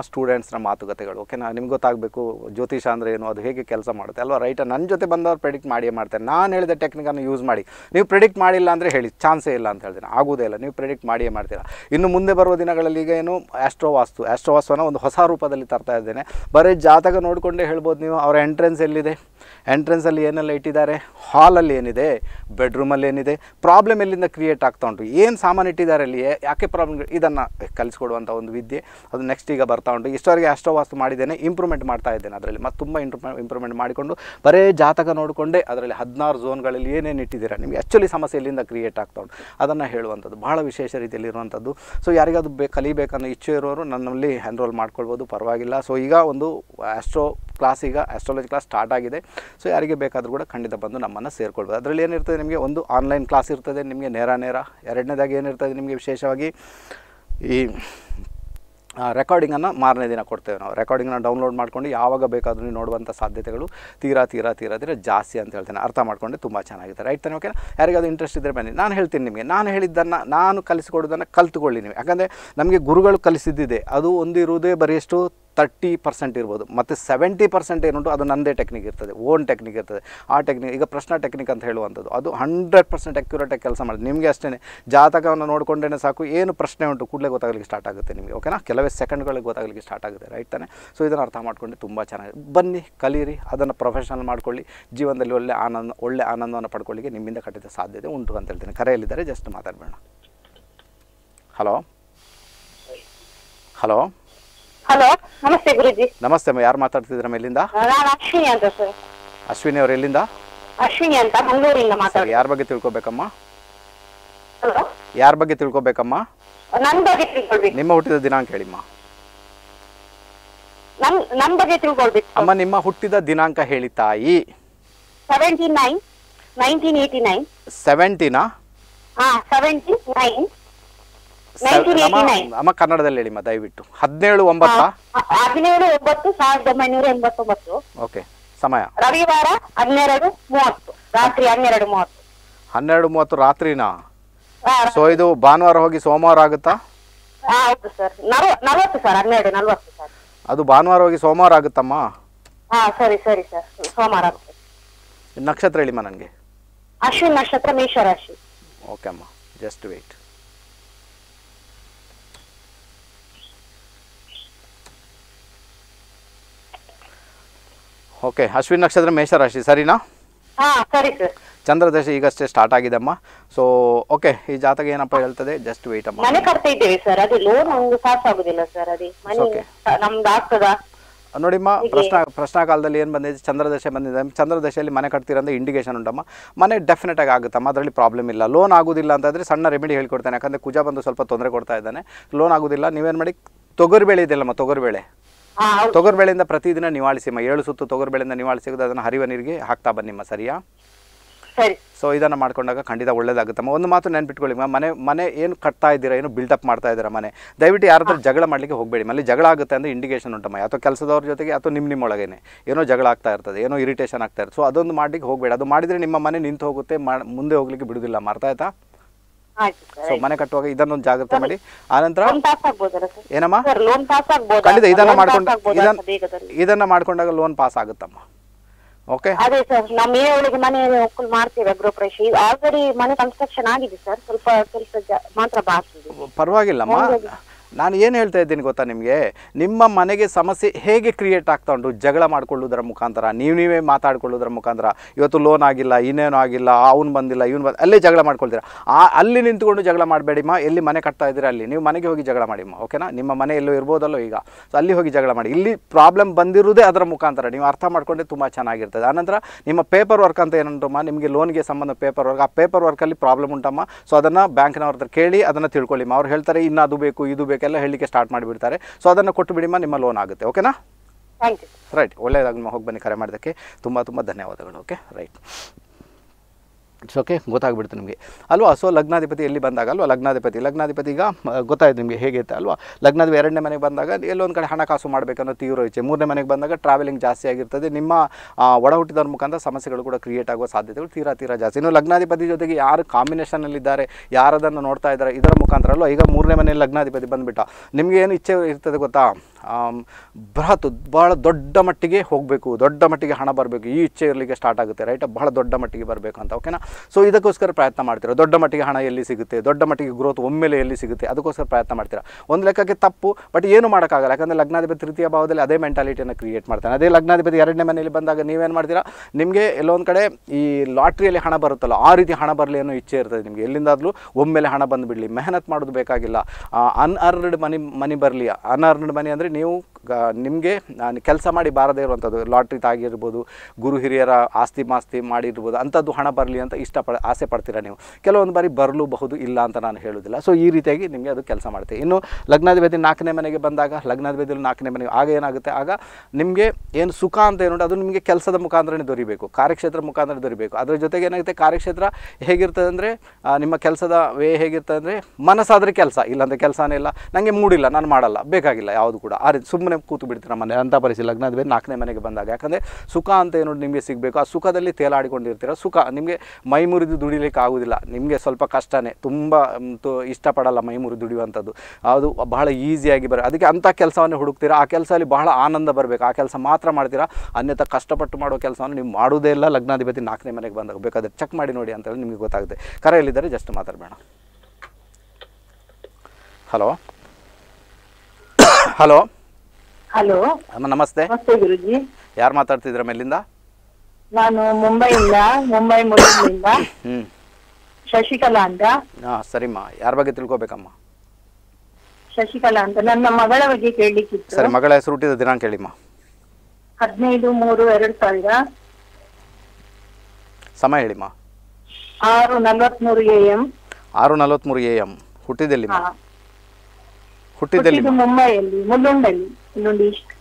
Speaker 1: ಸ್ಟೂಡೆಂಟ್ಸ್ನ ಮಾತುಕತೆಗಳು ಓಕೆನಾ ನಿಮ್ಗೆ ಗೊತ್ತಾಗಬೇಕು ಜ್ಯೋತಿಷ ಅಂದರೆ ಏನು ಅದು ಹೇಗೆ ಕೆಲಸ ಮಾಡುತ್ತೆ ಅಲ್ವಾ ರೈಟ್ ನನ್ನ ಜೊತೆ ಬಂದವ್ರು ಪ್ರೆಡಿಕ್ಟ್ ಮಾಡಿಯೇ ಮಾಡ್ತಾರೆ ನಾನು ಹೇಳಿದ ಟೆಕ್ನಿಕನ್ನು ಯೂಸ್ ಮಾಡಿ ನೀವು ಪ್ರೆಡಿಕ್ಟ್ ಮಾಡಿಲ್ಲ ಅಂದರೆ ಹೇಳಿ ಚಾನ್ಸೇ ಇಲ್ಲ ಅಂತ ಹೇಳ್ತೀನಿ ಆಗೋದೇ ಇಲ್ಲ ನೀವು ಪ್ರೆಡಿಕ್ಟ್ ಮಾಡಿಯೇ ಮಾಡ್ತೀರಾ ಇನ್ನು ಮುಂದೆ ಬರುವ ದಿನಗಳಲ್ಲಿ ಈಗ ಏನು ಆಸ್ಟ್ರೋವಾಸ್ತು ಆಸ್ಟ್ರೋವಾಸ್ತುನ ಒಂದು ಹೊಸ ರೂಪದಲ್ಲಿ ತರ್ತಾ ಇದ್ದೇನೆ ಬರೀ ಜಾತಕ ನೋಡಿಕೊಂಡೇ ಹೇಳ್ಬೋದು ನೀವು ಅವರ ಎಂಟ್ರೆನ್ಸ್ ಎಲ್ಲಿದೆ ಎಂಟ್ರೆನ್ಸಲ್ಲಿ ಏನೆಲ್ಲ ಇಟ್ಟಿದ್ದಾರೆ ಹಾಲಲ್ಲಿ ಏನಿದೆ ಬೆಡ್ರೂಮಲ್ಲಿ ಏನಿದೆ ಪ್ರಾಬ್ಲಮ್ ಎಲ್ಲಿಂದ ಕ್ರಿಯೇಟ್ ಆಗ್ತಾ ಉಂಟು ಏನು ಸಾಮಾನು ಇಟ್ಟಿದ್ದಾರೆ ಅಲ್ಲಿ ಯಾ- ಯಾಕೆ ಪ್ರಾಬ್ಲಮ್ ಇದನ್ನು ಕಲಿಸ್ಕೊಡುವಂಥ ಒಂದು ವಿದ್ಯೆ ಅದು ನೆಕ್ಸ್ಟ್ ಈಗ ಬರ್ತಾ ಉಂಟು ಇಷ್ಟವರೆಗೆ ಅಷ್ಟವಾಸ್ತು ಮಾಡಿದ್ದೇನೆ ಇಂಪ್ರೂವ್ಮೆಂಟ್ ಮಾಡ್ತಾ ಇದ್ದೇನೆ ಅದರಲ್ಲಿ ಮತ್ತು ತುಂಬ ಇಂಪ್ರೂವ್ ಇಂಪ್ರೂವ್ಮೆಂಟ್ ಮಾಡಿಕೊಂಡು ಬರೇ ಜಾತಕ ನೋಡಿಕೊಂಡೇ ಅದರಲ್ಲಿ ಹದಿನಾರು ಝೋನ್ಗಳಲ್ಲಿ ಏನೇನು ಇಟ್ಟಿದ್ದೀರಾ ನಿಮಗೆ ಆ್ಯಕ್ಚುಲಿ ಸಮಸ್ಯೆ ಎಲ್ಲಿಂದ ಕ್ರಿಯೇಟ್ ಆಗ್ತಾ ಉಂಟು ಅದನ್ನು ಹೇಳುವಂಥದ್ದು ಬಹಳ ವಿಶೇಷ ರೀತಿಯಲ್ಲಿರುವಂಥದ್ದು ಸೊ ಯಾರಿಗಾದ್ರು ಬೇ ಕಲಿಬೇಕನ್ನೋ ಇಚ್ಛೆ ಇರೋರು ನನ್ನಲ್ಲಿ ಎನ್ರೋಲ್ ಮಾಡ್ಕೊಳ್ಬೋದು ಪರವಾಗಿಲ್ಲ ಸೊ ಈಗ ಒಂದು ಆಸ್ಟ್ರೋ ಕ್ಲಾಸ್ ಈಗ ಆಸ್ಟ್ರಾಲಜಿ ಕ್ಲಾಸ್ ಸ್ಟಾರ್ಟ್ ಆಗಿದೆ ಸೊ ಯಾರಿಗೆ ಬೇಕಾದರೂ ಕೂಡ ಖಂಡಿತ ಬಂದು ನಮ್ಮನ್ನು ಸೇರ್ಕೊಳ್ಬೋದು ಅದರಲ್ಲಿ ಏನಿರ್ತದೆ ನಿಮಗೆ ಒಂದು ಆನ್ಲೈನ್ ಕ್ಲಾಸ್ ಇರ್ತದೆ ನಿಮಗೆ ನೇರ ನೇರ ಎರಡನೇದಾಗಿ ಏನಿರ್ತದೆ ನಿಮಗೆ ವಿಶೇಷವಾಗಿ ಈ ರೆಕಾರ್ಡಿಂಗನ್ನು ಮಾರನೇ ದಿನ ಕೊಡ್ತೇವೆ ನಾವು ರೆಕಾರ್ಡಿಂಗನ್ನು ಡೌನ್ಲೋಡ್ ಮಾಡ್ಕೊಂಡು ಯಾವಾಗ ಬೇಕಾದರೂ ನೀವು ನೋಡುವಂಥ ಸಾಧ್ಯತೆಗಳು ತೀರಾ ತೀರಾ ತೀರಾ ತೀರಾ ಜಾಸ್ತಿ ಅಂತ ಹೇಳ್ತೇನೆ ಅರ್ಥ ಮಾಡ್ಕೊಂಡೆ ತುಂಬ ಚೆನ್ನಾಗಿದೆ ರೈಟ್ ತಾನೆ ಓಕೆ ಯಾರಿಗಾದ್ರು ಇಂಟ್ರೆಸ್ಟ್ ಇದ್ದರೆ ಬನ್ನಿ ನಾನು ಹೇಳ್ತೀನಿ ನಿಮಗೆ ನಾನು ಹೇಳಿದ್ದನ್ನು ನಾನು ಕಲಿಸಿಕೊಡೋದನ್ನು ಕಲ್ತುಕೊಳ್ಳಿ ನೀವು ಯಾಕಂದರೆ ನಮಗೆ ಗುರುಗಳು ಕಲಿಸಿದ್ದಿದೆ ಅದು ಒಂದು ಇರುವುದೇ ಬರೀ ಎಷ್ಟು ತರ್ಟಿ ಪರ್ಸೆಂಟ್ ಇರ್ಬೋದು ಮತ್ತು ಸೆವೆಂಟಿ ಪರ್ಸೆಂಟ್ ಏನುಂಟು ಅದು ನನ್ನದೇ ಟೆಕ್ನಿಕ್ ಇರ್ತದೆ ಓನ್ ಟೆಕ್ನಿಕ್ ಇರ್ತದೆ ಆ ಟೆಕ್ನಿಕ್ ಈಗ ಪ್ರಶ್ನಾ ಟೆಕ್ನಿಕ್ ಅಂತ ಹೇಳುವಂಥದ್ದು ಅದು ಹಂಡ್ರೆಡ್ ಪರ್ಸೆಂಟ್ ಅಕ್ಯುರೇಟಾಗಿ ಕೆಲಸ ಮಾಡಿದೆ ನಿಮಗೆ ಅಷ್ಟೇ ಜಾತಕವನ್ನು ನೋಡಿಕೊಂಡೇ ಸಾಕು ಏನು ಪ್ರಶ್ನೆ ಉಂಟು ಕೂಡಲೇ ಗೊತ್ತಾಗಲಿಕ್ಕೆ ಸ್ಟಾರ್ಟ್ ಆಗುತ್ತೆ ನಿಮಗೆ ಓಕೆನಾ ಕೆಲವೇ ಸೆಕೆಂಡ್ಗಳಿಗೆ ಗೊತ್ತಾಗಲಿಕ್ಕೆ ಸ್ಟಾರ್ಟ್ ಆಗುತ್ತೆ ರೈಟ್ ತಾನೆ ಸೊ ಇದನ್ನು ಅರ್ಥ ಮಾಡ್ಕೊಂಡು ತುಂಬ ಚೆನ್ನಾಗಿ ಬನ್ನಿ ಕಲೀರಿ ಅದನ್ನು ಪ್ರೊಫೆಷನಲ್ ಮಾಡ್ಕೊಳ್ಳಿ ಜೀವನದಲ್ಲಿ ಒಳ್ಳೆ ಆನಂದ ಒಳ್ಳೆ ಆನಂದವನ್ನು ಪಡ್ಕೊಳ್ಳಿಕ್ಕೆ ನಿಮ್ಮಿಂದ ಖಂಡಿತ ಸಾಧ್ಯತೆ ಉಂಟು ಅಂತ ಹೇಳ್ತೀನಿ ಕರೆಯಲ್ಲಿದ್ದಾರೆ ಜಸ್ಟ್ ಮಾತಾಡಬೇಡ ಹಲೋ ಹಲೋ
Speaker 4: ಹಲೋ ನಮಸ್ತೆ ಗುರುಜಿ
Speaker 1: ನಮಸ್ತೆ ಅಮ್ಮ ಯಾರು ಮಾತಾಡ್ತಿದ್ದೀರಮ್ಮ ಎಲ್ಲಿಂದ
Speaker 4: ನಾನು ಅಶ್ವಿನಿ ಅಂತ ಸರ್
Speaker 1: ಅಶ್ವಿನಿ ಅವ್ರು ಎಲ್ಲಿಂದ
Speaker 4: ಅಶ್ವಿನಿ ಅಂತ ಮಂಗಳೂರಿಂದ
Speaker 1: ಸರಿ
Speaker 4: ಮಾತಾಡಿ
Speaker 1: ಯಾರ ಬಗ್ಗೆ ತಿಳ್ಕೊಬೇಕಮ್ಮ
Speaker 4: ಹಲೋ
Speaker 1: ಯಾರ ಬಗ್ಗೆ ತಿಳ್ಕೊಬೇಕಮ್ಮ
Speaker 4: ನನ್ ಬಗ್ಗೆ ತಿಳ್ಕೊಳ್ಬೇಕು
Speaker 1: ನಿಮ್ಮ ಹುಟ್ಟಿದ ದಿನಾಂಕ ಹೇಳಿಮ್ಮ
Speaker 4: ನನ್ ನನ್ ಬಗ್ಗೆ ತಿಳ್ಕೊಳ್ಬೇಕು
Speaker 1: ಅಮ್ಮ ನಿಮ್ಮ ಹುಟ್ಟಿದ ದಿನಾಂಕ ಹೇಳಿ ತಾಯಿ
Speaker 4: seventy nine nineteen eighty nine
Speaker 1: ಸೆವೆಂಟಿನ
Speaker 4: ಹಾ ಸೆವೆಂಟಿ ನೈನ್
Speaker 1: ಅಮ್ಮ ಅಮ್ಮ ಕನ್ನಡದಲ್ಲಿ ಹೇಳಿಮ್ಮ ದಯವಿಟ್ಟು ಹದಿನೇಳು ಒಂಬತ್ತಾ
Speaker 4: ಹದಿನೇಳು ಒಂಬತ್ತು ಸಾವಿರದ ಒಂಬೈನೂರ ಎಂಬತ್ತೊಂಬತ್ತು
Speaker 1: ಓಕೆ ಸಮಯ
Speaker 4: ರವಿವಾರ ಹನ್ನೆರಡು ಮೂವತ್ತು ರಾತ್ರಿ ಹನ್ನೆರಡು ಮೂವತ್ತು
Speaker 1: ಹನ್ನೆರಡು ಮೂವತ್ತು ರಾತ್ರಿನಾ
Speaker 4: ಹಾ,
Speaker 1: ಸೊ ಇದು ಭಾನುವಾರ ಹೋಗಿ ಸೋಮವಾರ ಆಗುತ್ತಾ
Speaker 4: ಹಾ, ಹೌದು ಸರ್ ನಲ್ವ ನಲ್ವತ್ತು ಸರ್ ಹನ್ನೆರಡು ನಲ್ವತ್ತು ಸರ್
Speaker 1: ಅದು ಭಾನುವಾರ ಹೋಗಿ ಸೋಮವಾರ ಆಗುತ್ತಮ್ಮ
Speaker 4: ಹಾ ಸರಿ ಸರಿ ಸರ್ ಸೋಮವಾರ ಆಗುತ್ತೆ.
Speaker 1: ನಕ್ಷತ್ರ ಹೇಳಿಮ್ಮ ನನಗೆ
Speaker 4: ಅಶ್ವಿನ್ ನಕ್ಷತ್ರ ಮೇಷರಾಶಿ
Speaker 1: ಓಕೆ ಅಮ್ಮ ಜಸ್ಟ್ ವೇಟ್ ಓಕೆ ಅಶ್ವಿನ್ ನಕ್ಷತ್ರ ಮೇಷರಾಶಿ ಸರಿನಾ
Speaker 4: ಹಾ ಸರಿ ಸರ್
Speaker 1: ಚಂದ್ರದಶ ಈಗಷ್ಟೇ ಸ್ಟಾರ್ಟ್ ಆಗಿದೆಮ್ಮ ಸೊ ಓಕೆ ಈ ಜಾತಕ ಏನಪ್ಪ ಹೇಳ್ತದೆ ಜಸ್ಟ್ ವೇಟ್ ಅಮ್ಮ
Speaker 4: ಮನೆ ಕಟ್ತಾ ಇದ್ದೇವೆ ಸರ್ ಅದೇ ಲೋನ್ ಒಂದು ಸಾಕಾಗುದಿಲ್ಲ ಸರ್ ಅದೇ ಮನೆ
Speaker 1: Okay.
Speaker 4: ನಮ್ದು ಆಗ್ತದ
Speaker 1: ನೋಡಿಮ್ಮ ಪ್ರಶ್ನಾ ಪ್ರಶ್ನಾ ಕಾಲದಲ್ಲಿ ಏನು ಬಂದಿದೆ ಚಂದ್ರದಶೆ ಬಂದಿದೆ ಚಂದ್ರದಶೆಯಲ್ಲಿ ಮನೆ ಕಟ್ತೀರಂದ್ರೆ ಇಂಡಿಕೇಶನ್ ಉಂಟಮ್ಮ ಮನೆ ಡೆಫಿನೆಟ್ ಆಗಿ ಆಗುತ್ತಮ್ಮ ಅದರಲ್ಲಿ ಪ್ರಾಬ್ಲಮ್ ಇಲ್ಲ ಲೋನ್ ಆಗೋದಿಲ್ಲ ಅಂತಂದರೆ ಸಣ್ಣ ರೆಮಿಡಿ ಹೇಳ್ಕೊಡ್ತಾನೆ ಯಾಕಂದರೆ ಕುಜ ಬಂದು ಸ್ವಲ್ಪ ತೊಂದರೆ ಕೊಡ್ತಾ ಇದ್ದಾನೆ ಲೋನ್ ಆಗೋದಿಲ್ಲ ನೀವೇನು ಮಾಡಿ ತೊಗರಿಬೇಳೆ ಇದೆಯಲ್ಲಮ್ಮ ತೊಗರಿಬೇಳೆ
Speaker 4: ಹಾ ಹೌದು
Speaker 1: ತೊಗರಿಬೇಳೆಯಿಂದ ಪ್ರತಿದಿನ ನಿವಾಳಿಸಿಮ್ಮ ಏಳು ಸುತ್ತು ತೊಗರಿಬೇಳೆಯಿಂದ ನಿವಾಳಿಸಿದ್ದು ಅದನ್ನು ಹರಿವ ನೀರಿಗೆ ಹಾಕ್ತಾ ಬನ್ನಿಮ್ಮ ಸರಿಯಾ
Speaker 4: ಸರಿ
Speaker 1: ಸೊ ಇದನ್ನು ಮಾಡ್ಕೊಂಡಾಗ ಖಂಡಿತ ಒಳ್ಳೇದಾಗುತ್ತಮ್ಮ ಒಂದು ಮಾತು ನೆನ್ಪಿಟ್ಕೊಳ್ಳಿ ಮ- ಮನೆ ಮನೆ ಏನು ಕಟ್ತಾ ಇದ್ದೀರಾ ಏನು ಬಿಲ್ಡಪ್ ಮಾಡ್ತಾ ಇದ್ದೀರಾ ಮನೆ ದಯವಿಟ್ಟು ಯಾರ ಹತ್ರ ಜಗಳ ಮಾಡಲಿಕ್ಕೆ ಹೋಗಬೇಡಿ ಅಲ್ಲಿ ಜಗಳ ಆಗುತ್ತೆ ಅಂದರೆ ಇಂಡಿಕೇಶನ್ ಉಂಟಮ್ಮ ಅಥವಾ ಕೆಲಸದವ್ರ ಜೊತೆಗೆ ಅಥವಾ ನಿಮ್ಮ ನಿಮ್ಮೊಳಗೇನೆ ಏನೋ ಜಗಳ ಆಗ್ತಾ ಇರ್ತದೆ ಏನೋ ಇರಿಟೇಷನ್ ಆಗ್ತಾ ಇರ್ತದೆ ಸೊ ಅದೊಂದು ಮಾಡಲಿಕ್ಕೆ ಹೋಗಬೇಡಿ ಅದು ಮಾಡಿದರೆ ನಿಮ್ಮ ಮನೆ ನಿಂತು ಹೋಗುತ್ತೆ ಮಾ- ಮುಂದೆ ಹೋಗ್ಲಿಕ್ಕೆ ಬಿಡುವುದಿಲ್ಲ ಅರ್ಥ ಆಯ್ತಾ
Speaker 4: ಆಯ್ತು
Speaker 1: ಸೊ
Speaker 4: ಸರ್
Speaker 1: ಮನೆ ಕಟ್ಟುವಾಗ ಇದನ್ನೊಂದು ಜಾಗ್ರತೆ ಮಾಡಿ ಆನಂತರ
Speaker 4: ಲೋನ್ ಪಾಸ್ ಆಗ್ಬೋದಲ್ಲ ಸರ್
Speaker 1: ಏನಮ್ಮ
Speaker 4: ಸರ್ ಲೋನ್ ಪಾಸ್ ಆಗ್ಬೋದಾ
Speaker 1: ಖಂಡಿತ ಇದನ್ನು
Speaker 4: Loan pass
Speaker 1: ಮಾಡ್ಕೊಂಡು
Speaker 4: ಆಗ್ಬೋದಾ
Speaker 1: ಇದನ್ನು
Speaker 4: ಅಂತ ಬೇಗದಲ್ಲಿ
Speaker 1: ಇದನ್ನು ಮಾಡ್ಕೊಂಡಾಗ ಲೋನ್ ಪಾಸ್ ಆಗುತ್ತಮ್ಮ ಓಕೆ
Speaker 4: ಅದೇ ಸರ್ ನಾವು ಮೇಯೊಳಗೆ ಮನೆ ಒಕ್ಕಲು ಮಾಡ್ತೇವೆ ಗೃಹಪ್ರವೇಶ ಆಲ್ರೆಡಿ ಮನೆ ಕನ್ಸ್ಟ್ರಕ್ಷನ್ ಆಗಿದೆ ಸರ್ ಸ್ವಲ್ಪ ಕೆಲಸ ಮಾತ್ರ ಬಾಕಿ ಇದೆ
Speaker 1: ಪರವಾಗಿಲ್ಲಮ್ಮ ನಾನು ಏನು ಹೇಳ್ತಾ ಇದ್ದೀನಿ ಗೊತ್ತಾ ನಿಮಗೆ ನಿಮ್ಮ ಮನೆಗೆ ಸಮಸ್ಯೆ ಹೇಗೆ ಕ್ರಿಯೇಟ್ ಆಗ್ತಾ ಉಂಟು ಜಗಳ ಮಾಡ್ಕೊಳ್ಳೋದ್ರ ಮುಖಾಂತರ ನೀವು ನೀವೇ ಮಾತಾಡ್ಕೊಳ್ಳೋದ್ರ ಮುಖಾಂತರ ಇವತ್ತು ಲೋನ್ ಆಗಿಲ್ಲ ಇನ್ನೇನು ಆಗಿಲ್ಲ ಅವ್ನು ಬಂದಿಲ್ಲ ಇವ್ನು ಬಂದ ಅಲ್ಲೇ ಜಗಳ ಮಾಡ್ಕೊಳ್ತೀರಾ ಆ ಅಲ್ಲಿ ನಿಂತ್ಕೊಂಡು ಜಗಳ ಮಾಡಬೇಡಿಮ್ಮ ಎಲ್ಲಿ ಮನೆ ಕಟ್ತಾ ಇದ್ದೀರಾ ಅಲ್ಲಿ ನೀವು ಮನೆಗೆ ಹೋಗಿ ಜಗಳ ಮಾಡಿಮ್ಮ ಓಕೆನಾ ನಿಮ್ಮ ಮನೆ ಎಲ್ಲೋ ಇರ್ಬೋದಲ್ಲೋ ಈಗ ಸೊ ಅಲ್ಲಿ ಹೋಗಿ ಜಗಳ ಮಾಡಿ ಇಲ್ಲಿ ಪ್ರಾಬ್ಲಮ್ ಬಂದಿರುವುದೇ ಅದರ ಮುಖಾಂತರ ನೀವು ಅರ್ಥ ಮಾಡ್ಕೊಂಡೆ ತುಂಬ ಚೆನ್ನಾಗಿರ್ತದೆ ಆನಂತರ ನಿಮ್ಮ ಪೇಪರ್ ವರ್ಕ್ ಅಂತ ಏನುಂಟಮ್ಮ ನಿಮಗೆ ಲೋನ್ಗೆ ಸಂಬಂಧ ಪೇಪರ್ ವರ್ಕ್ ಆ ಪೇಪರ್ ವರ್ಕಲ್ಲಿ ಪ್ರಾಬ್ಲಮ್ ಉಂಟಮ್ಮ ಸೊ ಅದನ್ನು ಬ್ಯಾಂಕ್ನವ್ರ ಹತ್ರ ಕೇಳಿ ಅದನ್ನು ತಿಳ್ಕೊಳ್ಳಿಮ್ಮ ಅವ್ರು ಹೇಳ್ತಾರೆ ಇನ್ನು ಅದು ಬೇಕು ಇದು ಬೇಕೆಲ್ಲ ಹೇಳಲಿಕ್ಕೆ ಸ್ಟಾರ್ಟ್ ಮಾಡಿಬಿಡ್ತಾರೆ ಸೊ ಅದನ್ನು ಕೊಟ್ಟು ಬಿಡಿಮ್ಮ ನಿಮ್ಮ ಲೋನ್ ಆಗುತ್ತೆ ಓಕೆನಾ
Speaker 4: ಥ್ಯಾಂಕ್ ಯು
Speaker 1: ರೈಟ್ ಒಳ್ಳೆಯದಾಗಿ ಹೋಗಿ ಬನ್ನಿ ಕರೆ ಮಾಡೋದಕ್ಕೆ ತುಂಬ ತುಂಬ ಧನ್ಯವಾದಗಳು ಓಕೆ ರೈಟ್ ಇಟ್ಸ್ ಓಕೆ ಗೊತ್ತಾಗ್ಬಿಡುತ್ತೆ ನಿಮಗೆ ಅಲ್ವಾ ಸೊ ಲಗ್ನಾಧಿಪತಿ ಎಲ್ಲಿ ಬಂದಾಗ ಅಲ್ವಾ ಲಗ್ನಾಧಿಪತಿ ಲಗ್ನಾಧಿಪತಿ ಈಗ ಮ, ಗೊತ್ತಾಯ್ತು ನಿಮಗೆ ಹೇಗೆ ಅಂತ ಅಲ್ವಾ ಲಗ್ನಾಧಿಪತಿ ಎರಡನೇ ಮನೆಗೆ ಬಂದಾಗ ಎಲ್ಲೊಂದು ಕಡೆ ಹಣಕಾಸು ಮಾಡಬೇಕನ್ನೋ ತೀವ್ರ ಇಚ್ಛೆ ಮೂರನೇ ಮನೆಗೆ ಬಂದಾಗ ಟ್ರಾವೆಲಿಂಗ್ ಜಾಸ್ತಿ ಆಗಿರ್ತದೆ ನಿಮ್ಮ ಆ, ಒಡ ಹುಟ್ಟಿದವ್ರ ಮುಖಾಂತರ ಸಮಸ್ಯೆಗಳು ಕೂಡ ಕ್ರಿಯೇಟ್ ಆಗುವ ಸಾಧ್ಯತೆಗಳು ತೀರಾ ತೀರಾ ಜಾಸ್ತಿ ಇನ್ನು ಲಗ್ನಾಧಿಪತಿ ಜೊತೆಗೆ ಯಾರು ಕಾಂಬಿನೇಷನಲ್ಲಿದ್ದಾರೆ ಯಾರದನ್ನು ನೋಡ್ತಾ ಇದ್ದಾರೆ ಇದರ ಮುಖಾಂತರ ಅಲ್ವಾ ಈಗ ಮೂರನೇ ಮನೆಯಲ್ಲಿ ಲಗ್ನಾಧಿಪತಿ ಬಂದುಬಿಟ್ಟ ನಿಮಗೆ ಏನು ಇಚ್ಛೆ ಇರ್ತದೆ ಗೊತ್ತಾ ಆಮ್, ಬೃಹತ್ ಬಹಳ ದೊಡ್ಡ ಮಟ್ಟಿಗೆ ಹೋಗಬೇಕು ದೊಡ್ಡ ಮಟ್ಟಿಗೆ ಹಣ ಬರಬೇಕು ಈ ಇಚ್ಛೆ ಇರಲಿಕ್ಕೆ ಸ್ಟಾರ್ಟ್ ಆಗುತ್ತೆ ರೈಟ್ ಬಹಳ ದೊಡ್ಡ ಮಟ್ಟಿಗೆ ಬರಬೇಕು ಅಂತ ಓಕೆನಾ ಸೊ ಇದಕ್ಕೋಸ್ಕರ ಪ್ರಯತ್ನ ಮಾಡ್ತೀರಾ ದೊಡ್ಡ ಮಟ್ಟಿಗೆ ಹಣ ಎಲ್ಲಿ ಸಿಗುತ್ತೆ ದೊಡ್ಡ ಮಟ್ಟಿಗೆ ಗ್ರೋತ್ ಒಮ್ಮೆಲೆ ಎಲ್ಲಿ ಸಿಗುತ್ತೆ ಅದಕ್ಕೋಸ್ಕರ ಪ್ರಯತ್ನ ಮಾಡ್ತೀರಾ ಒಂದು ಲೆಕ್ಕಕ್ಕೆ ತಪ್ಪು ಬಟ್ ಏನು ಮಾಡೋಕ್ಕಾಗಲ್ಲ ಯಾಕಂದರೆ ಲಗ್ನಾಧಿಪತಿ ತೃತೀಯ ಭಾವದಲ್ಲಿ ಅದೇ ಮೆಂಟಾಲಿಟಿಯನ್ನು ಕ್ರಿಯೇಟ್ ಮಾಡ್ತಾನೆ ಅದೇ ಲಗ್ನಾಧಿಪತಿ ಎರಡನೇ ಮನೆಯಲ್ಲಿ ಬಂದಾಗ ನೀವೇನು ಮಾಡ್ತೀರಾ ನಿಮಗೆ ಎಲ್ಲೊಂದು ಕಡೆ ಈ ಲಾಟ್ರಿಯಲ್ಲಿ ಹಣ ಬರುತ್ತಲ್ಲ ಆ ರೀತಿ ಹಣ ಬರಲಿ ಅನ್ನೋ ಇಚ್ಛೆ ಇರ್ತದೆ ನಿಮಗೆ ಎಲ್ಲಿಂದಾದರೂ ಒಮ್ಮೆಲೆ ಹಣ ಬಂದುಬಿಡಲಿ ಮೆಹನತ್ ಮಾಡೋದು ಬೇಕಾಗಿಲ್ಲ ಅನ್ಅರ್ನ್ಡ್ ಮನಿ ಮನಿ ಬರಲಿ ಅನ್ಅರ್ನ್ಡ್ ಮನಿ ಅಂದರೆ ನೀವು ನಿಮಗೆ ಕೆಲಸ ಮಾಡಿ ಬಾರದೇ ಇರುವಂಥದ್ದು ಲಾಟ್ರಿ ತಾಗಿರ್ಬೋದು ಗುರು ಹಿರಿಯರ ಆಸ್ತಿ ಮಾಸ್ತಿ ಮಾಡಿರ್ಬೋದು ಅಂಥದ್ದು ಹಣ ಬರಲಿ ಅಂತ ಇಷ್ಟಪಡ ಆಸೆ ಪಡ್ತೀರಾ ನೀವು ಕೆಲವೊಂದು ಬಾರಿ ಬರಲೂಬಹುದು ಇಲ್ಲ ಅಂತ ನಾನು ಹೇಳೋದಿಲ್ಲ ಸೊ ಈ ರೀತಿಯಾಗಿ ನಿಮಗೆ ಅದು ಕೆಲಸ ಮಾಡುತ್ತೆ ಇನ್ನು ಲಗ್ನಾಧಿಪತಿ ನಾಲ್ಕನೇ ಮನೆಗೆ ಬಂದಾಗ ಲಗ್ನಾಧಿಪತಿ ನಾಲ್ಕನೇ ಮನೆಗೆ ಆಗ ಏನಾಗುತ್ತೆ ಆಗ ನಿಮಗೆ ಏನು ಸುಖ ಅಂತ ಏನು ಅದು ನಿಮಗೆ ಕೆಲಸದ ಮುಖಾಂತರನೇ ದೊರಿಬೇಕು ಕಾರ್ಯಕ್ಷೇತ್ರ ಮುಖಾಂತರ ದೊರಿಬೇಕು ಅದರ ಜೊತೆಗೆ ಏನಾಗುತ್ತೆ ಕಾರ್ಯಕ್ಷೇತ್ರ ಹೇಗಿರ್ತದೆ ಅಂದರೆ ನಿಮ್ಮ ಕೆಲಸದ ವೇ ಹೇಗಿರ್ತದೆ ಅಂದರೆ ಮನಸ್ಸಾದರೆ ಕೆಲಸ ಇಲ್ಲಾಂದರೆ ಕೆಲಸನೇ ಇಲ್ಲ ನನಗೆ ಮೂಡಿಲ್ಲ ನಾನು ಮಾಡಲ್ಲ ಬೇಕಾಗಿಲ್ಲ ಯಾವುದು ಕೂಡ ಆ ರೀತಿ ಸುಮ್ಮನೆ ಕೂತು ಬಿಡ್ತೀರ ಮನೆ ಅಂಥ ಪರಿಸ್ಥಿತಿ ಲಗ್ನಾಧಿಪತಿ ನಾಲ್ಕನೇ ಮನೆಗೆ ಬಂದಾಗ ಯಾಕಂದರೆ ಸುಖ ಅಂತ ಏನು ನಿಮಗೆ ಸಿಗಬೇಕು ಆ ಸುಖದಲ್ಲಿ ತೇಲಾಡಿಕೊಂಡಿರ್ತೀರ ಸುಖ ನಿಮಗೆ ಮೈ ಮುರಿದು ದುಡಿಲಿಕ್ಕೆ ಆಗೋದಿಲ್ಲ ನಿಮಗೆ ಸ್ವಲ್ಪ ಕಷ್ಟನೇ ತುಂಬ ಮ್, ತು- ಇಷ್ಟಪಡಲ್ಲ ಮೈ ಮುರಿದು ದುಡಿಯುವಂಥದ್ದು ಅದು ಬಹಳ ಈಸಿಯಾಗಿ ಬರ ಅದಕ್ಕೆ ಅಂಥ ಕೆಲಸವನ್ನು ಹುಡುಕ್ತೀರಾ ಆ ಕೆಲಸದಲ್ಲಿ ಬಹಳ ಆನಂದ ಬರಬೇಕು ಆ ಕೆಲಸ ಮಾತ್ರ ಮಾಡ್ತೀರಾ ಅನ್ಯಥ ಕಷ್ಟಪಟ್ಟು ಮಾಡೋ ಕೆಲಸವನ್ನು ನೀವು ಮಾಡೋದೇ ಇಲ್ಲ ಲಗ್ನಾಧಿಪತಿ ನಾಲ್ಕನೇ ಮನೆಗೆ ಬಂದಾಗ ಬೇಕಾದ್ರೆ ಚೆಕ್ ಮಾಡಿ ನೋಡಿ ಅಂತೇಳಿ ನಿಮಗೆ ಗೊತ್ತಾಗುತ್ತೆ ಕರೆಯಲ್ಲಿದ್ದರೆ ಜಸ್ಟ್ ಮಾತಾಡಬೇಡ ಹಲೋ ಹಲೋ
Speaker 4: ಹಲೋ
Speaker 1: ಅಮ್ಮ ನಮಸ್ತೆ
Speaker 4: ನಮಸ್ತೆ ಗುರುಜಿ
Speaker 1: ಯಾರು ಮಾತಾಡ್ತಿದ್ರ ಮೇಲಿಂದ
Speaker 4: ನಾನು ಮುಂಬೈಯಿಂದ ಮುಂಬೈ ಮುರುಳಿಂದ
Speaker 1: ಹ್ಞೂ
Speaker 4: ಶಶಿಕಲಾ ಅಂತ
Speaker 1: ಹಾಂ ಸರಿಮ್ಮ ಯಾರ ಬಗ್ಗೆ ತಿಳ್ಕೊಬೇಕಮ್ಮ
Speaker 4: ಶಶಿಕಲಾ ಅಂತ ನನ್ನ ಮಗಳ ಬಗ್ಗೆ ಕೇಳಲಿಕ್ಕಿತ್ತು
Speaker 1: ಸರಿ ಮಗಳ ಹೆಸರು ಹುಟ್ಟಿದ ದಿನಾಂಕ ಹೇಳಿಮ್ಮ
Speaker 4: ಹದಿನೈದು ಮೂರು ಎರಡ್ ಸಾವಿರ
Speaker 1: ಸಮಯ ಹೇಳಿಮ್ಮ
Speaker 4: ಆರು ನಲ್ವತ್ಮೂರು ಎ ಎಂ
Speaker 1: ಆರು ನಲವತ್ತ್ಮೂರು ಎ ಎಮ್ ಹುಟ್ಟಿದ್ದೆಲ್ಲಿಮ್ಮ ಹುಟ್ಟಿದ್ದೆಲ್ಲಿ
Speaker 4: ಹುಟ್ಟಿದ್ದು ಮುಂಬೈಯಲ್ಲಿ ಮುಲ್ಲುಂಡಲ್ಲಿ ಮುಲ್ಲುಂಡಿ ಈಸ್ಟ್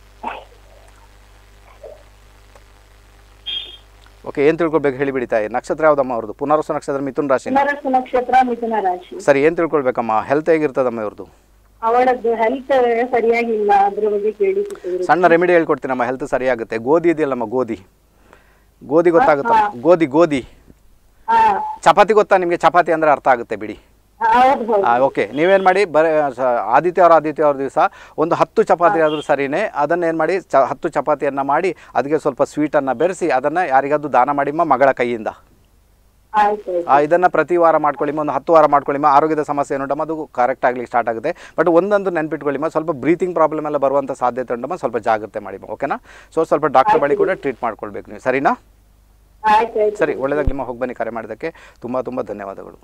Speaker 1: ಓಕೆ ಏನು ತಿಳ್ಕೊಳ್ಬೇಕು ಹೇಳಿಬಿಡಿ ತಾಯಿ ನಕ್ಷತ್ರ ಯಾವುದಮ್ಮ ಅವ್ರದ್ದು ಪುನರ್ವಸು ನಕ್ಷತ್ರ ಮಿಥುನ್ ರಾಶಿ
Speaker 4: ಪುನರಸು ನಕ್ಷತ್ರ ಮಿಥುನ ರಾಶಿ
Speaker 1: ಸರಿ ಏನು ತಿಳ್ಕೊಳ್ಬೇಕಮ್ಮ ಹೆಲ್ತ್ ಹೇಗಿರ್ತದಮ್ಮ ಇವ್ರದ್ದು
Speaker 4: ಅವಳದ್ದು ಹೆಲ್ತ್ ಸರಿಯಾಗಿಲ್ಲ ಅದ್ರ ಬಗ್ಗೆ ಕೇಳಿಸಿತ್ತು ಗುರುಜಿ.
Speaker 1: ಸಣ್ಣ ರೆಮಿಡಿ ಹೇಳ್ಕೊಡ್ತೀನಮ್ಮ ಹೆಲ್ತ್ ಸರಿಯಾಗುತ್ತೆ ಗೋಧಿ ಇದೆಯಲ್ಲಮ್ಮ ಗೋಧಿ ಗೋಧಿ ಗೊತ್ತಾಗುತ್ತಮ್ಮ ಗೋಧಿ ಗೋಧಿ
Speaker 4: ಹಾ
Speaker 1: ಚಪಾತಿ ಗೊತ್ತಾ ನಿಮಗೆ ಚಪಾತಿ ಅಂದರೆ ಅರ್ಥ ಆಗುತ್ತೆ ಬಿಡಿ
Speaker 4: ಹೌದು ಹೌದು
Speaker 1: ಓಕೆ ನೀವೇನು ಮಾಡಿ ಬರೀ ಸ- ಆದಿತ್ಯವಾರ ಆದಿತ್ಯವಾರ ದಿವಸ ಒಂದು ಹತ್ತು ಚಪಾತಿ ಆದರೂ ಸರಿನೇ ಅದನ್ನು ಏನು ಮಾಡಿ ಚ ಹತ್ತು ಚಪಾತಿಯನ್ನು ಮಾಡಿ ಅದಕ್ಕೆ ಸ್ವಲ್ಪ ಸ್ವೀಟನ್ನು ಬೆರೆಸಿ ಅದನ್ನು ಯಾರಿಗಾದ್ರೂ ದಾನ ಮಾಡಿಮ್ಮ ಮಗಳ ಕೈಯಿಂದ
Speaker 4: ಆಯ್ತು ಆಯ್ತು
Speaker 1: ಆ, ಇದನ್ನ ಪ್ರತಿ ವಾರ ಮಾಡ್ಕೊಳ್ಳಿಮ್ಮ ಒಂದು ಹತ್ತು ವಾರ ಮಾಡ್ಕೊಳ್ಳಿಮ್ಮ ಆರೋಗ್ಯದ ಸಮಸ್ಯೆ ಏನುಂಟಮ್ಮ ಅದು ಕರೆಕ್ಟ್ ಆಗ್ಲಿಕ್ಕೆ ಸ್ಟಾರ್ಟ್ ಆಗುತ್ತೆ ಬಟ್ ಒಂದೊಂದು ನೆನ್ಪಿಟ್ಕೊಳ್ಳಿಮ್ಮ ಸ್ವಲ್ಪ ಬ್ರೀತಿಂಗ್ ಪ್ರಾಬ್ಲಮ್ ಎಲ್ಲ ಬರುವಂಥ ಸಾಧ್ಯತೆ ಉಂಟಮ್ಮ ಸ್ವಲ್ಪ ಜಾಗ್ರತೆ ಮಾಡಿಮ್ಮ ಓಕೆನಾ ಸೊ ಸ್ವಲ್ಪ ಡಾಕ್ಟರ್ ಬಳಿ ಕೂಡ ಟ್ರೀಟ್ ಮಾಡ್ಕೊಳ್ಬೇಕು ನೀವು ಸರಿನಾ
Speaker 4: ಆಯ್ತು ಆಯ್ತು
Speaker 1: ಸರಿ ಒಳ್ಳೆದಾಗ್ಲಿಮ್ಮ ಹೋಗಿ ಬನ್ನಿ ಕರೆ ಮಾಡಿದ್ದಕ್ಕೆ ತುಂಬ ತುಂಬ ಧನ್ಯವಾದಗಳು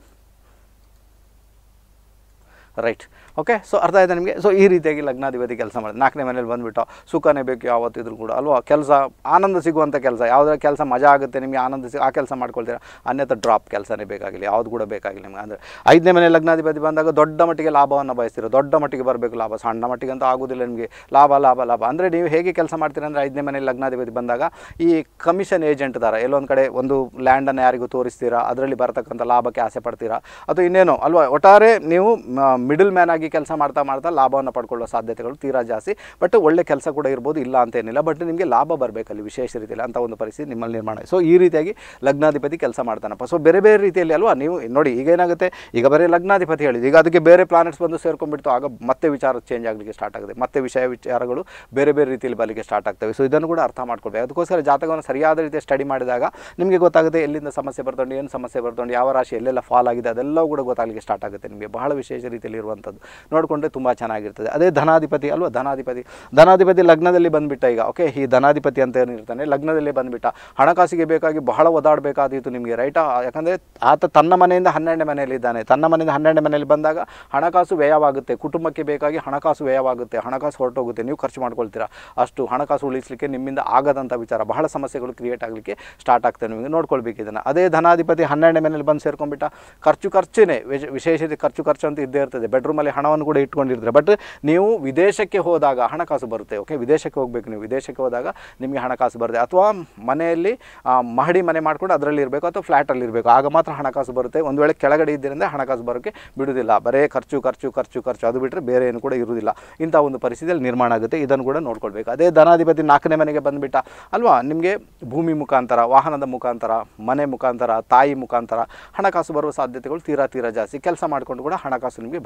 Speaker 1: ರೈಟ್ ಓಕೆ ಸೊ ಅರ್ಥ ಆಯ್ತಾ ನಿಮಗೆ ಸೊ ಈ ರೀತಿಯಾಗಿ ಲಗ್ನಾಧಿಪತಿ ಕೆಲಸ ಮಾಡಿದೆ ನಾಲ್ಕನೇ ಮನೇಲಿ ಬಂದುಬಿಟ್ಟು ಸುಖನೇ ಬೇಕು ಯಾವತ್ತಿದ್ರು ಕೂಡ ಅಲ್ವಾ ಕೆಲಸ ಆನಂದ ಸಿಗುವಂಥ ಕೆಲಸ ಯಾವುದೇ ಕೆಲಸ ಮಜಾ ಆಗುತ್ತೆ ನಿಮಗೆ ಆನಂದ ಸಿಗ ಆ ಕೆಲಸ ಮಾಡ್ಕೊಳ್ತೀರಾ ಅನ್ಯಥ ಡ್ರಾಪ್ ಕೆಲಸನೇ ಬೇಕಾಗಿಲ್ಲ ಯಾವುದು ಕೂಡ ಬೇಕಾಗಿಲ್ಲ ನಿಮಗೆ ಅಂದರೆ ಐದನೇ ಮನೆ ಲಗ್ನಾಧಿಪತಿ ಬಂದಾಗ ದೊಡ್ಡ ಮಟ್ಟಿಗೆ ಲಾಭವನ್ನು ಬಯಸ್ತೀರ ದೊಡ್ಡ ಮಟ್ಟಿಗೆ ಬರಬೇಕು ಲಾಭ ಸಣ್ಣ ಮಟ್ಟಿಗೆ ಅಂತ ಆಗೋದಿಲ್ಲ ನಿಮಗೆ ಲಾಭ ಲಾಭ ಲಾಭ ಅಂದರೆ ನೀವು ಹೇಗೆ ಕೆಲಸ ಮಾಡ್ತೀರಾ ಅಂದರೆ ಐದನೇ ಮನೆ ಲಗ್ನಾಧಿಪತಿ ಬಂದಾಗ ಈ ಕಮಿಷನ್ ಏಜೆಂಟ್ ಥರ ಎಲ್ಲೊಂದು ಕಡೆ ಒಂದು ಲ್ಯಾಂಡನ್ನು ಯಾರಿಗೂ ತೋರಿಸ್ತೀರಾ ಅದರಲ್ಲಿ ಬರತಕ್ಕಂಥ ಲಾಭಕ್ಕೆ ಆಸೆ ಪಡ್ತೀರಾ ಅಥವಾ ಇನ್ನೇನೋ ಅಲ್ವಾ ಒಟ್ಟಾರೆ ನೀವು ಮಿಡಲ್ ಮ್ಯಾನ್ ಆಗಿ ಕೆಲಸ ಮಾಡ್ತಾ ಮಾಡ್ತಾ ಲಾಭವನ್ನು ಪಡ್ಕೊಳ್ಳೋ ಸಾಧ್ಯತೆಗಳು ತೀರಾ ಜಾಸ್ತಿ ಬಟ್ ಒಳ್ಳೆ ಕೆಲಸ ಕೂಡ ಇರ್ಬೋದು ಇಲ್ಲ ಅಂತೇನಿಲ್ಲ ಬಟ್ ನಿಮಗೆ ಲಾಭ ಬರಬೇಕಲ್ಲಿ ವಿಶೇಷ ರೀತಿಯಲ್ಲಿ ಅಂತ ಒಂದು ಪರಿಸ್ಥಿತಿ ನಿಮ್ಮಲ್ಲಿ ನಿರ್ಮಾಣ ಸೊ ಈ ರೀತಿಯಾಗಿ ಲಗ್ನಾಧಿಪತಿ ಕೆಲಸ ಮಾಡ್ತಾನಪ್ಪ ಸೊ ಬೇರೆ ಬೇರೆ ರೀತಿಯಲ್ಲಿ ಅಲ್ವಾ ನೀವು ನೋಡಿ ಈಗ ಏನಾಗುತ್ತೆ ಈಗ ಬರೀ ಲಗ್ನಾಧಿಪತಿ ಹೇಳಿದ್ದು ಈಗ ಅದಕ್ಕೆ ಬೇರೆ ಪ್ಲಾನೆಟ್ಸ್ ಬಂದು ಸೇರ್ಕೊಂಡ್ಬಿಡ್ತು ಆಗ ಮತ್ತೆ ವಿಚಾರ ಚೇಂಜ್ ಆಗಲಿಕ್ಕೆ ಸ್ಟಾರ್ಟ್ ಆಗುತ್ತೆ ಮತ್ತೆ ವಿಷಯ ವಿಚಾರಗಳು ಬೇರೆ ಬೇರೆ ರೀತಿಯಲ್ಲಿ ಬರಲಿಕ್ಕೆ ಸ್ಟಾರ್ಟ್ ಆಗ್ತವೆ ಸೊ ಇದನ್ನು ಕೂಡ ಅರ್ಥ ಮಾಡ್ಕೊಳ್ಬೇಕು ಅದಕ್ಕೋಸ್ಕರ ಜಾತಕವನ್ನು ಸರಿಯಾದ ರೀತಿಯ ಸ್ಟಡಿ ಮಾಡಿದಾಗ ನಿಮಗೆ ಗೊತ್ತಾಗುತ್ತೆ ಎಲ್ಲಿಂದ ಸಮಸ್ಯೆ ಬರ್ತೊಂಡು ಏನು ಸಮಸ್ಯೆ ಬರ್ತೊಂಡು ಯಾವ ರಾಶಿ ಎಲ್ಲೆಲ್ಲ ಫಾಲ್ ಆಗಿದೆ ಅದೆಲ್ಲವೂ ಕೂಡ ಗೊತ್ತಾಗಲಿಕ್ಕೆ ಸ್ಟಾರ್ಟ್ ಆಗುತ್ತೆ ನಿಮಗೆ ಬಹಳ ವಿಶೇಷ ರೀತಿಯಲ್ಲಿ ಇರುವಂಥದ್ದು ನೋಡಿಕೊಂಡ್ರೆ ತುಂಬ ಚೆನ್ನಾಗಿರ್ತದೆ ಅದೇ ಧನಾಧಿಪತಿ ಅಲ್ವಾ ಧನಾಧಿಪತಿ ಧನಾಧಿಪತಿ ಲಗ್ನದಲ್ಲಿ ಬಂದುಬಿಟ್ಟ ಈಗ ಓಕೆ ಈ ಧನಾಧಿಪತಿ ಅಂತ ಏನಿರ್ತಾನೆ ಲಗ್ನದಲ್ಲಿ ಬಂದುಬಿಟ್ಟ ಹಣಕಾಸಿಗೆ ಬೇಕಾಗಿ ಬಹಳ ಒದಾಡಬೇಕಾದೀತು ನಿಮಗೆ ರೈಟಾ ಯಾಕಂದರೆ ಆತ ತನ್ನ ಮನೆಯಿಂದ ಹನ್ನೆರಡನೇ ಮನೆಯಲ್ಲಿ ಇದ್ದಾನೆ ತನ್ನ ಮನೆಯಿಂದ ಹನ್ನೆರಡನೇ ಮನೆಯಲ್ಲಿ ಬಂದಾಗ ಹಣಕಾಸು ವ್ಯಯವಾಗುತ್ತೆ ಕುಟುಂಬಕ್ಕೆ ಬೇಕಾಗಿ ಹಣಕಾಸು ವ್ಯಯವಾಗುತ್ತೆ ಹಣಕಾಸು ಹೊರಟೋಗುತ್ತೆ ನೀವು ಖರ್ಚು ಮಾಡ್ಕೊಳ್ತೀರಾ ಅಷ್ಟು ಹಣಕಾಸು ಉಳಿಸಲಿಕ್ಕೆ ನಿಮ್ಮಿಂದ ಆಗದಂಥ ವಿಚಾರ ಬಹಳ ಸಮಸ್ಯೆಗಳು ಕ್ರಿಯೇಟ್ ಆಗಲಿಕ್ಕೆ ಸ್ಟಾರ್ಟ್ ಆಗ್ತದೆ ನಿಮಗೆ ನೋಡ್ಕೊಳ್ಬೇಕು ಇದನ್ನು ಅದೇ ಧನಾಧಿಪತಿ ಹನ್ನೆರಡನೇ ಮನೆಯಲ್ಲಿ ಬಂದು ಸೇರ್ಕೊಂಡ್ಬಿಟ್ಟ ಖರ್ಚು ಖರ್ಚುನೇ ವಿಶ್- ವಿಶೇಷ ರೀತಿ ಖರ್ಚು ಖರ್ಚು ಅಂತ ಇದ್ದೇ ಇರ್ತದೆ ಬೆಡ್ರೂಮಲ್ಲಿ ಹಣವನ್ನು ಕೂಡ ಇಟ್ಕೊಂಡಿರ್ತಾರೆ ಬಟ್ ನೀವು ವಿದೇಶಕ್ಕೆ ಹೋದಾಗ ಹಣಕಾಸು ಬರುತ್ತೆ ಓಕೆ ವಿದೇಶಕ್ಕೆ ಹೋಗಬೇಕು ನೀವು ವಿದೇಶಕ್ಕೆ ಹೋದಾಗ ನಿಮಗೆ ಹಣಕಾಸು ಬರುತ್ತೆ ಅಥವಾ ಮನೆಯಲ್ಲಿ ಆ, ಮಹಡಿ ಮನೆ ಮಾಡ್ಕೊಂಡು ಅದರಲ್ಲಿ ಇರಬೇಕು ಅಥವಾ ಫ್ಲ್ಯಾಟಲ್ಲಿ ಇರಬೇಕು ಆಗ ಮಾತ್ರ ಹಣಕಾಸು ಬರುತ್ತೆ ಒಂದು ವೇಳೆ ಕೆಳಗಡೆ ಇದ್ದರಿಂದ ಹಣಕಾಸು ಬರೋಕ್ಕೆ ಬಿಡುವುದಿಲ್ಲ ಬರೇ ಖರ್ಚು ಖರ್ಚು ಖರ್ಚು ಖರ್ಚು ಅದು ಬಿಟ್ಟರೆ ಬೇರೆ ಏನು ಕೂಡ ಇರುವುದಿಲ್ಲ ಇಂಥ ಒಂದು ಪರಿಸ್ಥಿತಿಯಲ್ಲಿ ನಿರ್ಮಾಣ ಆಗುತ್ತೆ ಇದನ್ನು ಕೂಡ ನೋಡ್ಕೊಳ್ಬೇಕು ಅದೇ ಧನಾಧಿಪತಿ ನಾಲ್ಕನೇ ಮನೆಗೆ ಬಂದುಬಿಟ್ಟ ಅಲ್ವಾ ನಿಮಗೆ ಭೂಮಿ ಮುಖಾಂತರ ವಾಹನದ ಮುಖಾಂತರ ಮನೆ ಮುಖಾಂತರ ತಾಯಿ ಮುಖಾಂತರ ಹಣಕಾಸು ಬರುವ ಸಾಧ್ಯತೆಗಳು ತೀರಾ ತೀರಾ ಜಾಸ್ತಿ ಕೆಲಸ ಮಾಡಿಕೊಂಡು ಕೂಡ ಹಣಕಾಸು ನಿಮಗೆ ಬಂದೇ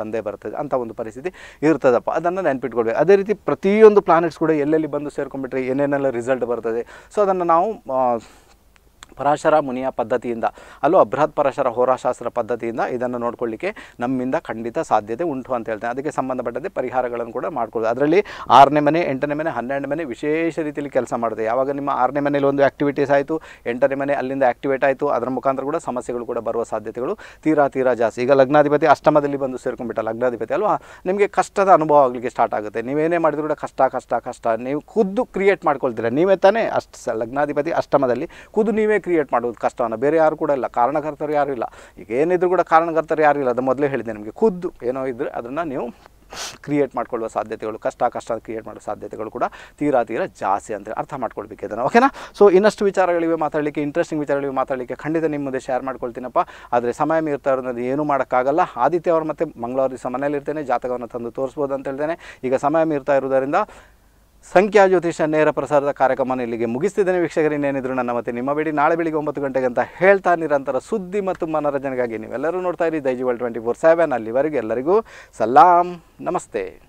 Speaker 1: ಬಂದೇ ಬರ್ತದೆ ಅಂತ ಒಂದು ಪರಿಸ್ಥಿತಿ ಇರ್ತದಪ್ಪ ಅದನ್ನು ನೆನ್ಪಿಟ್ಕೊಳ್ಬೇಕು ಅದೇ ರೀತಿ ಪ್ರತಿಯೊಂದು ಪ್ಲಾನೆಟ್ಸ್ ಕೂಡ ಎಲ್ಲೆಲ್ಲಿ ಬಂದು ಸೇರ್ಕೊಂಡ್ಬಿಟ್ರೆ ಏನೇನೆಲ್ಲ ರಿಸಲ್ಟ್ ಬರ್ತದೆ ಸೊ ಅದನ್ನು ನಾವು ಆ, ಪರಾಶರ ಮುನಿಯ ಪದ್ಧತಿಯಿಂದ ಅಲ್ಲೂ ಅಬೃಹತ್ ಪರಾಶರ ಹೋರಾಶಾಸ್ತ್ರ ಪದ್ಧತಿಯಿಂದ ಇದನ್ನು ನೋಡ್ಕೊಳ್ಳಿಕ್ಕೆ ನಮ್ಮಿಂದ ಖಂಡಿತ ಸಾಧ್ಯತೆ ಉಂಟು ಅಂತ ಹೇಳ್ತೇನೆ ಅದಕ್ಕೆ ಸಂಬಂಧಪಟ್ಟಂತೆ ಪರಿಹಾರಗಳನ್ನು ಕೂಡ ಮಾಡ್ಕೊಳ್ಳೋದು ಅದರಲ್ಲಿ ಆರನೇ ಮನೆ ಎಂಟನೇ ಮನೆ ಹನ್ನೆರಡನೇ ಮನೆ ವಿಶೇಷ ರೀತಿಯಲ್ಲಿ ಕೆಲಸ ಮಾಡುತ್ತೆ ಯಾವಾಗ ನಿಮ್ಮ ಆರನೇ ಮನೇಲಿ ಒಂದು ಆ್ಯಕ್ಟಿವಿಟೀಸ್ ಆಯಿತು ಎಂಟನೇ ಮನೆ ಅಲ್ಲಿಂದ ಆ್ಯಕ್ಟಿವೇಟ್ ಆಯಿತು ಅದರ ಮುಖಾಂತರ ಕೂಡ ಸಮಸ್ಯೆಗಳು ಕೂಡ ಬರುವ ಸಾಧ್ಯತೆಗಳು ತೀರಾ ತೀರಾ ಜಾಸ್ತಿ ಈಗ ಲಗ್ನಾಧಿಪತಿ ಅಷ್ಟಮದಲ್ಲಿ ಬಂದು ಸೇರ್ಕೊಂಡ್ಬಿಟ್ಟ ಲಗ್ನಾಧಿಪತಿ ಅಲ್ವಾ ನಿಮಗೆ ಕಷ್ಟದ ಅನುಭವ ಆಗಲಿಕ್ಕೆ ಸ್ಟಾರ್ಟ್ ಆಗುತ್ತೆ ನೀವೇನೇ ಮಾಡಿದ್ರು ಕೂಡ ಕಷ್ಟ ಕಷ್ಟ ಕಷ್ಟ ನೀವು ಖುದ್ದು ಕ್ರಿಯೇಟ್ ಮಾಡ್ಕೊಳ್ತೀರಾ ನೀವೇ ತಾನೇ ಅಷ್ಟು ಸ ಲಗ್ನಾಧಿಪತಿ ಅಷ್ಟಮದಲ್ಲಿ ಖುದ್ದು ನೀವೇ ಕ್ರಿಯೇಟ್ ಮಾಡೋದು ಕಷ್ಟವನ್ನು ಬೇರೆ ಯಾರು ಕೂಡ ಇಲ್ಲ ಕಾರಣಕರ್ತರು ಯಾರೂ ಇಲ್ಲ ಈಗ ಏನಿದ್ರು ಕೂಡ ಕಾರಣಕರ್ತರು ಯಾರೂ ಇಲ್ಲ ಅದು ಮೊದಲೇ ಹೇಳಿದೆ ನಿಮಗೆ ಖುದ್ದು ಏನೋ ಇದ್ದರೆ ಅದನ್ನು ನೀವು ಕ್ರಿಯೇಟ್ ಮಾಡ್ಕೊಳ್ಳುವ ಸಾಧ್ಯತೆಗಳು ಕಷ್ಟ ಕಷ್ಟ ಕ್ರಿಯೇಟ್ ಮಾಡುವ ಸಾಧ್ಯತೆಗಳು ಕೂಡ ತೀರಾ ತೀರಾ ಜಾಸ್ತಿ ಅಂತ ಅರ್ಥ ಮಾಡ್ಕೊಳ್ಬೇಕು ಇದನ್ನು ಓಕೆನಾ ಸೊ ಇನ್ನಷ್ಟು ವಿಚಾರಗಳಿವೆ ಮಾತಾಡಲಿಕ್ಕೆ ಇಂಟ್ರೆಸ್ಟಿಂಗ್ ವಿಚಾರಗಳಿವೆ ಮಾತಾಡಲಿಕ್ಕೆ ಖಂಡಿತ ನಿಮ್ಮ ಮುಂದೆ ಶೇರ್ ಮಾಡ್ಕೊಳ್ತೀನಪ್ಪ ಆದರೆ ಸಮಯ ಮೀರ್ತಾ ಇರೋದು ಏನೂ ಮಾಡೋಕ್ಕಾಗಲ್ಲ ಆದಿತ್ಯ ಅವರು ಮತ್ತೆ ಮಂಗಳವಾರ ದಿವಸ ಮನೇಲಿರ್ತೇನೆ ಜಾತಕವನ್ನು ತಂದು ತೋರಿಸ್ಬೋದು ಅಂತ ಹೇಳ್ತೇನೆ ಈಗ ಸಮಯ ಮೀರ್ತಾ ಇರುವುದರಿಂದ ಸಂಖ್ಯಾ ಜ್ಯೋತಿಷ ನೇರ ಪ್ರಸಾರದ ಕಾರ್ಯಕ್ರಮನ ಇಲ್ಲಿಗೆ ಮುಗಿಸ್ತಿದ್ದೇನೆ ವೀಕ್ಷಕರು ಇನ್ನೇನಿದ್ರು ನನ್ನ ಮತ್ತೆ ನಿಮ್ಮ ಬೇಡಿ ನಾಳೆ ಬೆಳಿಗ್ಗೆ ಒಂಬತ್ತು ಗಂಟೆಗೆ ಅಂತ ಹೇಳ್ತಾ ನಿರಂತರ ಸುದ್ದಿ ಮತ್ತು ಮನೋರಂಜನೆಗಾಗಿ ನೀವೆಲ್ಲರೂ ನೋಡ್ತಾ ಇರಿ Daiji world twenty four seven ಅಲ್ಲಿವರೆಗೂ ಎಲ್ಲರಿಗೂ ಸಲಾಂ ನಮಸ್ತೆ